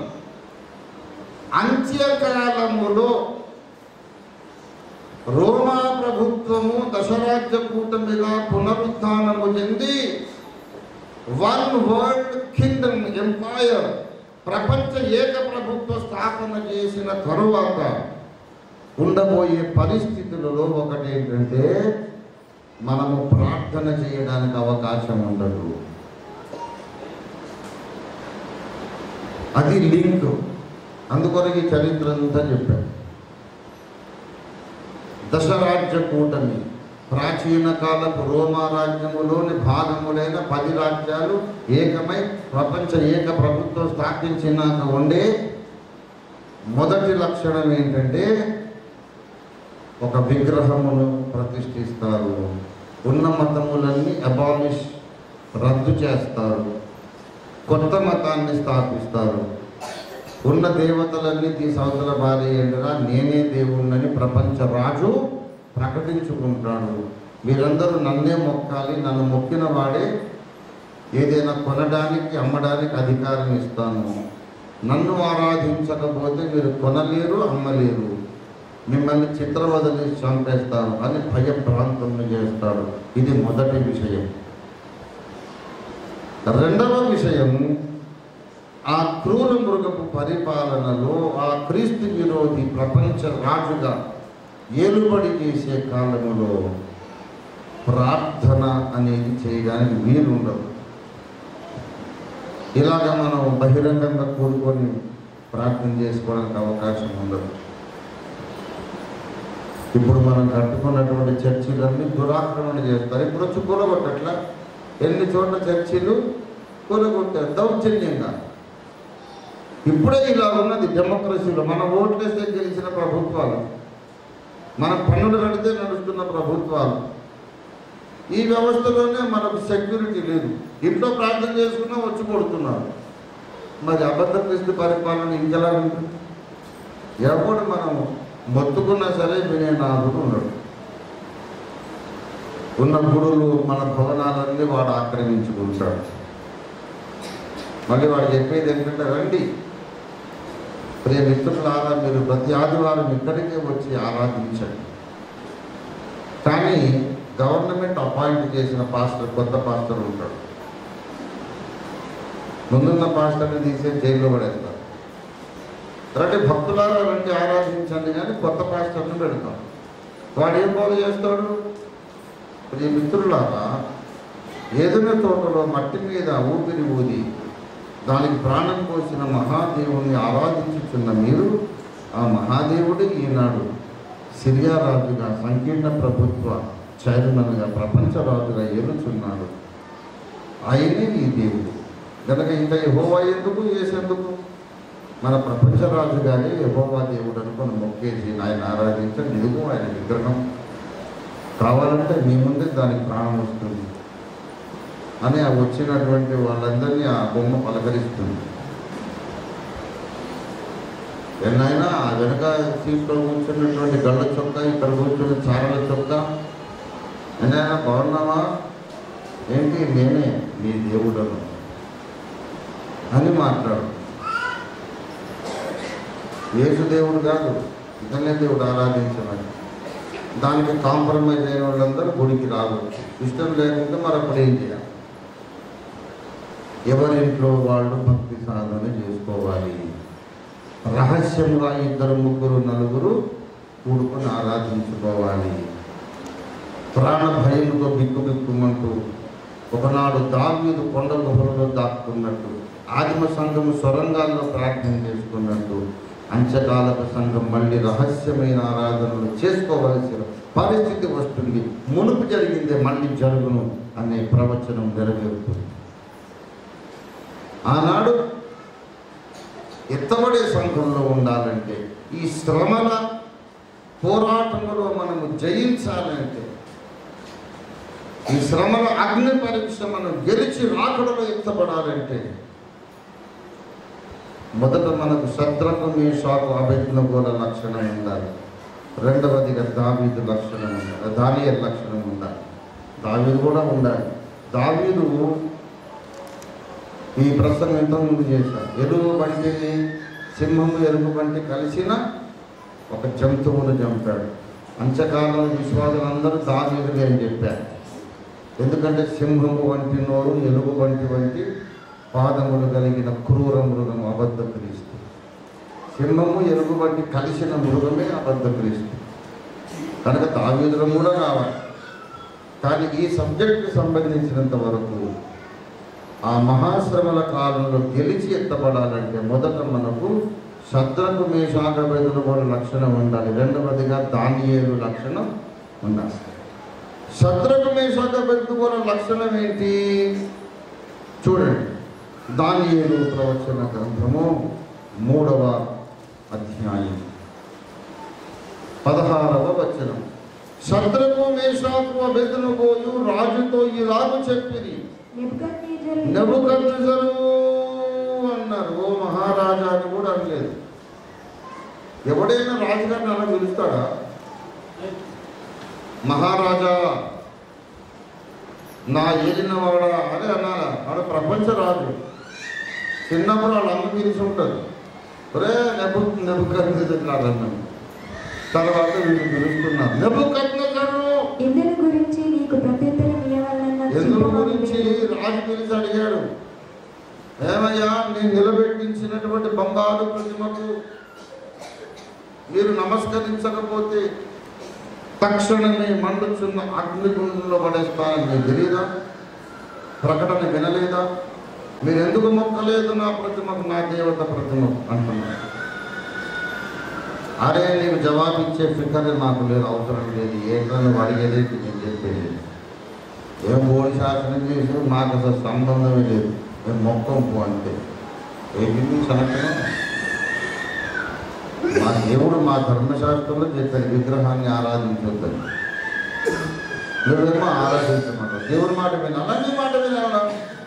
అంత్యకాలములో రోమా ప్రభుత్వము దశరాజ్య కూటమిగా పునరుత్థానము చెంది వన్ వరల్డ్ కింగ్డమ్ ఎంపైర్ ప్రపంచ ఏక ప్రభుత్వ స్థాపన చేసిన తరువాత ఉండబోయే పరిస్థితులలో ఒకటి ఏంటంటే మనము ప్రార్థన చేయడానికి అవకాశం ఉండదు అది లింక్ అందుకొరకు ఈ చరిత్ర అంతా చెప్పాను దశరాజ్య కూటమి ప్రాచీన కాలపు రోమా రాజ్యములోని భాగములైన పది రాజ్యాలు ఏకమై ప్రపంచ ఏక ప్రభుత్వం స్థాపించినాక ఉండే మొదటి లక్షణం ఏంటంటే ఒక విగ్రహమును ప్రతిష్ఠిస్తారు ఉన్న మతములన్నీ అబాలిష్ రద్దు చేస్తారు కొత్త మతాన్ని స్థాపిస్తారు ఉన్న దేవతలన్నీ తీసి అవతల బారేయండిరా నేనే దేవుణ్ణని ప్రపంచ రాజు ప్రకటించుకుంటాడు మీరందరూ నన్నే మొక్కాలి నన్ను మొక్కిన వాడే ఏదైనా కొనడానికి అమ్మడానికి అధికారం ఇస్తాను నన్ను ఆరాధించకపోతే మీరు కొనలేరు అమ్మలేరు మిమ్మల్ని చిత్రవదలి చంపేస్తాను అని భయభ్రాంతం చేస్తాడు ఇది మొదటి విషయం రెండవ విషయం ఆ క్రూర మృగపు పరిపాలనలో ఆ క్రీస్తు విరోధి ప్రపంచ రాజుగా ఏలుబడి చేసే కాలములో ప్రార్థన అనేది చేయడానికి వీలుండదు ఇలాగ మనం బహిరంగంగా కూడుకొని ప్రార్థన చేసుకోవడానికి అవకాశం ఉండదు ఇప్పుడు మనం కట్టుకున్నటువంటి చర్చిలన్నీ దురాక్రమణ చేస్తారు ఇప్పుడు వచ్చి కూలగొట్టట్లా ఎన్ని చోట్ల చర్చిలు కూలగొట్టారు దౌర్జన్యంగా ఇప్పుడే ఇలా ఉన్నది డెమోక్రసీలో మన ఓట్లేస్తే గెలిచిన ప్రభుత్వాలు మన పన్నులు కడితే నడుస్తున్న ప్రభుత్వాలు ఈ వ్యవస్థలోనే మనకు సెక్యూరిటీ లేదు ఇంట్లో ప్రార్థన చేసుకున్నా వచ్చి కొడుతున్నారు మరి అబద్ధ క్రిస్తు పరిపాలన ఇంకెలా ఉంటుంది ఎవడు మనం మొత్తుకున్నా సరే వినే నాదుడు ఉండడు ఉన్న గుడులు మన భవనాలన్నీ వాడు ఆక్రమించుకుంటాడు మళ్ళీ వాడు చెప్పేది ఏంటంటే రండి ప్రియ మిత్రులారా మీరు ప్రతి ఆదివారం ఇక్కడికే వచ్చి ఆరాధించండి కానీ గవర్నమెంట్ అపాయింట్ చేసిన పాస్టర్ కొత్త పాస్టర్ ఉంటాడు ముందున్న పాస్టర్ని తీసే జైల్లో పడేస్తారు రండి భక్తులారా రండి ఆరాధించండి కానీ కొత్త పాస్టర్ని పెడతాం వాడు ఏం బాగు చేస్తాడు ప్రియ మిత్రులారా ఏదైనా తోటలో మట్టి మీద ఊపిరి ఊది దానికి ప్రాణం పోసిన మహాదేవుని ఆరాధించుచున్న మీరు ఆ మహాదేవుడు ఈనాడు సిరియా రాజుగా సంకీర్ణ ప్రభుత్వ చైర్మన్గా ప్రపంచ రాజుగా ఏలుచున్నాడు ఆయనే ఈ దేవుడు కనుక ఇంకా యహోవా ఎందుకు చేసేందుకు మన ప్రపంచ రాజు గారి యహోవా దేవుడు అనుకుని మొక్కేసి ఆయన ఆరాధించండి ఇదిగో ఆయన విగ్రహం కావాలంటే మీ ముందే దానికి ప్రాణం వస్తుంది అని ఆ వచ్చినటువంటి వాళ్ళందరినీ ఆ బొమ్మ పలకరిస్తుంది ఎన్నైనా ఆ వెనక సీట్లో కూర్చున్నటువంటి గళ్ళ చొక్క ఇక్కడ కూర్చున్న చారల చొక్క ఎన్నైనా బాగున్నావా ఏంటి నేనే నీ దేవుడను అని మాట్లాడు యేసు దేవుడు కాదు ఇతనే దేవుడు ఆరాధించమని దానికి కాంప్రమైజ్ అయిన వాళ్ళందరూ గుడికి రావచ్చు ఇష్టం లేకుంటే మరి అప్పుడు ఏం చేయాలి ఎవరింట్లో వాళ్ళు భక్తి సాధన చేసుకోవాలి రహస్యంగా ఇద్దరు ముగ్గురు నలుగురు కూడుకొని ఆరాధించుకోవాలి ప్రాణ భయంతో బిక్కు బిక్కుమంటూ ఒకనాడు దావీదు కొండ గుహలలో దాక్కున్నట్టు ఆదిమ సంఘము సొరంగాల్లో ప్రార్థన చేసుకున్నట్టు అంచకాలక సంఘం మళ్ళీ రహస్యమైన ఆరాధనలు చేసుకోవలసిన పరిస్థితి వస్తుంది మునుపు జరిగిందే మళ్ళీ జరుగును అనే ప్రవచనం నెరవేరుతుంది ఆనాడు ఎత్తబడే సంఘంలో ఉండాలంటే ఈ శ్రమల పోరాటంలో మనము జయించాలంటే ఈ శ్రమల అగ్ని పరీక్ష మనం గెలిచి రాకడలో ఎత్తబడాలంటే మొదట మనకు శత్రుకు మీ షాకు అభిజ్ఞ కూడా లక్షణం ఉండాలి రెండవదిగా దావీదు లక్షణం ఉండాలి దానియల్ లక్షణం ఉండాలి దావీదు కూడా ఉండాలి దావీదు ఈ ప్రసంగం ఇంతకుముందు చేశాను ఎరుగు వంటిని సింహము ఎరుగు వంటి కలిసిన ఒక జంతువును చంపాడు అంచకాలం విశ్వాసులందరూ దావీదులే అని చెప్పారు ఎందుకంటే సింహము వంటి నోరు ఎలుగు వంటి వంటి పాదములు కలిగిన క్రూర మృగం అబద్ధ క్రీస్తు సింహము ఎలుగు వంటి కలిసిన మృగమే అబద్ధ క్రీస్తు కనుక దావీదులం కూడా రావాలి కానీ ఈ సబ్జెక్ట్కి సంబంధించినంత వరకు ఆ మహాశ్రమల కాలంలో గెలిచి ఎత్తబడాలంటే మొదట మనకు శత్రుకు మీ శాఖభేదులు కూడా లక్షణం ఉండాలి రెండవదిగా దానియేలు లక్షణం ఉండాలి శత్రుకు మీ శాఖభేదు కూడా లక్షణం ఏంటి చూడండి దానియేలు ప్రవచన గ్రంథము మూడవ అధ్యాయం పదహారవ వచనం శత్రుకు మేషాకు అభెదును పోయు రాజుతో ఇలాగు చెప్పిరి నెబుకద్నెజరు నెబుకద్నెజరు అన్నారు ఓ మహారాజా అని కూడా అనలేదు ఎవడైనా రాజుగారిని అలా పిలుస్తాడా మహారాజా నా ఏలినవాడా అని అన్నారా వాడు ప్రపంచ రాజు చిన్నప్పుడు వాళ్ళ అమ్మ పిలిచి ఉంటుంది ఒరే నెబు నెబుకద్నెజరు అన్నాను తర్వాత వీళ్ళు పిలుస్తున్నారు నెబుకద్నెజరు ఇందుల గురించి నీకు ప్రత్యుత్తరం ఇవ్వాలన్న ఎందుల గురించి రాజు పిలిచి అడిగాడు ఏమయ్యా నేను నిలబెట్టించినటువంటి బంగారు ప్రతిమకు మీరు నమస్కరించకపోతే తక్షణమే మండుచున్న అగ్నిగుండంలో పడేస్తానని మీకు తెలియదా ప్రకటన వినలేదా మీరు ఎందుకు మొక్కలేదు నా ప్రతిమకు నా దేవత ప్రతిమకు అంటున్నారు అరే నీకు జవాబిచ్చే ఫికర్ నాకు లేదు అవసరం లేదు ఏంటో నువ్వు అడిగేది నేను చెప్పేది ఏం ఓడి శాసనం చేసి నాకు అసలు సంబంధమే లేదు నేను మొక్కం పో అంతే ఏంటి సంవత్సరం మా దేవుడు మా ధర్మశాస్త్రంలో చెప్పాడు విగ్రహాన్ని ఆరాధించొద్దని నువ్వేమో ఆరాధించమంటావు దేవుడి మాట వినాలా నీ మాట వినాలా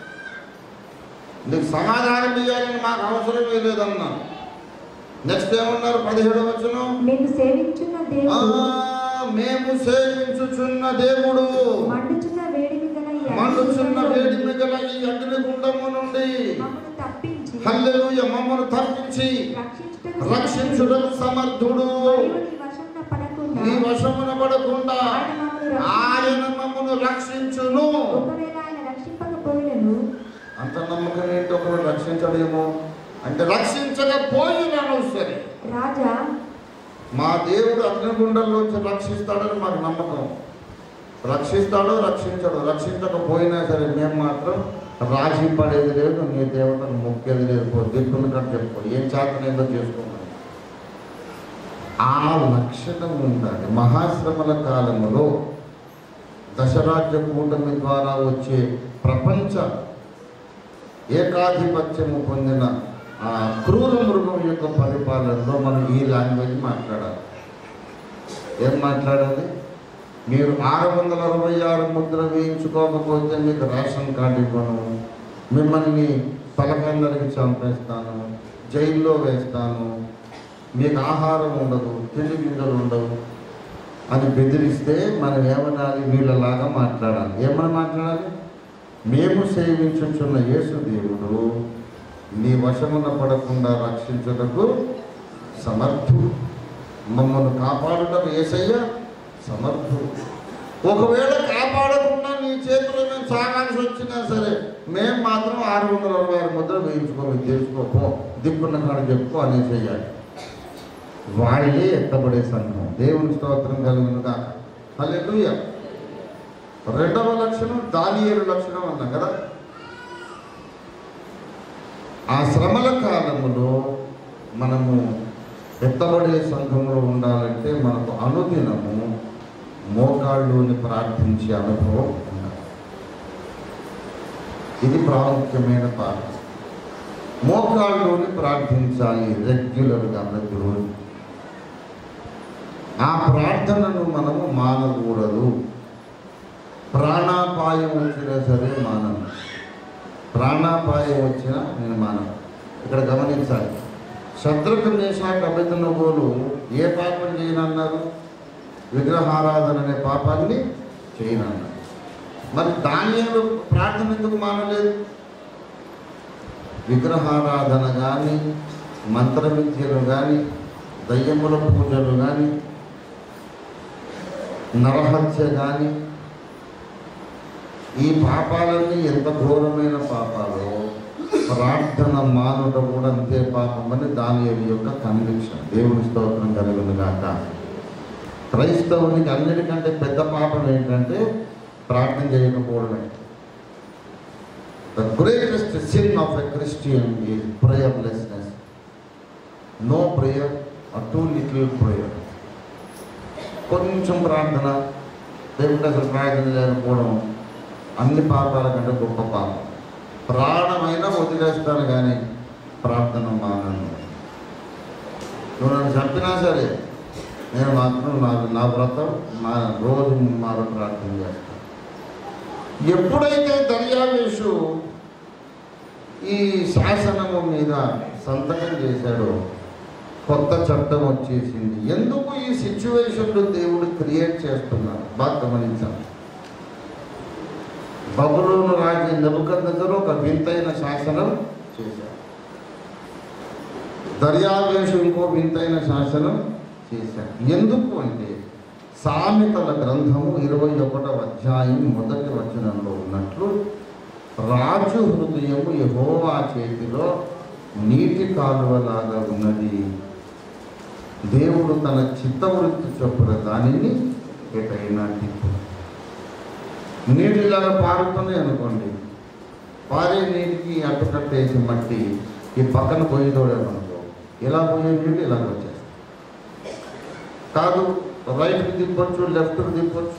నీకు సమాధానం ఇవ్వాలని మాకు అవసరమే లేదన్నా నెక్స్ట్ ఏమన్నారు పదిహేడు వచ్చును మేము సేవించున్న ఆ, దేవుడు మేము సేవించుచున్న దేవుడు మండుచున్న వేడిమి గల ఈ మండుచున్న అగ్నిగుండంలో వేడిమి గల ఈ అగ్ని గుండము నుండి మమ్మను తప్పించి హల్లెలూయ మమ్మను తప్పించి రక్షించుటకు రక్షించుటకు సమర్థుడు మరియు నీ వశంలో పడకుండా నీ వశమున పడకుండా ఆయన ఆయన మమ్మను రక్షించును. మమ్మను రక్షించును ఒకవేళ ఆయన రక్షింపకపోయినను అంత నమ్మకం ఏంటి ఒకరు రక్షించడేమో అంటే రక్షించకపోయినాను సరే రాజా మా దేవుడు అగ్నిగుండంలోంచి రక్షిస్తాడని మాకు నమ్మకం రక్షిస్తాడో రక్షించడో రక్షించకపోయినా సరే మేము మాత్రం రాజీ పడేది లేదు నీ దేవతను మొక్కేది లేదు పో దిక్కులు కట్ట చెప్పుకో ఏం చేతనేదో చేసుకున్నాను ఆ లక్షణం ఉండాలి మహాశ్రమల కాలములో దశరాజ్య కూటమి ద్వారా వచ్చే ప్రపంచ ఏకాధిపత్యము పొందిన ఆ క్రూర మృగం యొక్క పరిపాలనలో మనం ఈ లాంగ్వేజ్ మాట్లాడాలి ఏం మాట్లాడాలి మీరు ఆరు వందల అరవై ఆరు ముద్ర వేయించుకోకపోతే మీకు రేషన్ కార్డు ఇవ్వను మిమ్మల్ని తలకందరికి చంపేస్తాను జైల్లో వేస్తాను మీకు ఆహారం ఉండదు తిండి గింజలు ఉండవు అని బెదిరిస్తే మనం ఏమనాలి వీళ్ళలాగా మాట్లాడాలి ఏమని మాట్లాడాలి మేము సేవించుచున్న యేసు దేవుడు నీ వశమున పడకుండా రక్షించుటకు సమర్థుడు మమ్మల్ని కాపాడుటకు ఏసయ్య సమర్థుడు ఒకవేళ కాపాడకుండా నీ చేతిలో మేము సాగాల్సి వచ్చినా సరే మేము మాత్రం ఆరు వందల అరవై ఆరు ముద్ర వేయించుకోవాలి తెలుసుకోపో దిక్కున్న కాడ చెప్పుకో అని చెయ్యాలి వాళ్ళే ఎత్తబడే సంఘం దేవుని స్తోత్రం కలిగినగా హల్లెలూయా రెండవ లక్షణం దానియేలు లక్షణం అన్నాం కదా ఆ శ్రమల కాలములో మనము ఎత్తబడే సంఘంలో ఉండాలంటే మనకు అనుదినము మోకాళ్ళుని ప్రార్థించే అనుభవం ఉండాలి ఇది ప్రాముఖ్యమైన పాఠం మోకాళ్ళుని ప్రార్థించాలి రెగ్యులర్గా ప్రతిరోజు ఆ ప్రార్థనను మనము మానకూడదు ప్రాణాపాయం వచ్చినా సరే మానను ప్రాణాపాయం వచ్చినా నేను మానను ఇక్కడ గమనించాలి శత్రుఘ్న మేషాకు అభితనగోలు ఏ పాపం చేయనన్నారు విగ్రహారాధన అనే పాపాన్ని చేయనన్నారు మరి దానిలో ప్రార్థన ఎందుకు మానలేదు విగ్రహారాధన కానీ మంత్రవిద్యలు కానీ దయ్యముల పూజలు కానీ నరహత్య కానీ ఈ పాపాలన్నీ ఎంత ఘోరమైన పాపాలు ప్రార్థన మానుట కూడా అంతే పాపమని దాని యొక్క కన్విక్షన్ దేవుని స్తోత్రం కలుగును గాక క్రైస్తవునికి అన్నిటికంటే పెద్ద పాపం ఏంటంటే ప్రార్థన చేయకపోవడమే the greatest sin of a Christian is prayerlessness no prayer or too little prayer కొంచెం ప్రార్థన దేవుడికి అసలు ప్రార్థన లేకపోవడం అన్ని పాపాల కంటే గొప్ప పాపం ప్రాణమైనా వదిలేస్తాను కానీ ప్రార్థన మానను నువ్వు నన్ను చంపినా సరే నేను మాత్రం నా నా వ్రతం నా రోజు మారు ప్రార్థన చేస్తాను ఎప్పుడైతే దర్యావేషు ఈ శాసనము మీద సంతకం చేశాడో కొత్త చట్టం వచ్చేసింది ఎందుకు ఈ సిచ్యువేషన్లో దేవుడు క్రియేట్ చేస్తున్నాడు బాగా గమనించాలి బబులోను రాజు నెబుకద్నెజరు ఒక వింతైన శాసనం చేశాడు దర్యావేషు ఇంకో వింతైన శాసనం చేశాడు ఎందుకు అంటే సామెతల గ్రంథము ఇరవై ఒకటవ అధ్యాయం మొదటి వచనంలో ఉన్నట్లు రాజు హృదయము యహోవా చేతిలో నీటి కాలువలాగా ఉన్నది దేవుడు తన చిత్తవృత్తి చొప్పున దానిని ఎటైనా తిప్పు నీటిలాగా పారుతున్నాయి అనుకోండి పారే నీటికి అట్టుకట్టేసి మట్టి ఈ పక్కన పోయేదోడేమనుకో ఇలా పోయే నీళ్ళు ఇలా వచ్చేస్తాయి కాదు రైట్కి తిప్పొచ్చు లెఫ్ట్కి తిప్పొచ్చు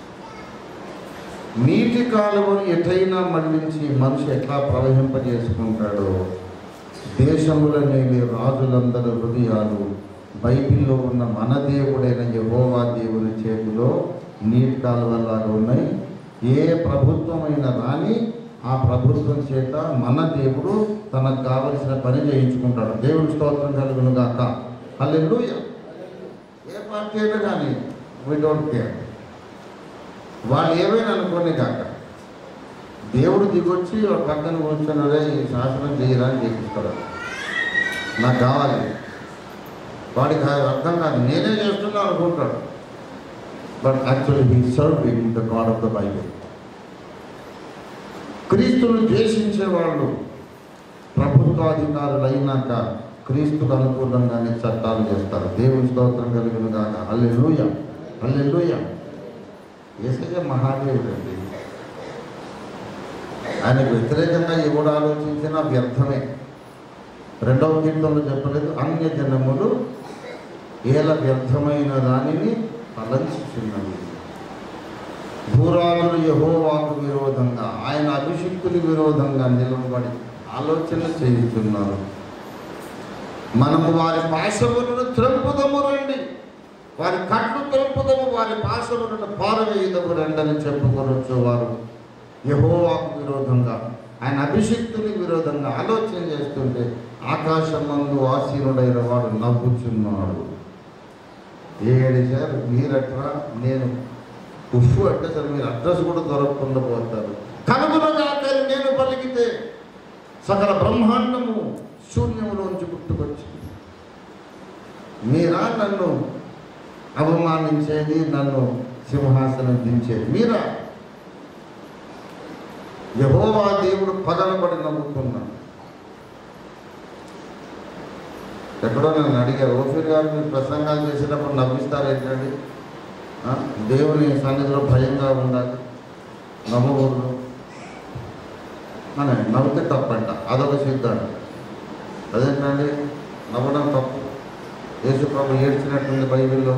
నీటి కాలువను ఎటైనా మళ్ళించి మనిషి ఎట్లా ప్రవహింపజేసుకుంటాడో దేశముల నేలి రాజులందరి హృదయాలు బైబిల్లో ఉన్న మన దేవుడైన యహోవా దేవుని చేతిలో నీటి కాలువలాగా ఉన్నాయి ఏ ప్రభుత్వమైనా రాని ఆ ప్రభుత్వం చేత మన దేవుడు తనకు కావలసిన పని చేయించుకుంటాడు దేవుని స్తోత్రం కలుగును గాక హల్లెలూయా ఏ పార్టీ అయినా కానీ వీ డోంట్ కేర్ వాళ్ళు ఏమైనా అనుకోని కాక దేవుడు దిగొచ్చి వాడు పక్కన కూర్చొని ఈ శాసనం చేయరా అని చేపిస్తాడు నాకు కావాలి వాడికి అది అర్థం కాదు నేనే చేస్తున్నా అనుకుంటాడు but actually he serve in the God of the Bible క్రీస్తును ద్వేషించే వాళ్ళు ప్రభుత్వాధికారులు అయినాక క్రీస్తుకు అనుకూలంగానే చట్టాలు చేస్తారు దేవుని స్తోత్రం కలిగిన కాక అల్లెలుయ అల్లెలుయ ఏసయ్య మహాదేవుడు అండి ఆయనకు వ్యతిరేకంగా ఎవడు ఆలోచించినా వ్యర్థమే రెండవ కీర్తనలో చెప్పలేదు అన్య జనములు ఏల వ్యర్థమైన దానిని తలంచుచున్నవి భూరాలు యహోవాకు విరోధంగా ఆయన అభిషిక్తుని విరోధంగా నిలబడి ఆలోచన చేయుచున్నారు మనము వారి పాశములను త్రెంపుదము రండి వారి కట్లు త్రెంపుదము వారి పాశములను పారవేయుదము రండి అని చెప్పుకొనొచ్చు వారు యహోవాకు విరోధంగా ఆయన అభిషిక్తుని విరోధంగా ఆలోచన చేస్తుంటే ఆకాశమందు ఆసీనుడైన వాడు నవ్వుచున్నాడు ఏడు సార్ మీరట్రా నేను ఉఫ్ఫు అంటే సరే మీరు అడ్రస్ కూడా దొరకకుండా పోతారు కనుగొనగాక నేను పలికితే సకల బ్రహ్మాండము శూన్యములోంచి పుట్టుకొచ్చింది మీరా నన్ను అవమానించేది నన్ను సింహాసనం దించేది మీరా యహోవా దేవుడు పగలబడి నమ్ముతున్నాడు ఎక్కడో నన్ను అడిగారు ఓఫీర్ గారు మీరు ప్రసంగాలు చేసేటప్పుడు నవ్విస్తారు ఏంటండి ఆ? దేవుని సన్నిధిలో భయంగా ఉండాలి నవ్వకూడదు అని నవ్వుతే తప్పంట అదొక సిద్ధాంతం అదేంటండి నవ్వడం తప్పు యేసు ప్రభు ఏడ్చినట్టుంది బైబిల్లో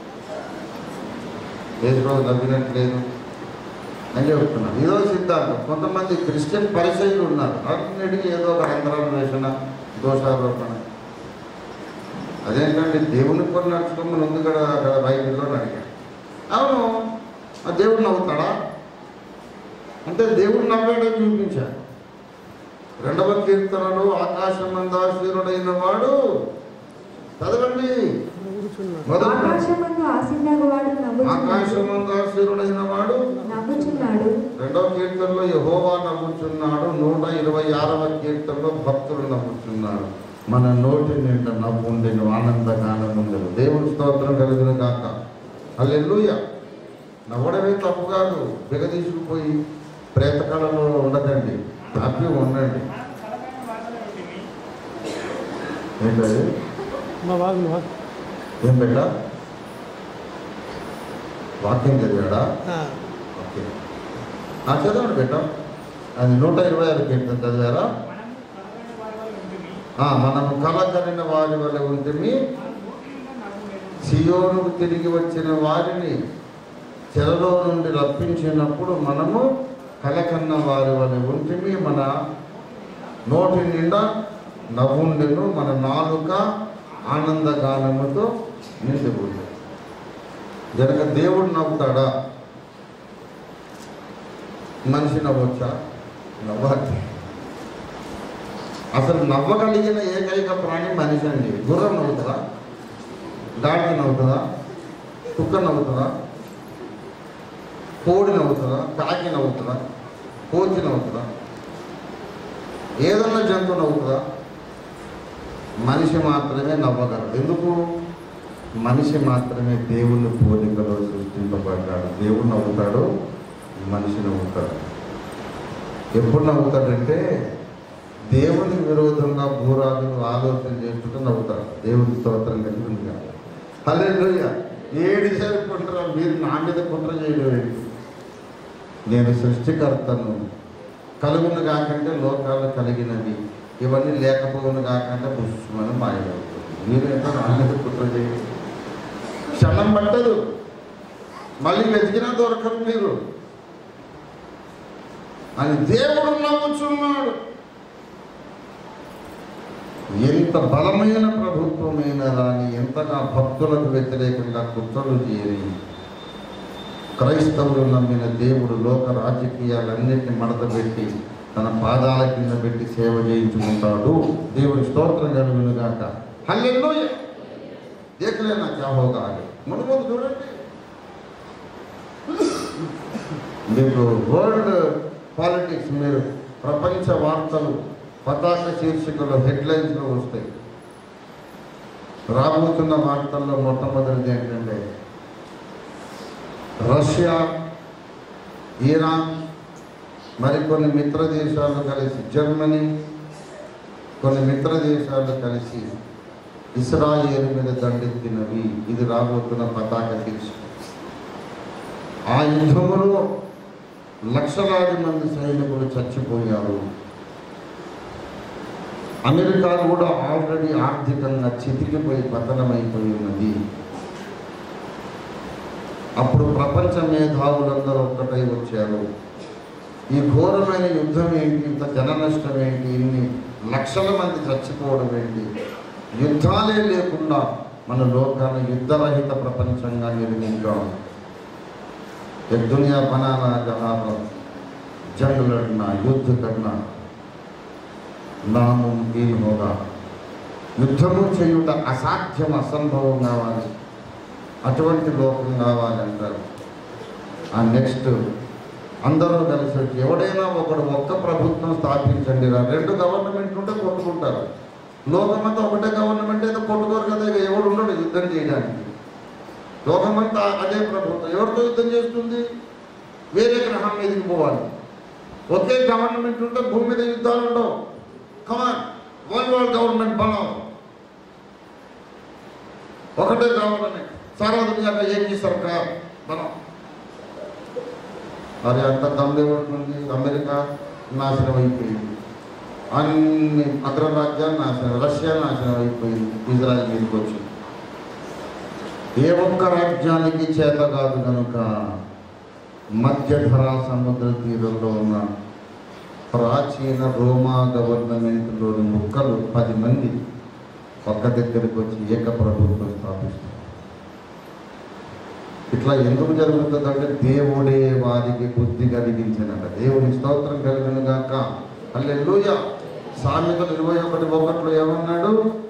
యేసు ప్రభు నవ్వినట్టు లేదు అని చెప్తున్నాను ఇదో సిద్ధాంతం కొంతమంది క్రిస్టియన్ పరిచయులు ఉన్నారు అన్నిటికీ ఏదో ఒక అంతరాన్వేషణ దోషారోపణ అదేంటంటే దేవుని కొన్ని నడుచుకోమని ఉంది కదా అక్కడ బైబిల్లో అని అడిగాడు అవును ఆ దేవుడు నవ్వుతాడా అంటే దేవుడు నవ్వాడని చూపించాడు రెండవ కీర్తనలో ఆకాశమందాశీరుడైన వాడు చదవండి మొదటి ఆకాశమందు ఆసీనుడగువాడు నవ్వుచున్నాడు ఆకాశమందాశీరుడైన వాడు నవ్వుచున్నాడు రెండవ కీర్తనలో యహోవా నవ్వుచున్నాడు నూట ఇరవై ఆరవ కీర్తనలో భక్తులు నవ్వుచున్నారు మన నోటి నిండా నవ్వు ఉండేను ఆనందగానం ఉండదు దేవుని స్తోత్రం కలిగిన కాక అల్లెల్లుయ నవ్వడమే తప్పు కాదు బిగ తీసుకుపోయి ప్రేతకాలంలో ఉండకండి హ్యాపీ ఉండండి ఏంటది ఏం బిడ్డ వాక్యం చదివాడా ఓకే ఆ చదవండి బిడ్డ అది నూట ఇరవై ఆరు కీర్తన చదివారా ఆ, మనము కలకలిన వారి వల్ల ఉంటుంది సియోనుకు తిరిగి వచ్చిన వారిని చెరలో నుండి రప్పించినప్పుడు మనము కలకన్న వారి వల్ల ఉంటుంది మన నోటి నిండా నవ్వుండెను మన నాలుక ఆనందగానముతో నిండిపోతుంది జనక దేవుడు నవ్వుతాడా మనిషి నవ్వొచ్చా నవ్వాలి అసలు నవ్వగలిగిన ఏకైక ప్రాణి మనిషి అండి గుర్రం నవ్వుతుందా గాడిద నవ్వుతుందా కుక్క నవ్వుతుందా కోడి నవ్వుతుందా కాకి నవ్వుతుందా కోతి నవ్వుతుందా ఏదన్నా జంతువు నవ్వుతుందా మనిషి మాత్రమే నవ్వగలడు ఎందుకు మనిషి మాత్రమే దేవుని పోలికలో సృష్టింపబడ్డాడు దేవుడు నవ్వుతాడు మనిషి నవ్వుతాడు ఎప్పుడు నవ్వుతాడంటే దేవుని విరోధంగా భూరాజులు ఆలోచన చేసుకుంటూ నవ్వుతాడు దేవుని స్తోత్రం కలిగి ఉంది హలే ఏడు సరిపోంటారా మీరు నా మీద కుట్ర చేయడం ఏంటి? నేను సృష్టికర్తను కలుగును కాకంటే లోకాలు కలిగినవి ఇవన్నీ లేకపోవును కాకంటే పుష్పమని మాయమవుతుంది మీరు ఏంటో నా మీద కుట్ర చేయండి క్షణం పట్టదు మళ్ళీ వెతికినా దొరకరు మీరు అని దేవుడు నవ్వుచున్నాడు ఎంత బలమైన ప్రభుత్వమైన రాని ఎంతగా భక్తులకు వ్యతిరేకంగా కుట్రలు చేరి క్రైస్తవులు నమ్మిన దేవుడు లోక రాజకీయాలన్నింటినీ మడతపెట్టి తన పాదాల కింద పెట్టి సేవ చేయించుకుంటాడు దేవుడి స్తోత్రం కలుగునుగాక హల్లెల్లో దేకలే నా చాహోగా ముందు ముందు చూడండి మీకు వరల్డ్ పాలిటిక్స్ మీరు ప్రపంచ వార్తలు పతాక శీర్షికలు హెడ్లైన్స్లో వస్తాయి రాబోతున్న వార్తల్లో మొట్టమొదటిది ఏంటంటే రష్యా ఇరాన్ మరికొన్ని మిత్ర దేశాలు కలిసి జర్మనీ కొన్ని మిత్ర దేశాలు కలిసి ఇస్రాయేల్ మీద దండెత్తినవి ఇది రాబోతున్న పతాక శీర్షిక ఆ యుద్ధములో లక్షలాది మంది సైనికులు చచ్చిపోయారు అమెరికా కూడా ఆల్రెడీ ఆర్థికంగా చితికిపోయి పతనమైపోయి ఉన్నది అప్పుడు ప్రపంచ మేధావులందరూ ఒక్కటై వచ్చారు ఈ ఘోరమైన యుద్ధం ఏంటి ఇంత జన నష్టం ఏంటి ఇన్ని లక్షల మంది చచ్చిపోవడం ఏంటి యుద్ధాలే లేకుండా మన లోకాన్ని యుద్ధరహిత ప్రపంచంగా నిర్మించాం ये दुनिया बनाना जहाँ पर जंग लड़ना युद्ध करना నాముమకిన్ హోగా యుద్ధము చేయుట అసాధ్యం అసంభవం కావాలి అటువంటి లోకం కావాలంటారు ఆ నెక్స్ట్ అందరూ కలిసి వచ్చి ఎవడైనా ఒకడు ఒక్క ప్రభుత్వం స్థాపించండి రా రెండు గవర్నమెంట్ ఉంటే కొట్టుకుంటారు లోకమంతా ఒకటే గవర్నమెంట్ అయితే కొట్టుకోరు కదా ఇక ఎవడు ఉండడు యుద్ధం చేయడానికి లోకమంతా అదే ప్రభుత్వం ఎవరితో యుద్ధం చేస్తుంది వేరే గ్రహం మీదకి పోవాలి ఒకే గవర్నమెంట్ ఉంటే భూమి మీద యుద్ధాలు ఉండవు కమాన్ వన్ వరల్డ్ గవర్నమెంట్ బనావు ఒకటే గవర్నమెంట్ సారా దునియా का एक ही सरकार बनाओ మరి అంత దమ్ముంటుంది అమెరికా నాశనం అయిపోయింది అన్ని అగ్రరాజ్యాలు నాశనం రష్యా నాశనం అయిపోయింది ఇజ్రాయల్ మీదకి వచ్చింది ఏ ఒక్క రాజ్యానికి చేత కాదు కనుక మధ్యధరా సముద్ర తీరంలో ఉన్న ప్రాచీన రోమా గవర్నమెంట్లోని ముక్కలు పది మంది ఒక్క దగ్గరికి వచ్చి ఏక ప్రభుత్వం స్థాపిస్తారు ఇట్లా ఎందుకు జరుగుతుందంటే దేవుడే వారికి బుద్ధి కలిగించినట దేవుని స్తోత్రం కలిగిన గాక అల్లెలుయ సామెతలు ఇరవై ఒకటి ఒకటిలో ఏమన్నాడు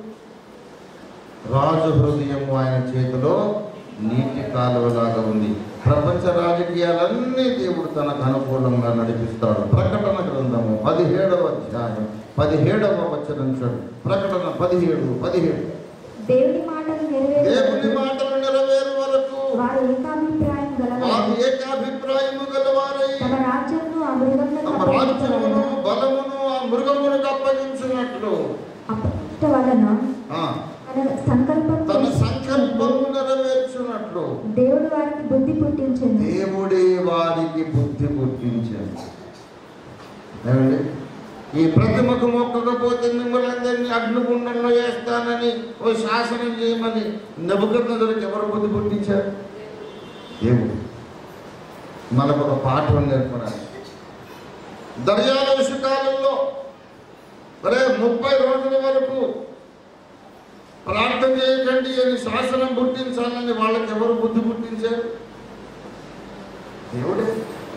రాజు హృదయం ఆయన చేతిలో నీటి కాలువలాగా ఉంది ప్రపంచ రాజకీయాలన్నీ దేవుడు తనకు అనుకూలంగా నడిపిస్తాడు ప్రకటన గ్రంథము పదిహేడవ అధ్యాయం పదిహేడవ వచనం చూడు ప్రకటన పదిహేడు పదిహేడు దేవుని మాటలు దేవుని నెరవేరు మాటలు నెరవేరు వరకు వారు ఏకాభిప్రాయం వారు గలవారు ఏకాభిప్రాయము గలవారై తమ రాజ్యమును ఆ మృగములకు తమ రాజ్యమును అప్పగించవలెను. బలమును ఆ మృగమునికి అప్పగించినట్లు అప్పగించ వలన ఆ, తన సంకల్పం తన సంకల్పము నెరవేర్చినట్లు దేవుడు వారికి బుద్ధి పుట్టించింది దేవుడే వారికి బుద్ధి పుట్టించాడు ఏమండి ఈ ప్రతిమకు మొక్కకపోతే మిమ్మల్ని అందరినీ అగ్నిగుండంలో వేస్తానని ఓ శాసనం చేయమని నబుకద్నదులకు ఎవరు బుద్ధి పుట్టించారు దేవుడు మనకు ఒక పాఠం నేర్పడానికి దర్యాల కాలంలో అరే ముప్పై రోజుల వరకు ప్రార్థన చేయకండి అని శాసనం పుట్టించాలని వాళ్ళకి ఎవరు బుద్ధి పుట్టించారు దేవుడే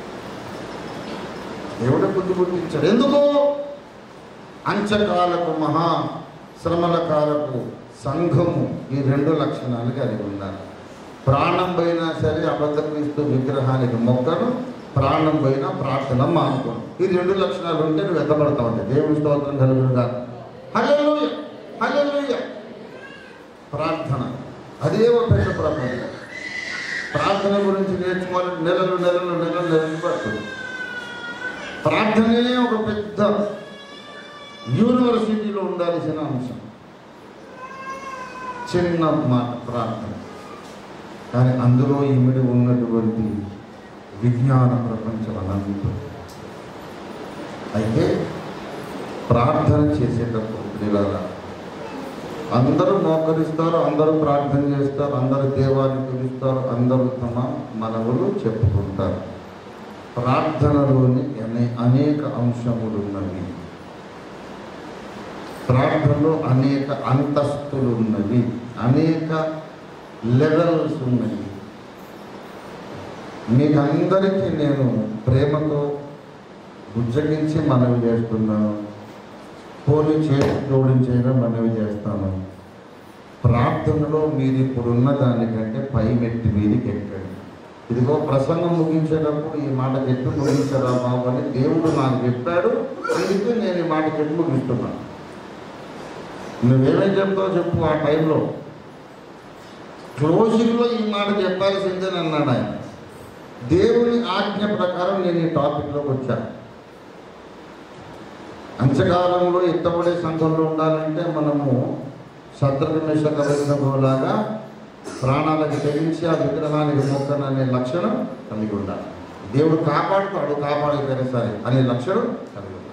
దేవుడే బుద్ధి పుట్టించాడు ఎందుకు అంచకాలకు మహా శ్రమల కాలకు సంఘము ఈ రెండు లక్షణాలు కలిగి ఉన్నారు ప్రాణం పోయినా సరే అబద్ధ క్రీస్తు విగ్రహానికి మొక్కను ప్రాణం పోయినా ప్రార్థన మానుకోను ఈ రెండు లక్షణాలు ఉంటే నువ్వు ఎత్తబడతా ఉంటాయి దేవుని స్తోత్రం కలుగుగా హల్లెలూయ హల్లెలూయ ప్రార్థన అదే ఒక పెద్ద ప్రపంచం ప్రార్థన గురించి నేర్చుకోవాలంటే నెలలు నెలలు నెలలు నెలలు పడుతుంది ప్రార్థనే ఒక పెద్ద యూనివర్సిటీలో ఉండాల్సిన అంశం చిన్న మాట ప్రార్థన కానీ అందులో ఇమిడి ఉన్నటువంటి విజ్ఞాన ప్రపంచం అనంతం అయితే ప్రార్థన చేసేటప్పుడు పిల్లల అందరూ మోకరిస్తారు అందరూ ప్రార్థన చేస్తారు అందరూ దేవాన్ని పిలుస్తారు అందరూ తమ మనవులు చెప్పుకుంటారు ప్రార్థనలోని అనే- అనేక అంశములు ఉన్నవి ప్రార్థనలో అనేక అంతస్తులు ఉన్నవి అనేక లెవెల్స్ ఉన్నవి మీకు అందరికీ నేను ప్రేమతో బుజ్జగించి మనవి చేస్తున్నాను పోలి చేసి జోడించైనా మనవి చేస్తాను ప్రార్థనలో మీరు ఇప్పుడున్న దానికంటే పై మెట్టి మీదకి ఎక్కండి ఇదిగో ప్రసంగం ముగించేటప్పుడు ఈ మాట చెప్పి ముగించరా బాబు అని దేవుడు నాకు చెప్పాడు అందుకే నేను ఈ మాట చెప్పి ముగిస్తున్నాను నువ్వేమేం చెప్తావు చెప్పు ఆ టైంలో క్లోజింగ్లో ఈ మాట చెప్పాల్సిందే అన్నాడు ఆయన దేవుని ఆజ్ఞ ప్రకారం నేను ఈ టాపిక్లోకి వచ్చాను అంచకాలంలో ఎత్తబడే సంఘంలో ఉండాలంటే మనము శత్రుఘ్నేశ్వరలాగా ప్రాణాలకు తెగించి ఆ విగ్రహానికి మొక్కననే లక్షణం కలిగి ఉండాలి దేవుడు కాపాడుతాడు కాపాడకపోయినా సరే అనే లక్షణం కలిగి ఉండాలి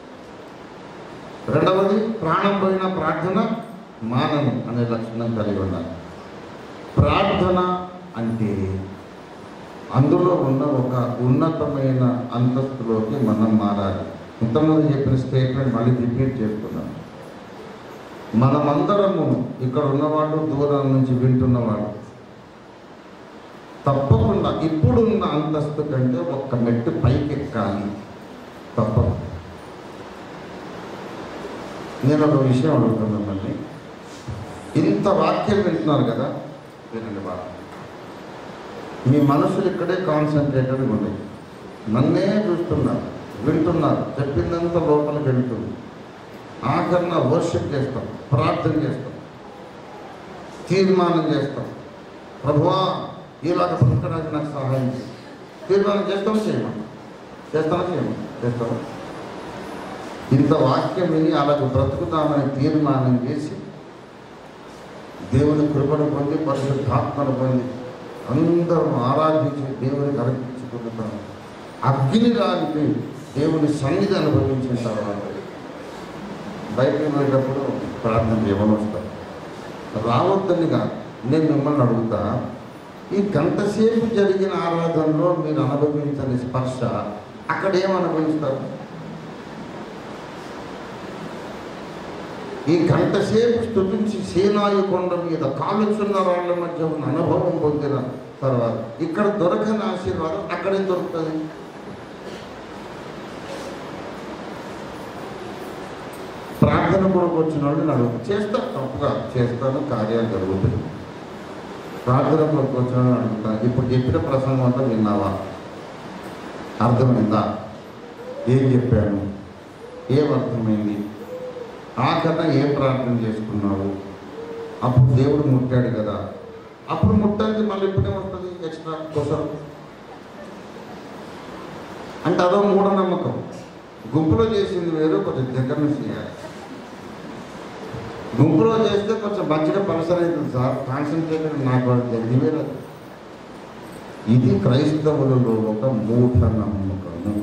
రెండవది ప్రాణం పోయిన ప్రార్థన మానను అనే లక్షణం కలిగి ఉండాలి ప్రార్థన అంటే అందులో ఉన్న ఒక ఉన్నతమైన అంతస్తులోకి మనం మారాలి ఇంతకుముందు చెప్పిన స్టేట్మెంట్ మళ్ళీ రిపీట్ చేస్తున్నాను మనమందరము ఇక్కడ ఉన్నవాడు దూరం నుంచి వింటున్నవాడు తప్పకుండా ఇప్పుడున్న అంతస్తు కంటే ఒక్క మెట్టు పైకి ఎక్కాలి తప్ప నేను ఒక విషయం అడుగుతాను మిమ్మల్ని ఇంత వాక్యం వింటున్నారు కదా వినండి బాగా మీ మనసులు ఇక్కడే కాన్సన్ట్రేటెడ్గా ఉన్నాయి నన్నే చూస్తున్నారు వింటున్నారు చెప్పిందంత లోపలికి వెళ్తుంది ఆఖరణ వర్షిప్ చేస్తాం ప్రార్థన చేస్తాం తీర్మానం చేస్తాం ప్రభువా ఇలాగ బ్రతకడానికి నాకు సహాయం చేయి తీర్మానం చేస్తాం చేయమా చేస్తామా చేయమా చేస్తామా ఇంత వాక్యం విని అలాగ బ్రతుకుతామని తీర్మానం చేసి దేవుని కృపను పొంది పరిశుద్ధాత్మను పొంది అందరం ఆరాధించి దేవునికి అర్పించుకుంటాం అగ్ని రాలిపి దేవుని సన్నిధి అనుభవించిన తర్వాత బయటకు వెళ్ళేటప్పుడు ప్రార్థన చేయమని వస్తారు రావద్దని కాదు నేను మిమ్మల్ని అడుగుతా ఈ గంటసేపు జరిగిన ఆరాధనలో మీరు అనుభవించని స్పర్శ అక్కడ ఏం అనుభవిస్తారు ఈ గంట సేపు స్థుతించి సేనాయి కొండ మీద కాలుచున్న వాళ్ళ మధ్య ఉన్న అనుభవం పొందిన తర్వాత ఇక్కడ దొరకని ఆశీర్వాదం అక్కడే దొరుకుతుంది ప్రార్థన కొరకు వచ్చిన వాళ్ళు నన్ను అడుగు చేస్తాను తప్పుగా చేస్తాను కార్యాలు జరుగుతాయి ప్రార్థన కొరకు వచ్చిన వాళ్ళు అడుగుతాను ఇప్పుడు చెప్పిన ప్రసంగం అంతా విన్నావా అర్థమైందా ఏం చెప్పాను ఏం అర్థమైంది ఆఖరణ ఏం ప్రార్థన చేసుకున్నావు అప్పుడు దేవుడు ముట్టాడు కదా అప్పుడు ముట్టానికి మళ్ళీ ఇప్పుడే వస్తుంది ఎక్స్ట్రా కోసం అంటే అదో మూఢనమ్మకం గుంపులో చేసింది వేరు కొంచెం దగ్గర నుంచి చేయాలి గుంపులో చేస్తే కొంచెం మంచిగా పలసర అవుతుంది సార్ కాన్సన్ట్రేటెడ్ నాకు అది వేరే ఇది క్రైస్తవులలో ఒక మూఢ నమ్మకము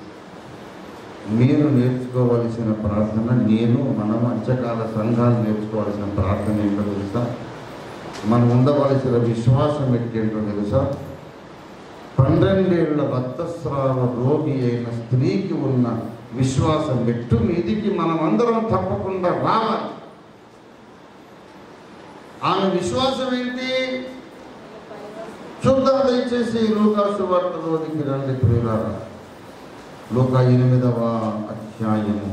మీరు నేర్చుకోవలసిన ప్రార్థన నేను మనం అంత్యకాల సంఘాలు నేర్చుకోవాల్సిన ప్రార్థన ఏంటో తెలుసా మనం ఉండవలసిన విశ్వాసం ఏంటో తెలుసా పన్నెండేళ్ల రక్తస్రావ రోగి అయిన స్త్రీకి ఉన్న విశ్వాసం మెట్టు మీదికి మనం అందరం తప్పకుండా రావాలి ఆమె విశ్వాసం ఏంటి చూద్దాం దయచేసి లూకాసు వార్తలోనికి రండి ప్రియులారా లోక ఎనిమిదవ అధ్యాయము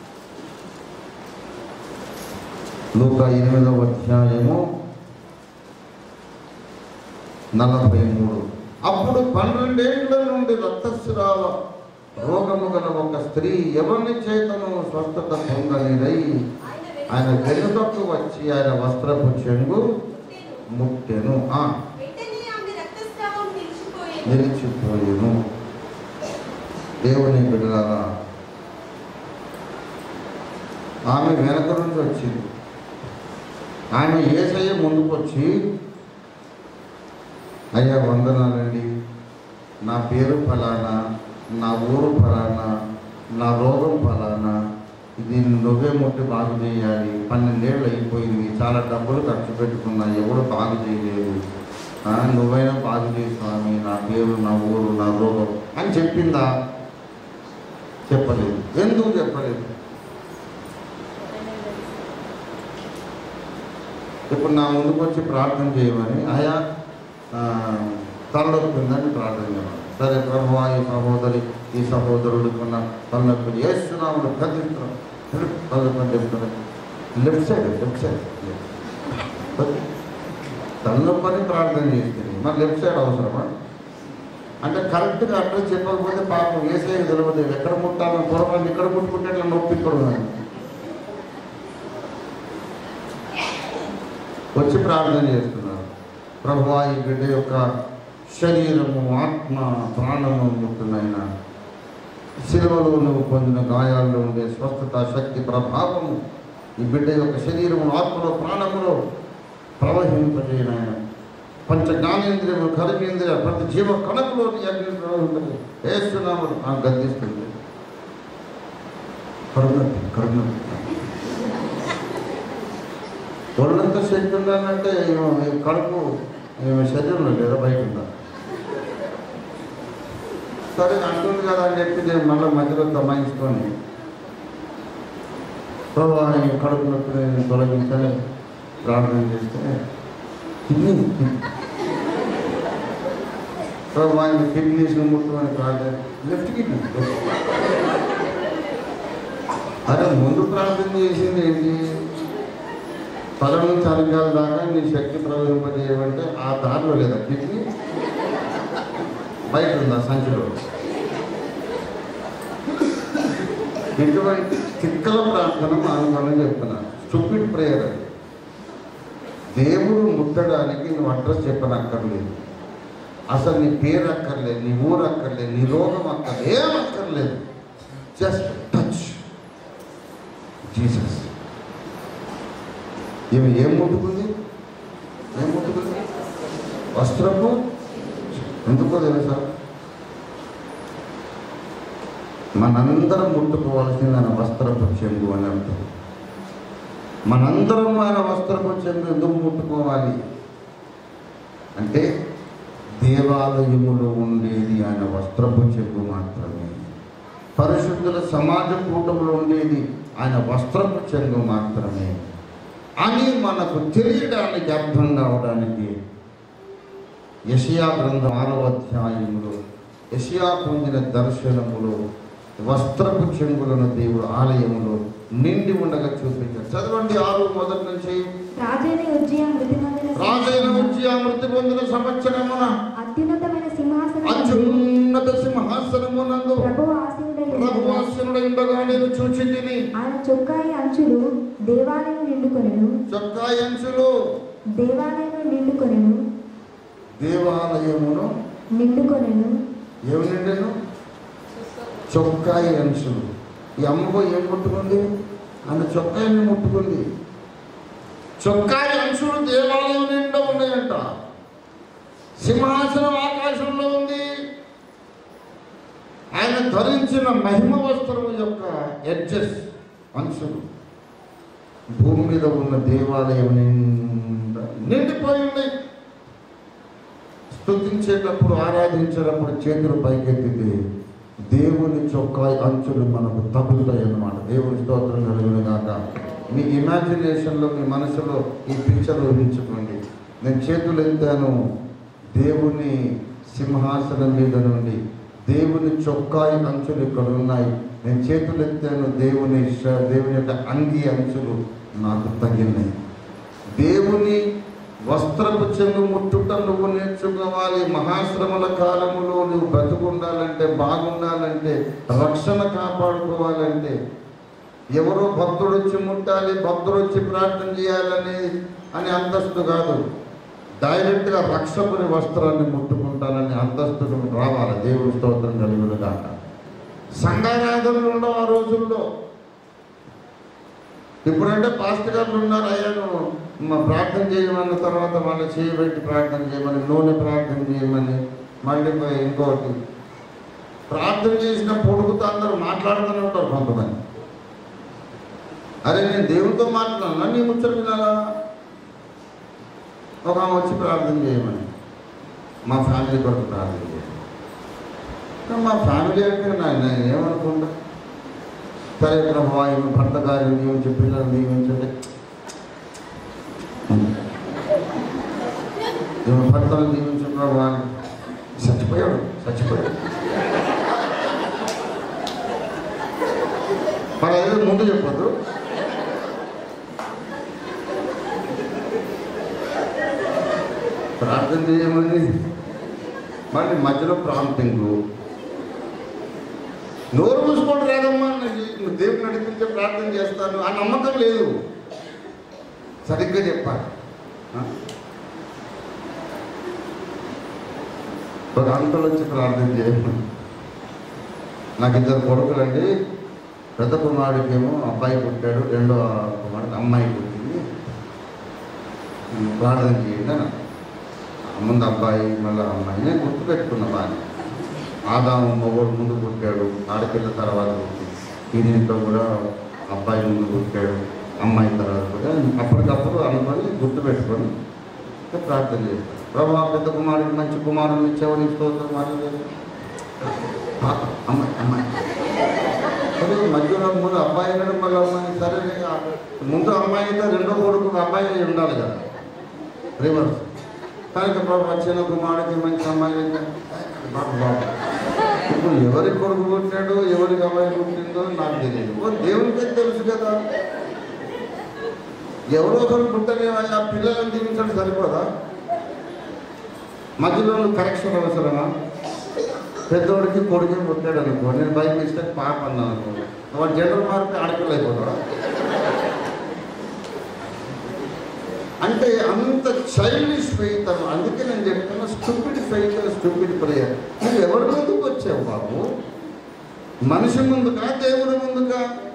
లోక ఎనిమిదవ అధ్యాయము నలభై మూడు అప్పుడు పన్నెండేళ్ల నుండి రక్తస్రావ రోగము గల ఒక స్త్రీ ఎవరిని చేతను స్వస్థత పొందలేదై ఆయన వెనుకకు వచ్చి ఆయన వస్త్రపు చెంగు ముట్టెను ఆ వెంటనే ఆమె రక్తస్రావం నిలిచిపోయేది నిలిచిపోయేను దేవుని బిడ్డలారా ఆమె వెనక నుంచి వచ్చింది ఆమె ఏసయ్య ముందుకు వచ్చి అయ్యా వందనాలండి నా పేరు ఫలానా నా ఊరు ఫలానా నా రోగం ఫలానా ఇది నువ్వే ముట్టి బాగు చేయాలి పన్నెండేళ్ళు అయిపోయింది చాలా డబ్బులు ఖర్చు పెట్టుకున్నా ఎవడు బాగు చేయలేదు ఆ, నువ్వైనా బాగు చేయి స్వామి నా పేరు నా ఊరు నా రోగం అని చెప్పిందా చెప్పలేదు ఎందుకు చెప్పలేదు ఇప్పుడు నా ముందుకు వచ్చి ప్రార్థన చేయమని ఆయా ఆ, తలనొప్పి ఉందని ప్రార్థన చేయమని సరే ప్రభు ఈ సహోదరి ఈ సహోదరుడికి ఉన్న తలనొప్పిని వేస్తున్నాము గతిస్తున్నాం తలనొప్పి చెప్తున్నాను లెఫ్ట్ సైడ్ లెఫ్ట్ సైడ్ తలనొప్పని ప్రార్థన చేస్తుంది మరి లెఫ్ట్ సైడ్ అవసరమా అంటే కరెక్ట్గా అడ్రస్ చెప్పకపోతే పాపం ఏసే తెలియదు ఎక్కడ ముట్టాలో పొరపాటు ఇక్కడ ముట్టుకుంటే ఇట్లా నొప్పి ఇక్కడ ఉన్నది వచ్చి ప్రార్థన చేస్తున్నారు ప్రభు ఈ బిడ్డ యొక్క శరీరము ఆత్మ ప్రాణము ముట్టునైన శిలువలో నువ్వు పొందిన గాయాల్లో ఉండే స్వస్థత శక్తి ప్రభావము ఈ బిడ్డ యొక్క శరీరము ఆత్మలో ప్రాణములో ప్రవహింపజేయనాయన పంచ జ్ఞానేంద్రియము కర్మేంద్రియ ప్రతి జీవ కణకులో ఉంటుంది వేస్తున్నాము ఆ గద్దిస్తుంది కరుణతి కరుణతి ఒళ్ళంతా శక్తి ఉండాలంటే ఈమె కడుపు ఈమె శరీరంలో లేదా బయట ఉందా సరే అంటుంది కదా అని చెప్పి నేను మళ్ళీ మధ్యలో దమాయించుకొని ప్రభు ఈ కడుపు నొప్పిని తొలగించని ప్రార్థన చేస్తే కిడ్నీ ప్రభు ఆయన కిడ్నీస్ ముట్టుకొని ప్రార్థన లెఫ్ట్ కిడ్నీ అదే ముందు ప్రార్థన చేసింది ఏంటి తల నుంచి అరగాల దాకా నీ శక్తి ప్రవహింపజేయమంటే ఆ దారిలో లేదా కిడ్నీ బయట ఉందా సంచిలో ఎటువంటి తిక్కల ప్రార్థన మానవాళ్ళని చెప్తున్నాను స్టూపిడ్ ప్రేయర్ అది దేవుడు ముట్టడానికి నువ్వు అడ్రస్ చెప్పనక్కర్లేదు అసలు నీ పేరు అక్కర్లేదు నీ ఊరు అక్కర్లేదు నీ రోగం అక్కర్లేదు ఏం అక్కర్లేదు జస్ట్ టచ్ జీసస్ ఈమె ఏం ముట్టుకుంది ఏం ముట్టుకుంది వస్త్రము ఎందుకో తెలుసా మనందరం ముట్టుకోవాల్సింది ఆయన వస్త్రపు చెంగు అని అర్థం మనందరం ఆయన వస్త్రపు చెంగు ఎందుకు ముట్టుకోవాలి అంటే దేవాలయములో ఉండేది ఆయన వస్త్రపు చెంగు మాత్రమే పరిశుద్ధుల సమాజ కూటంలో ఉండేది ఆయన వస్త్రపు చెంగు మాత్రమే అని మనకు తెలియడానికి అర్థం కావడానికి యషియా గ్రంథం ఆరో అధ్యాయములో యషియా పొందిన దర్శనములో వస్త్రపు చెంగులను దేవుడు ఆలయములో నిండి ఉండగా చూపించారు చదవండి ఆరు మొదటి నుంచి రాజైన ఉజ్జయ మృతి నొందిన రాజైన ఉజ్జయ మృతి పొందిన సంవత్సరమున అత్యున్నతమైన సింహాసనం అత్యున్నత సింహాసనమునందు ప్రభు ఆసీనుడై ప్రభువాసనుడు ఉండగా నేను చూచి తిని ఆయన చొక్కాయి అంచులు దేవాలయం నిండుకొనెను చొక్కా అంచులు దేవాలయం నిండుకొనెను దేవాలయమును నిండుకొనెను ఏమి నిండెను చొక్కాయి అంచులు ఈ అమ్మకు ఏం ముట్టుకుంది ఆమె చొక్కాయిని ముట్టుకుంది చొక్కాయి అంచులు దేవాలయం నిండా ఉన్నాయంట సింహాసనం ఆకాశంలో ఉంది ఆయన ధరించిన మహిమ వస్త్రం యొక్క ఎడ్జెస్ అంచులు భూమి మీద ఉన్న దేవాలయం నిండా నిండిపోయి ఉన్నాయి స్తుతించేటప్పుడు ఆరాధించేటప్పుడు చేతులు పైకెత్తితే దేవుని చొక్కా అంచులు మనకు తగులుతాయి అన్నమాట దేవుని స్తోత్రం కలుగును గాక మీ ఇమాజినేషన్లో మీ మనసులో ఈ పిక్చర్ ఊహించుకోండి నేను చేతులు ఎత్తాను దేవుని సింహాసనం మీద నుండి దేవుని చొక్కాయి అంచులు ఇక్కడ ఉన్నాయి నేను చేతులు ఎత్తాను దేవుని ష- దేవుని యొక్క అంగి అంచులు నాకు తగిలినాయి దేవుని వస్త్రపు చెంగు ముట్టుట నువ్వు నేర్చుకోవాలి మహాశ్రమల కాలములో నువ్వు బ్రతుకుండాలంటే బాగుండాలంటే రక్షణ కాపాడుకోవాలంటే ఎవరో భక్తుడు వచ్చి ముట్టాలి భక్తుడు వచ్చి ప్రార్థన చేయాలని అని అంతస్తు కాదు డైరెక్ట్గా రక్షకుని వస్త్రాన్ని ముట్టుకుంటానని అంతస్తుకు రావాలి దేవుడి స్తోత్రం కలుగును కాక సంఘారాధనలు ఉండవు ఆ రోజుల్లో ఇప్పుడంటే పాస్టర్ గారు ఉన్నారు అయ్యా నువ్వు మా ప్రార్థన చేయమన్న తర్వాత మళ్ళీ చేయబెట్టి ప్రార్థన చేయమని నూనె ప్రార్థన చేయమని మళ్ళీ పోయి ఇంకోటి ప్రార్థన చేసిన పొడుగుతో అందరూ మాట్లాడుతూనే ఉంటారు కొంతమంది అరే నేను దేవునితో మాట్లాడినా నీ ముచ్చట వినాలా ఒక ఆమె వచ్చి ప్రార్థన చేయమని మా ఫ్యామిలీ కొరకు ప్రార్థన చేయమని మా ఫ్యామిలీ అంటే నా- నేను ఏమనుకుంటా సరే ప్రభు ఆయన భర్త గారిని నియమించి పిల్లలు నియమించండి ఈమె భర్తలు నియమించిన ప్రభు ఆయన చచ్చిపోయాడు చచ్చిపోయాడు మరి అదే ముందు చెప్పొద్దు ప్రార్థన చేయమని మళ్ళీ మధ్యలో ప్రాంప్టింగ్ నోరు మూసుకోండి రాదమ్మా నేను నువ్వు దేవుని నడిపించే ప్రార్థన చేస్తాను ఆ నమ్మకం లేదు సరిగ్గా చెప్పాలి ఆ? ఒక అంకుల్ వచ్చి ప్రార్థన చేయమని నాకు ఇద్దరు కొడుకులండి పెద్ద కుమారుడికేమో అబ్బాయి పుట్టాడు రెండో కుమారుడికి అమ్మాయి పుట్టింది ఉమ్, ప్రార్థన చేయండి అని ముందు అబ్బాయి మళ్ళీ అమ్మాయి నేను గుర్తుపెట్టుకున్నా బాగా ఆదాము మొగోడు ముందు పుట్టాడు ఆడపిల్ల తర్వాత పుట్టింది ఈ దీంట్లో కూడా అబ్బాయి ముందు పుట్టాడు అమ్మాయి తర్వాత కూడా అప్పటికప్పుడు అనుకొని గుర్తుపెట్టుకొని ఇంకా ప్రార్థన చేస్తాను ప్రభా పెద్ద కుమారుడికి మంచి కుమారుని ఇచ్చేవాడిని స్తోత్రం మరి పాప అమ్మాయి అమ్మాయి సరే మధ్యలో ముందు అబ్బాయి అయినాడు మళ్ళీ అమ్మాయి సరే ఆ ముందు అమ్మాయి అయితే రెండో కొడుకు అబ్బాయి అయి ఉండాలి కదా రివర్స్ కనుక బాబు వచ్చిన కుమారుడికి మంచి అమ్మాయి అయితే బాబు బాబు ఇప్పుడు ఎవరి కొడుకు పుట్టాడో ఎవరికి అమ్మాయి పుట్టిందో నాకు తెలియదు ఓ దేవునికే తెలుసు కదా ఎవరో ఒకరు పుట్టని ఆ పిల్లలను దీవించడం సరిపోదా మధ్యలో కరెక్షన్ అవసరమా పెద్దోడికి కొడుకు పుట్టాడు అనుకో నేను బై మిస్టేక్ పాప అన్నాను అనుకో వాడు జెండర్ మార్పు ఆడపిల్ల అయిపోతాడా అంటే అంత చైల్డిష్ ఫెయిత్ అన్న అందుకే నేను చెప్తున్నా స్టూపిడ్ ఫెయిత్ స్టూపిడ్ ప్రేయర్ నువ్వు ఎవరి ముందుకు వచ్చావు బాబు మనిషి ముందుకా దేవుడి ముందుకా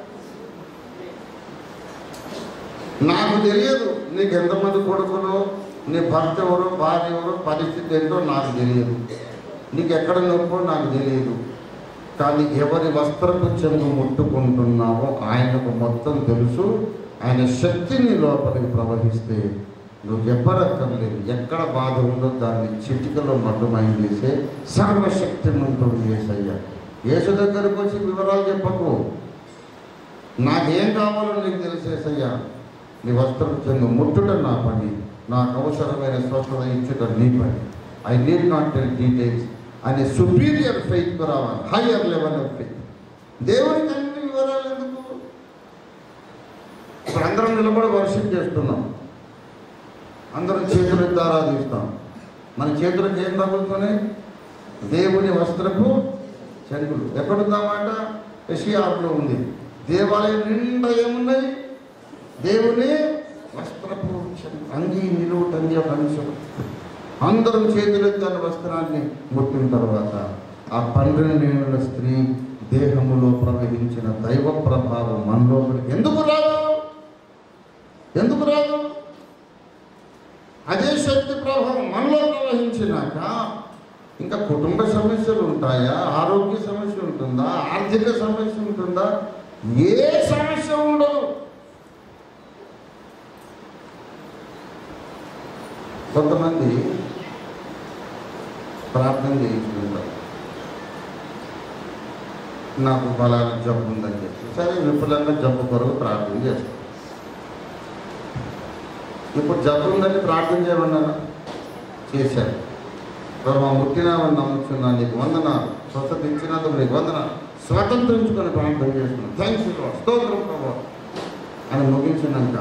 నాకు తెలియదు నీకు ఎంతమంది కొడుకులు నీ భర్త ఎవరో భార్య ఎవరో పరిస్థితి ఏంటో నాకు తెలియదు నీకు ఎక్కడ నొప్పో నాకు తెలియదు కానీ ఎవరి వస్త్రపు చెంగు ముట్టుకుంటున్నావో ఆయనకు మొత్తం తెలుసు ఆయన శక్తిని లోపలికి ప్రవహిస్తే నువ్వు చెప్పరక్కర్లేదు ఎక్కడ బాధ ఉందో దాన్ని చిటికలో మట్టుమయం చేసే సర్వశక్తిమంతుడు ఏసయ్య యేసు దగ్గరకు వచ్చి వివరాలు చెప్పకు నాకేం కావాలో నీకు తెలిసేసయ్యా నీ వస్త్రం చెందు ముట్టుట నా పని నాకు అవసరమైన స్వస్థత ఇచ్చుట నీ పని I need not tell details అనే సుపీరియర్ ఫెయిత్ రావాలి హయ్యర్ లెవెల్ ఆఫ్ ఫెయిత్ దేవునికి అన్ని వివరాలు ఎందుకు ఇప్పుడు అందరం నిలబడి వర్షిప్ చేస్తున్నాం అందరం చేతులు ఎత్తి ఆరాధిస్తాం మన చేతులకు ఏం తగులుతున్నాయి దేవుని వస్త్రపు చెరుగులు ఎక్కడుందామాట ఎషియార్లో ఉంది దేవాలయం నిండా ఏమున్నాయి దేవుని వస్త్రపు చెరుగులు. అంగీ నిలువుటంగి ఒక అంశం అందరం చేతులెత్తాని వస్త్రాన్ని ముట్టిన తర్వాత ఆ పన్నెండేళ్ల స్త్రీ దేహములో ప్రవహించిన దైవ ప్రభావం మనలో ఎందుకు రాదు ఎందుకు రాదు అదే శక్తి ప్రభావం మనలో ప్రవహించినాక ఇంకా కుటుంబ సమస్యలు ఉంటాయా ఆరోగ్య సమస్య ఉంటుందా ఆర్థిక సమస్య ఉంటుందా ఏ సమస్య ఉండదు కొంతమంది ప్రార్థన చేయించుకుంటారు నాకు బలాన జబ్బు ఉందని చెప్పి సరే విపులంగా జబ్బు కొరకు ప్రార్థన చేస్తాం ఇప్పుడు జబ్బు ఉందని ప్రార్థన చేయమన్నారా చేశారు ప్రభావ ముట్టినామని నమ్ముతున్నాను నీకు వందన స్వస్థత ఇచ్చినందుకు నీకు వందన స్వతంత్రించుకొని ప్రార్థన చేస్తున్నాను థ్యాంక్స్ స్తోత్రం ప్రభావ అని ముగించినాక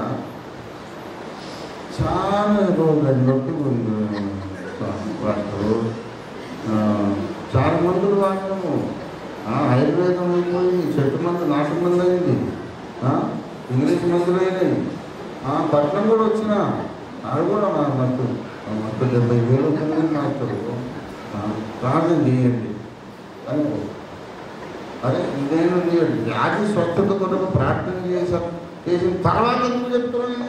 చాలా రోజులు నొప్పి ఉంది వాడు ఆ, చాలా మందులు వాడము ఆ, ఆయుర్వేదం అయిపోయి చెట్టు మందు నాటు మందు అయింది ఆ, ఇంగ్లీష్ మందులు అయినాయి ఆ, పట్నం కూడా వచ్చిన అది కూడా మా మత్తు మత్తు డెబ్బై వేలు అవుతుంది మాస్టరు ఆ, ప్రార్థన చేయండి అనుకో అరే నేను నీ వ్యాధి స్వస్థత కొరకు ప్రార్థన చేశాను చేసిన తర్వాత ఎందుకు చెప్తున్నాను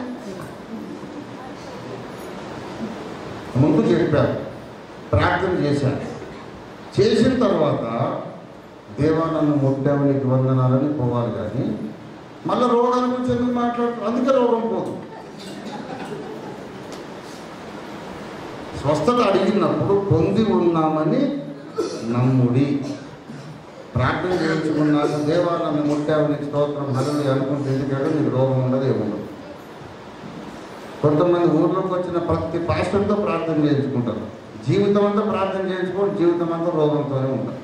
ముందు చెప్పారు ప్రార్థన చేశాను చేసిన తర్వాత దేవా నన్ను ముట్టావు నీకు వందనాలని పోవాలి కానీ మళ్ళీ రోగాల గురించి ఎందుకు మాట్లాడుతారు అందుకే రోగం పోదు స్వస్థత అడిగినప్పుడు పొంది ఉన్నామని నమ్ముడి ప్రార్థన చేయించుకున్నాక దేవా నన్ను ముట్టావు నీకు స్తోత్రం హరులు అనుకుంటే ఎందుకంటే నీకు రోగం ఉండదు ఏముండదు కొంతమంది ఊర్లోకి వచ్చిన ప్రతి పాస్టర్తో ప్రార్థన చేయించుకుంటారు జీవితం అంతా ప్రార్థన చేయించుకొని జీవితం అంతా రోగంతోనే ఉంటారు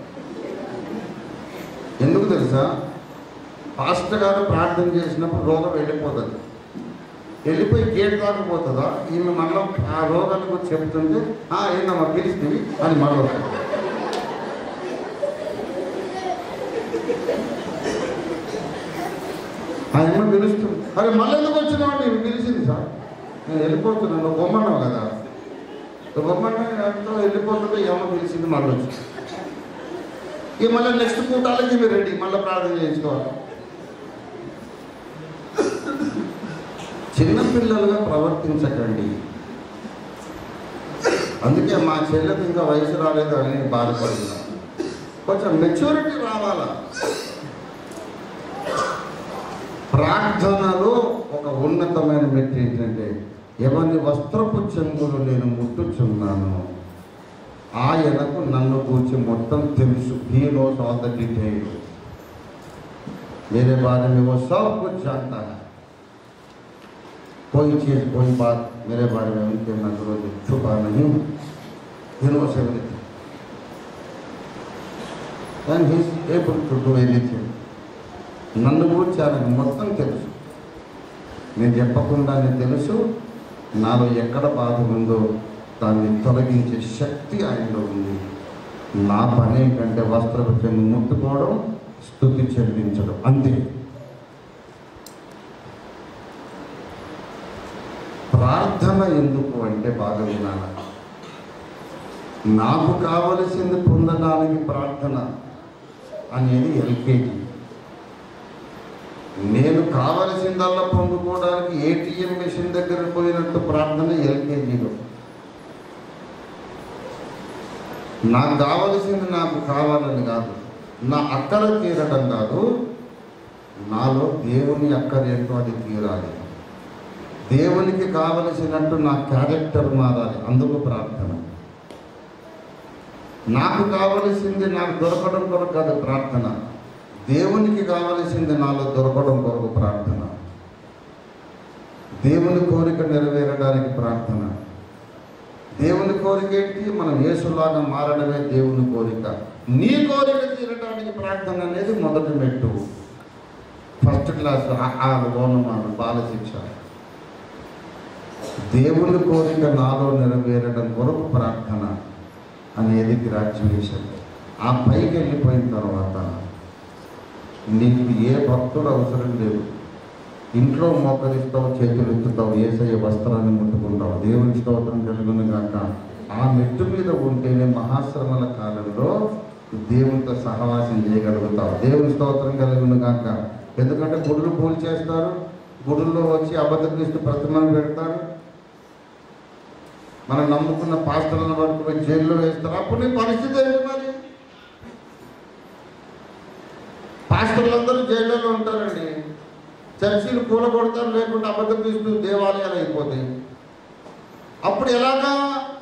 ఎందుకు తెలుసా పాస్టర్ గారు ప్రార్థన చేసినప్పుడు రోగం వెళ్ళిపోతుంది వెళ్ళిపోయి గేట్ దాకపోతుందా ఈమె మళ్ళీ ఆ రోగాన్ని గురించి చెప్తుంటే "ఆ, ఏందమ్మా పిలిచినవి అని మళ్ళీ వస్తుంది. ఆ ఏమో పిలుస్తుంది అరే మళ్ళీ ఎందుకు వచ్చినావు నీవు పిలిచింది సార్ నేను వెళ్ళిపోతున్నాను నువ్వు బొమ్మన్నావు కదా నువ్వు బొమ్మన్నా వెళ్ళిపోతుంటే ఏమో పిలిచింది మళ్ళీ వచ్చి ఇక మళ్ళీ నెక్స్ట్ పూటాలకి మీరు రెడీ మళ్ళీ ప్రార్థన చేయించుకోవాలి చిన్నపిల్లలుగా ప్రవర్తించకండి అందుకే మా చెల్లెకి ఇంకా వయసు రాలేదు అని బాధపడుతున్నాను కొంచెం మెచ్యూరిటీ రావాలా ప్రార్థనలో ఒక ఉన్నతమైన మెట్టు ఏంటంటే ఎవరిని వస్త్రపు చెంగులు నేను ముట్టుచున్నాను ఆయనకు నన్ను కూర్చి మొత్తం తెలుసు he knows all the details मेरे बारे में वो सब कुछ जानता है कोई चीज़ कोई बात मेरे बारे में उनके नजरों से छुपा नहीं दिनों से and he is able to do anything నన్ను గురించి ఆయనకు మొత్తం తెలుసు నేను చెప్పకుండానే తెలుసు నాలో ఎక్కడ బాధ ఉందో దాన్ని తొలగించే శక్తి ఆయనలో ఉంది నా పని ఏంటంటే వస్త్రపు చెంగు ముట్టుకోవడం స్థుతి చెల్లించడం అంతే ప్రార్థన ఎందుకు అంటే బాగా వినాలి నాకు కావలసింది పొందడానికి ప్రార్థన అనేది ఎల్కేజీ నేను కావలసిందల్లా పొందుకోవడానికి ఏటీఎం మిషన్ దగ్గర పోయినట్టు ప్రార్థన ఎల్కేజీలో నాకు కావలసింది నాకు కావాలని కాదు నా అక్కర తీరడం కాదు నాలో దేవుని అక్కర ఏంటో అది తీరాలి దేవునికి కావలసినట్టు నా క్యారెక్టర్ మారాలి అందుకు ప్రార్థన నాకు కావలసింది నాకు దొరకడం కొరకు కాదు ప్రార్థన దేవునికి కావలసింది నాలో దొరకడం కొరకు ప్రార్థన దేవుని కోరిక నెరవేరడానికి ప్రార్థన దేవుని కోరిక ఏంటి మనం యేసులాగా మారడమే దేవుని కోరిక నీ కోరిక తీరడానికి ప్రార్థన అనేది మొదటి మెట్టు ఫస్ట్ క్లాస్ ఆ ఓనమాను బాల శిక్ష దేవుని కోరిక నాలో నెరవేరడం కొరకు ప్రార్థన అనేది గ్రాడ్యుయేషన్ ఆ పైకి వెళ్ళిపోయిన తర్వాత నీకు ఏ భక్తుడు అవసరం లేదు ఇంట్లో మోకరిస్తావు చేతులు ఎత్తుతావు ఏసయ్య వస్త్రాన్ని ముట్టుకుంటావు దేవుని స్తోత్రం కలుగును గాక ఆ మెట్టు మీద ఉంటేనే మహాశ్రమల కాలంలో దేవునితో సహవాసం చేయగలుగుతావు దేవుని స్తోత్రం కలుగును గాక ఎందుకంటే గుడులు పూలు చేస్తారు గుడుల్లో వచ్చి అబద్ధ క్రీస్తు ప్రతిమను పెడతారు మనం నమ్ముకున్న పాస్టర్లను పట్టుకుని జైల్లో వేస్తారు అప్పుడు నీ పరిస్థితి ఏంటి మరి పాస్టర్లందరూ జైల్లో ఉంటారండి చర్చిలు కూలగొడతారు లేకుండా అబద్ధం క్రీస్తు దేవాలయాలు అయిపోతాయి అప్పుడు ఎలాగా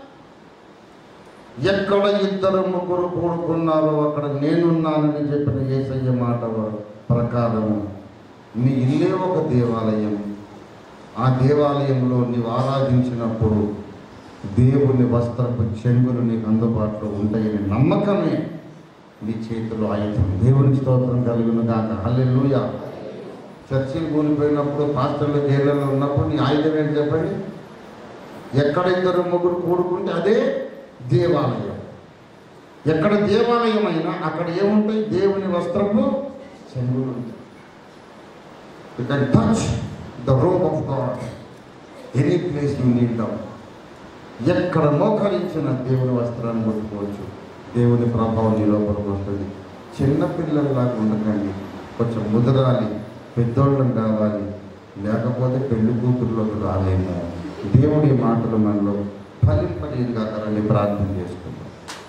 ఎక్కడ ఇద్దరు ముగ్గురు కూడుకున్నారో అక్కడ నేనున్నానని చెప్పిన ఏసయ్య మాట ప్రకారము నీ ఇల్లే ఒక దేవాలయం ఆ దేవాలయంలో నీవు ఆరాధించినప్పుడు దేవుని వస్త్రపు చెంగులు నీకు అందుబాటులో ఉంటాయని నమ్మకమే నీ చేతిలో ఆయుధం దేవుని స్తోత్రం కలుగును గాక హల్లెలూయ చర్చిలు కూలిపోయినప్పుడు పాస్టర్లు జైళ్ళలో ఉన్నప్పుడు నీ ఆయుధం ఏంటి చెప్పండి ఎక్కడ ఇద్దరు ముగ్గురు కూడుకుంటే అదే దేవాలయం ఎక్కడ దేవాలయం అయినా అక్కడ ఏముంటాయి దేవుని వస్త్రపు చెంగులు ఉంటాయి you can touch the robe of God any place you need down ఎక్కడ మోకరించిన దేవుని వస్త్రాన్ని ముట్టుకోవచ్చు దేవుని ప్రభావం నీ లోపలికి వస్తుంది చిన్న పిల్లల్లాగా ఉండకండి కొంచెం ముదరాలి పెద్దోళ్ళం కావాలి లేకపోతే పెళ్లి కూతుర్లోకి రాలేము దేవుడి మాటలు మనలో ఫలింపలేదుగా కలని ప్రార్థన చేసుకుందాం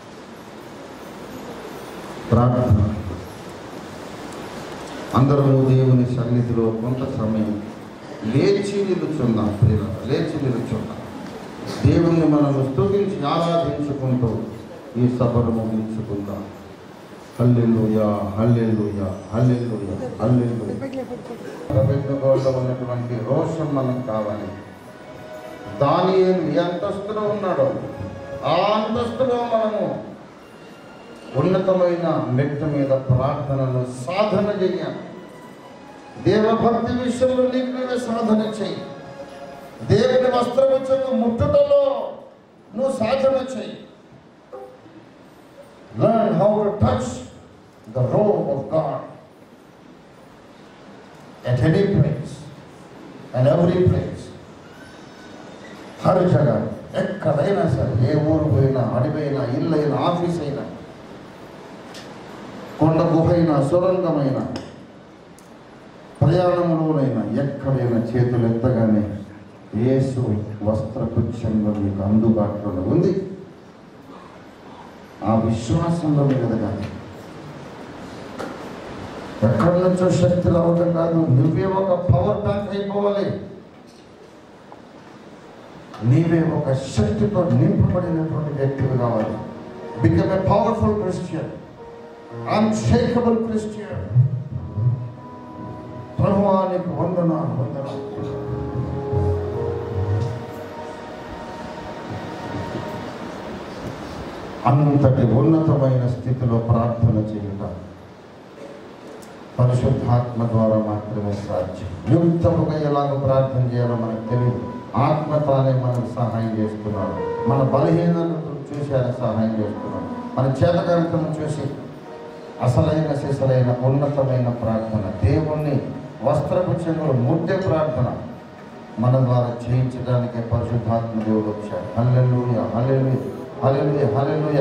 ప్రార్థన అందరము దేవుని సన్నిధిలో కొంత సమయం లేచి నిలుచున్నాం ప్రియుల లేచి నిలుచున్నాం దేవుణ్ణి మనం స్తుతించి ఆరాధించుకుంటూ ఈ సభను ముగించుకుందాం హల్లెలూయా హల్లెలూయా హల్లెలూయా హల్లెలూయా పెట్టుకోవడంలో ఉన్నటువంటి రోషం మనకు కావాలి దాని ఏ అంతస్తులో ఉన్నాడో ఆ అంతస్తులో మనము ఉన్నతమైన మెట్టు మీద ప్రార్థనను సాధన చెయ్యాలి దేవభక్తి విషయంలో నీకు నువ్వే సాధన చెయ్యి దేవుని వస్త్రముచ్చను ముట్టుటలో నువ్వు సాధన చెయ్యి learn how to touch the robe of God at any place and every place హర్ జగ ఎక్కడైనా సరే ఏ ఊరు పోయినా అడివైనా ఇల్లు అయినా ఆఫీస్ అయినా కొండ గుహైనా సొరంగమైన ప్రయాణంలోనైనా ఎక్కడైనా చేతులు ఎత్తగానే యేసు వస్త్రపుచ్చంలో మీకు అందుబాటులో ఉంది ఆ విశ్వాసంలో మీరు ఎదగాలి ఎక్కడి నుంచో శక్తి రావటం కాదు నువ్వే ఒక పవర్ బ్యాంక్ అయిపోవాలి నీవే ఒక శక్తితో నింపబడినటువంటి వ్యక్తివి కావాలి become a powerful Christian unshakable Christian ప్రభువానికి వందనాలు వందనాలు అంతటి ఉన్నతమైన స్థితిలో ప్రార్థన చేయుట పరిశుద్ధాత్మ ద్వారా మాత్రమే సాధ్యం యుక్తముగా ఎలాగ ప్రార్థన చేయాలో మనకు తెలియదు ఆత్మ తానే మనకు సహాయం చేస్తున్నాడు మన బలహీనతను చూసి ఆయన సహాయం చేస్తున్నాడు మన చేత కార్యక్రమం చూసి అసలైన సిసలైన ఉన్నతమైన ప్రార్థన దేవుణ్ణి వస్త్రపు చెంగులు ముట్టే ప్రార్థన మన ద్వారా చేయించడానికి పరిశుద్ధాత్మ దేవుడు వచ్చాడు హల్లెలూయ హల్లెలూయ హల్లెలూయ హల్లెలూయ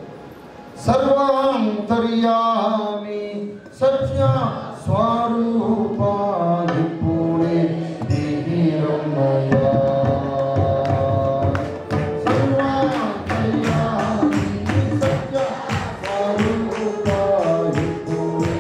సర్వాంతర్యామి సత్య స్వరూప ఇప్పుడే దిగిరమ్మయ్యా. సర్వాంతర్యామి సత్య స్వరూప ఇప్పుడే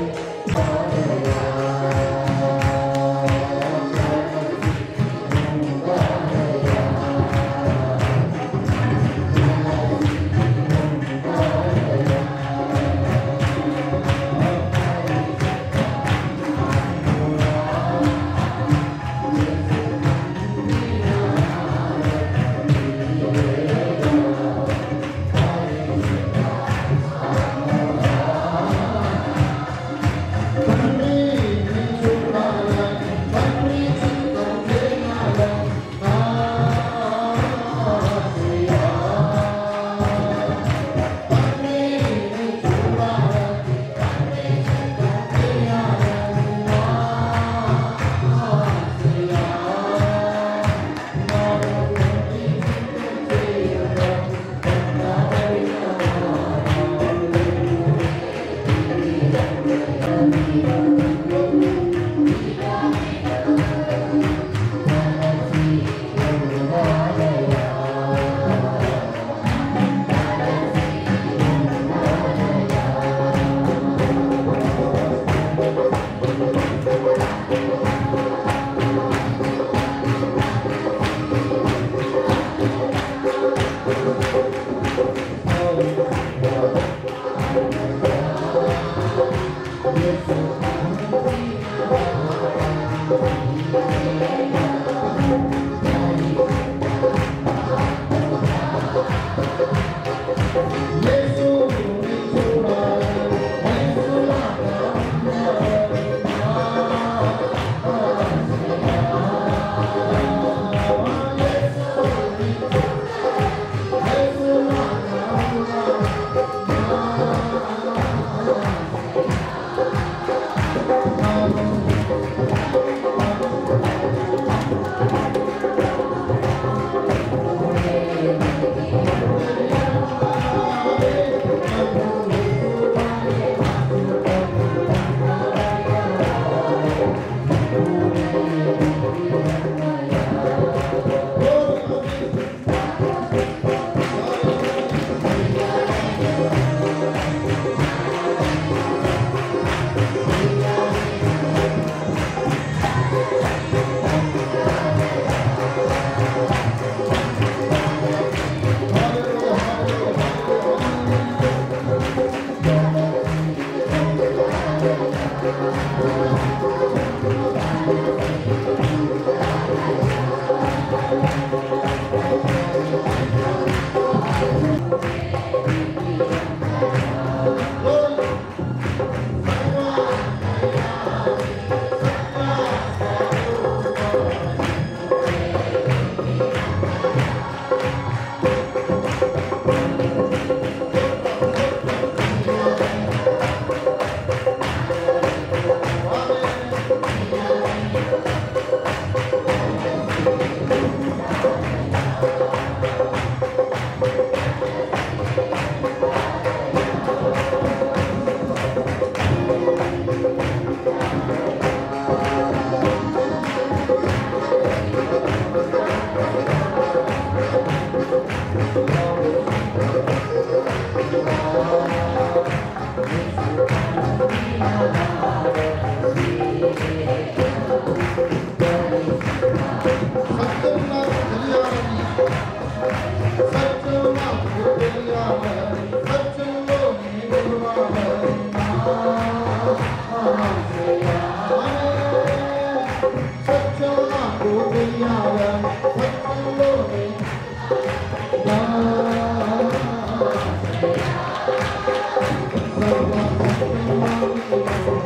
సర్వ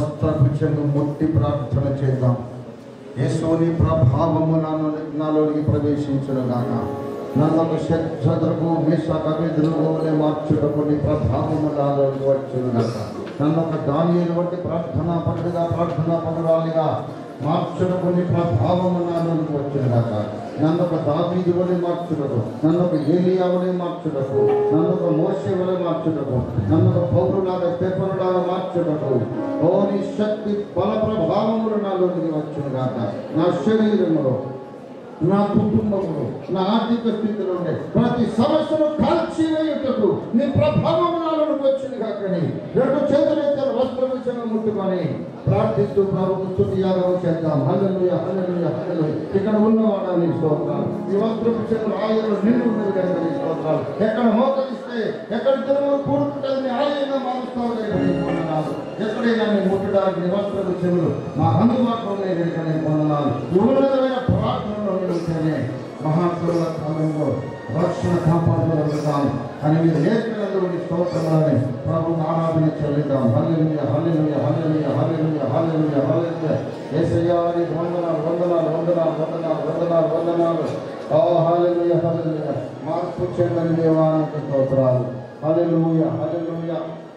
వస్త్రపు చెంగు ముట్టి ప్రార్థన చేద్దాం యేసుని ప్రభావము నాలో నాలోనికి ప్రవేశించను గాక నన్నొక శత్రుకు మీసాక వెదురుగోలే మార్చుటకు నీ ప్రభావము నాలోనికి వచ్చును గాక నన్నొక దానిని బట్టి ప్రార్థనా పట్టుగా ప్రార్థనా పనురాలిగా మార్చుటకు నీ ప్రభావము నాలోనికి వచ్చును గాక నన్నొక దావీది వలె మార్చుటకు నన్నొక ఏలియా వలె మార్చుటకు నన్నొక మోసే వలె మార్చుటకు నన్నొక పౌరులాగా పేపరులాగా మార్చుటకు ఓ నీ శక్తి బల ప్రభావములు నాలోనికి వచ్చును గాక నా శరీరములో నా కుటుంబములు నా ఆర్థిక స్థితిలో ఉండే ప్రతి సమస్యను కాల్చివేయుటకు నీ ప్రభావం నాలోకి వచ్చింది కాకని రెండు చేతులెత్తిన వస్త్ర విషయంగా ముట్టుకొని ప్రార్థిస్తూ ప్రభుత్వ స్థుతి యాగం చేద్దాం హల్లెలూయ హల్లెలూయ హల్లెలూయ ఇక్కడ ఉన్నవాడా నీ స్తోత్రాలు ఈ వస్త్ర విషయంలో ఆయన నిండు ఉన్నది కనుక నీ స్తోత్రాలు ఎక్కడ మోకరిస్తే ఎక్కడ తిరుమల కూడుకుంటుంది ఆయన మారుస్తావు కనుక నీ పొందనాలు ఎక్కడైనా నేను ముట్టడానికి నీ వస్త్ర విషయంలో మా అందుబాటులో ఉన్నాయి కనుక నేను పొందనాలు ఈ ఉన్నతమైన ప్రార్థనలో ఉంటేనే మహాత్ముల కాలంలో రక్షణ కాపాడుకోగలుగుతాం అని మీరు నేర్పినందుకు స్తోత్రములని ప్రభు ఆరాధన చెల్లిద్దాం హల్లెలూయ హల్లెలూయ హల్లెలూయ హల్లెలూయ హల్లెలూయ హల్లెలూయ యేసయ్యా నీకు వందనాలు వందనాలు వందనాలు వందనాలు వందనాలు వందనాలు ఓ హల్లెలూయ హల్లెలూయ మార్పు చెందని దేవానికి స్తోత్రాలు హల్లెలూయ హల్లెలూయ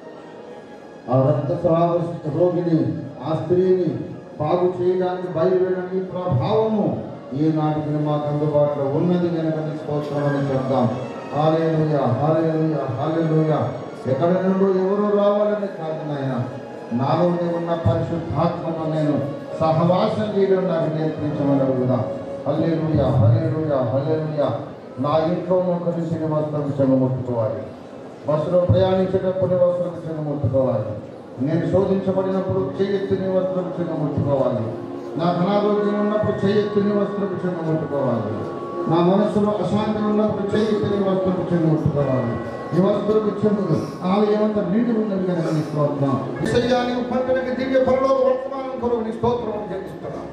ఆ రక్తస్రావ రోగిని ఆ స్త్రీని బాగు చేయడానికి బయలుదేరని ప్రభావము ఈనాటికి మాకు అందుబాటులో ఉన్నది కనుక నీ స్తోత్రమని చెప్దాం హాలేలుయ హాలేలుయ హాలేలుయ ఎక్కడ నుండి ఎవరు రావాలని కాదు నాయన నాలోనే ఉన్న పరిశుద్ధాత్మను నేను సహవాసం చేయడం నాకు నేర్పించమని అడుగుదా హల్లెలూయ హల్లెలూయ హల్లెలూయ నా ఇంట్లో ఒక నుంచి వస్త్రం చెమ ముట్టుకోవాలి బస్సులో ప్రయాణించేటప్పుడు వస్త్రం చిన్న ముట్టుకోవాలి నేను శోధించబడినప్పుడు చెయ్యెత్తిని వస్త్రం చిన్న ముట్టుకోవాలి నాకు అనారోగ్యం ఉన్నప్పుడు చెయ్యెత్తిని వస్త్రం చిన్న ముట్టుకోవాలి నా మనసులో అశాంతి ఉన్నప్పుడు చెయ్యెత్తిని వస్త్రం చిన్న ముట్టుకోవాలి ఈ వస్త్రం చెందులు ఆలయమంతా నిండి ఉన్నది కనుక నీ స్తోత్రం విషయానికి పంటనికి దివ్య పరలో వర్తమానం కొరకు నీ స్తోత్రం జపిస్తున్నాను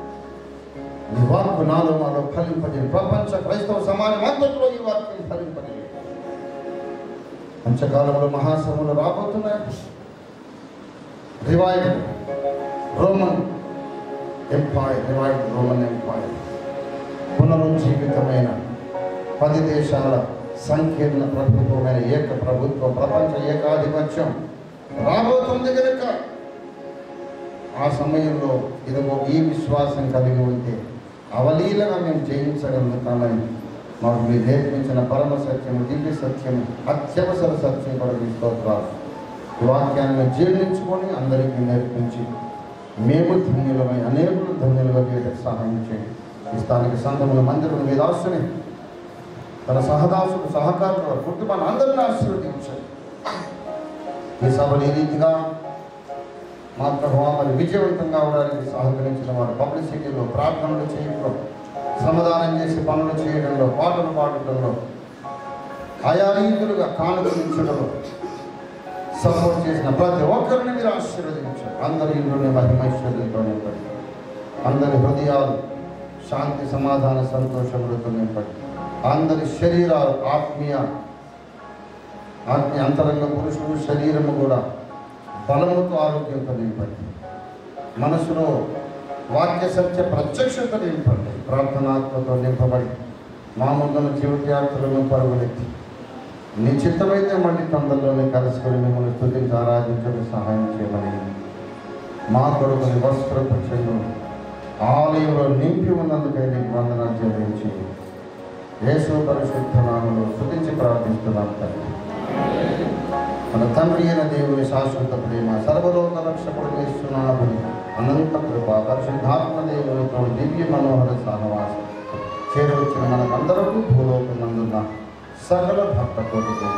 నీ వాక్కు నాలో నాలో ఫలింపజేది ప్రపంచ క్రైస్తవ సమాజం అంతట్లో ఈ వాక్యం ఫలింపజేది పంచకాలంలో మహాసములు రాబోతున్నాయి revive Roman empire revive Roman empire పునరుజ్జీవితమైన పది దేశాల సంకీర్ణ ప్రభుత్వమైన ఏక ప్రభుత్వం ప్రపంచ ఏకాధిపత్యం రాబోతుంది కనుక ఆ సమయంలో ఇదిగో ఈ విశ్వాసం కలిగి ఉంటే అవలీలగా మేము జయించగలుగుతామని మాకు మీరు నేర్పించిన పరమ సత్యము దివ్య సత్యము అత్యవసర సత్యం కూడా మీ స్తోత్రాలు ఈ వాక్యాన్ని జీర్ణించుకొని అందరికీ నేర్పించి మేము ధన్యులమై అనేకులు ధన్యులుగా చేయడానికి సహాయం చేయండి ఈ స్థానిక సంఘముల మందిరం మీద ఆశని తన సహదాసుడు సహకారులు కుటుంబాన్ని అందరినీ ఆశీర్వదించండి ఈ సభలు ఈ రీతిగా మా ప్రభావ మరి విజయవంతంగా అవడానికి సహకరించిన వారు పబ్లిసిటీలో ప్రార్థనలు చేయడంలో శ్రమదానం చేసి పనులు చేయడంలో పాటలు పాడటంలో ఆయా రీతులుగా కానుకరించడంలో సపోర్ట్ చేసిన ప్రతి ఒక్కరిని మీరు ఆశీర్వదించారు అందరి ఇంట్లోనే మహిమైశ్వర్యంతో నింపండి అందరి హృదయాలు శాంతి సమాధాన సంతోషములతో నింపండి అందరి శరీరాలు ఆత్మీయ ఆత్మీయ అంతరంగ పురుషుడు శరీరము కూడా బలముతో ఆరోగ్యంతో నింపండి మనసులో వాక్య సత్య ప్రత్యక్షత నింపండి ప్రార్థనాత్మతో నింపబడి మా ముందున జీవితయాత్రలను పరుగులెత్తి నీ చిత్తమైతే మళ్ళీ తొందరలోనే కలుసుకొని మిమ్మల్ని స్థుతించి ఆరాధించడం సహాయం చేయమని మా కొడుకుని వస్త్రపక్షంలో ఆలయంలో నింపి ఉన్నందుకై నీకు వందనాలు చెల్లించి యేసు పరిశుద్ధ నామములో స్థుతించి ప్రార్థిస్తున్నాం తండ్రి మన తండ్రి అయిన దేవుని శాశ్వత ప్రేమ సర్వలోక రక్షకుడు వేస్తున్నాడు అనంత కృప పరిశుద్ధాత్మ దేవునితో దివ్య మనోహర సహవాసం చేరవచ్చిన మనకందరకు భూలోకమందున్న సకల భక్త కోటికి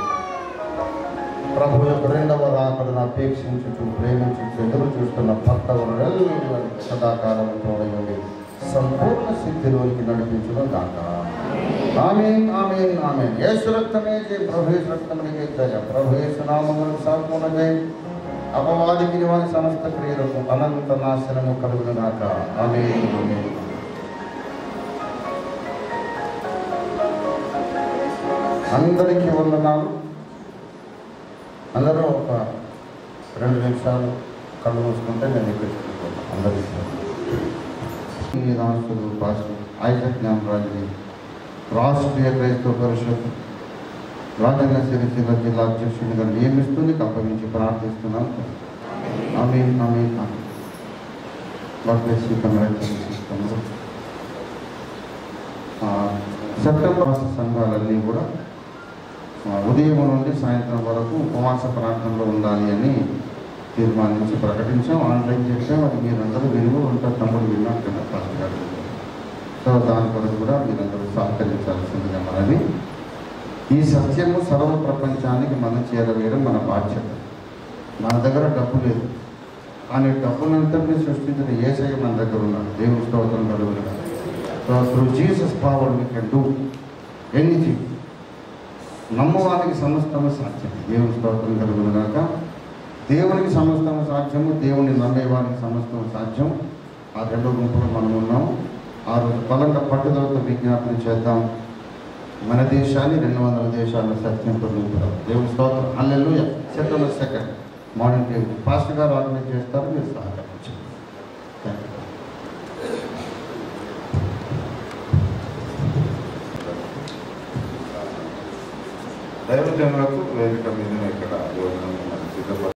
ప్రభు యొక్క రెండవ రాకడను అపేక్షించుచు ప్రేమించుచు ఎదురు చూస్తున్న భక్తవరులు సదాకాలం తోడయండి సంపూర్ణ సిద్ధిలోనికి నడిపించడం కాక ఆమెన్ ఆమెన్ ఆమెన్ యేసు రక్తమే జయ ప్రభు యేసు రక్తమునికే జయ ప్రభు యేసు నామమును సంపూర్ణ జయ అపవాదికి వారి సమస్త క్రియలకు అనంత నాశనము కలుగును గాక ఆమెన్ ఆమెన్ అందరికీ వందనాలు అందరూ ఒక రెండు నిమిషాలు కళ్ళు మూసుకుంటే నేను ఇక్కడ చెప్పుకుంటాను అందరికీ ఈ రాష్ట్రులు పాస్టర్ ఐజక్ జ్ఞానరాజుని రాష్ట్రీయ క్రైస్తవ పరిషత్ రాజన్న సిరిసిల్ల జిల్లా అధ్యక్షునిగా నియమిస్తూ నీకు అప్పగించి ప్రార్థిస్తున్నాను ఆమె ఆమె కంగ్రాచులేషన్స్ సెప్టెంబర్ మాస సంఘాలన్నీ కూడా ఆ, ఉదయం నుండి సాయంత్రం వరకు ఉపవాస ప్రాంతంలో ఉండాలి అని తీర్మానించి ప్రకటించాం ఆన్లైన్ చేసాం అది మీరందరూ విలువ ఉంటారు తమ్ముడు విన్నాను కదా పాస్టర్ గారు సో దాని కొరకు కూడా మీరందరూ సహకరించాల్సిందిగా మనది ఈ సత్యము సర్వ ప్రపంచానికి మనం చేరవేయడం మన బాధ్యత మన దగ్గర డబ్బు లేదు కానీ డబ్బులంతటినీ సృష్టించిన ఏసయ్య మన దగ్గర ఉన్నాడు దేవుని స్తోత్రం కలుగుగా so through Jesus power we can do anything నమ్మవానికి సమస్తము సాధ్యం దేవుని స్తోత్రం కలుగును గాక దేవునికి సమస్తము సాధ్యము దేవుని నమ్మేవానికి సమస్తము సాధ్యం ఆ రెండో గుంపులో మనం ఉన్నాం ఆ రోజు బలంగా పట్టుదలతో విజ్ఞాపన చేద్దాం మన దేశాన్ని రెండు వందల దేశాల్లో సత్యంతో నింపుదాం దేవుని స్తోత్రం అల్లెలు September second morning time pastor గారు ఆర్గనైజ్ చేస్తారు మీరు సహకరించండి థ్యాంక్ యూ దైవజనులకు వేదిక మీద ఇక్కడ భోజనం సిద్ధపడి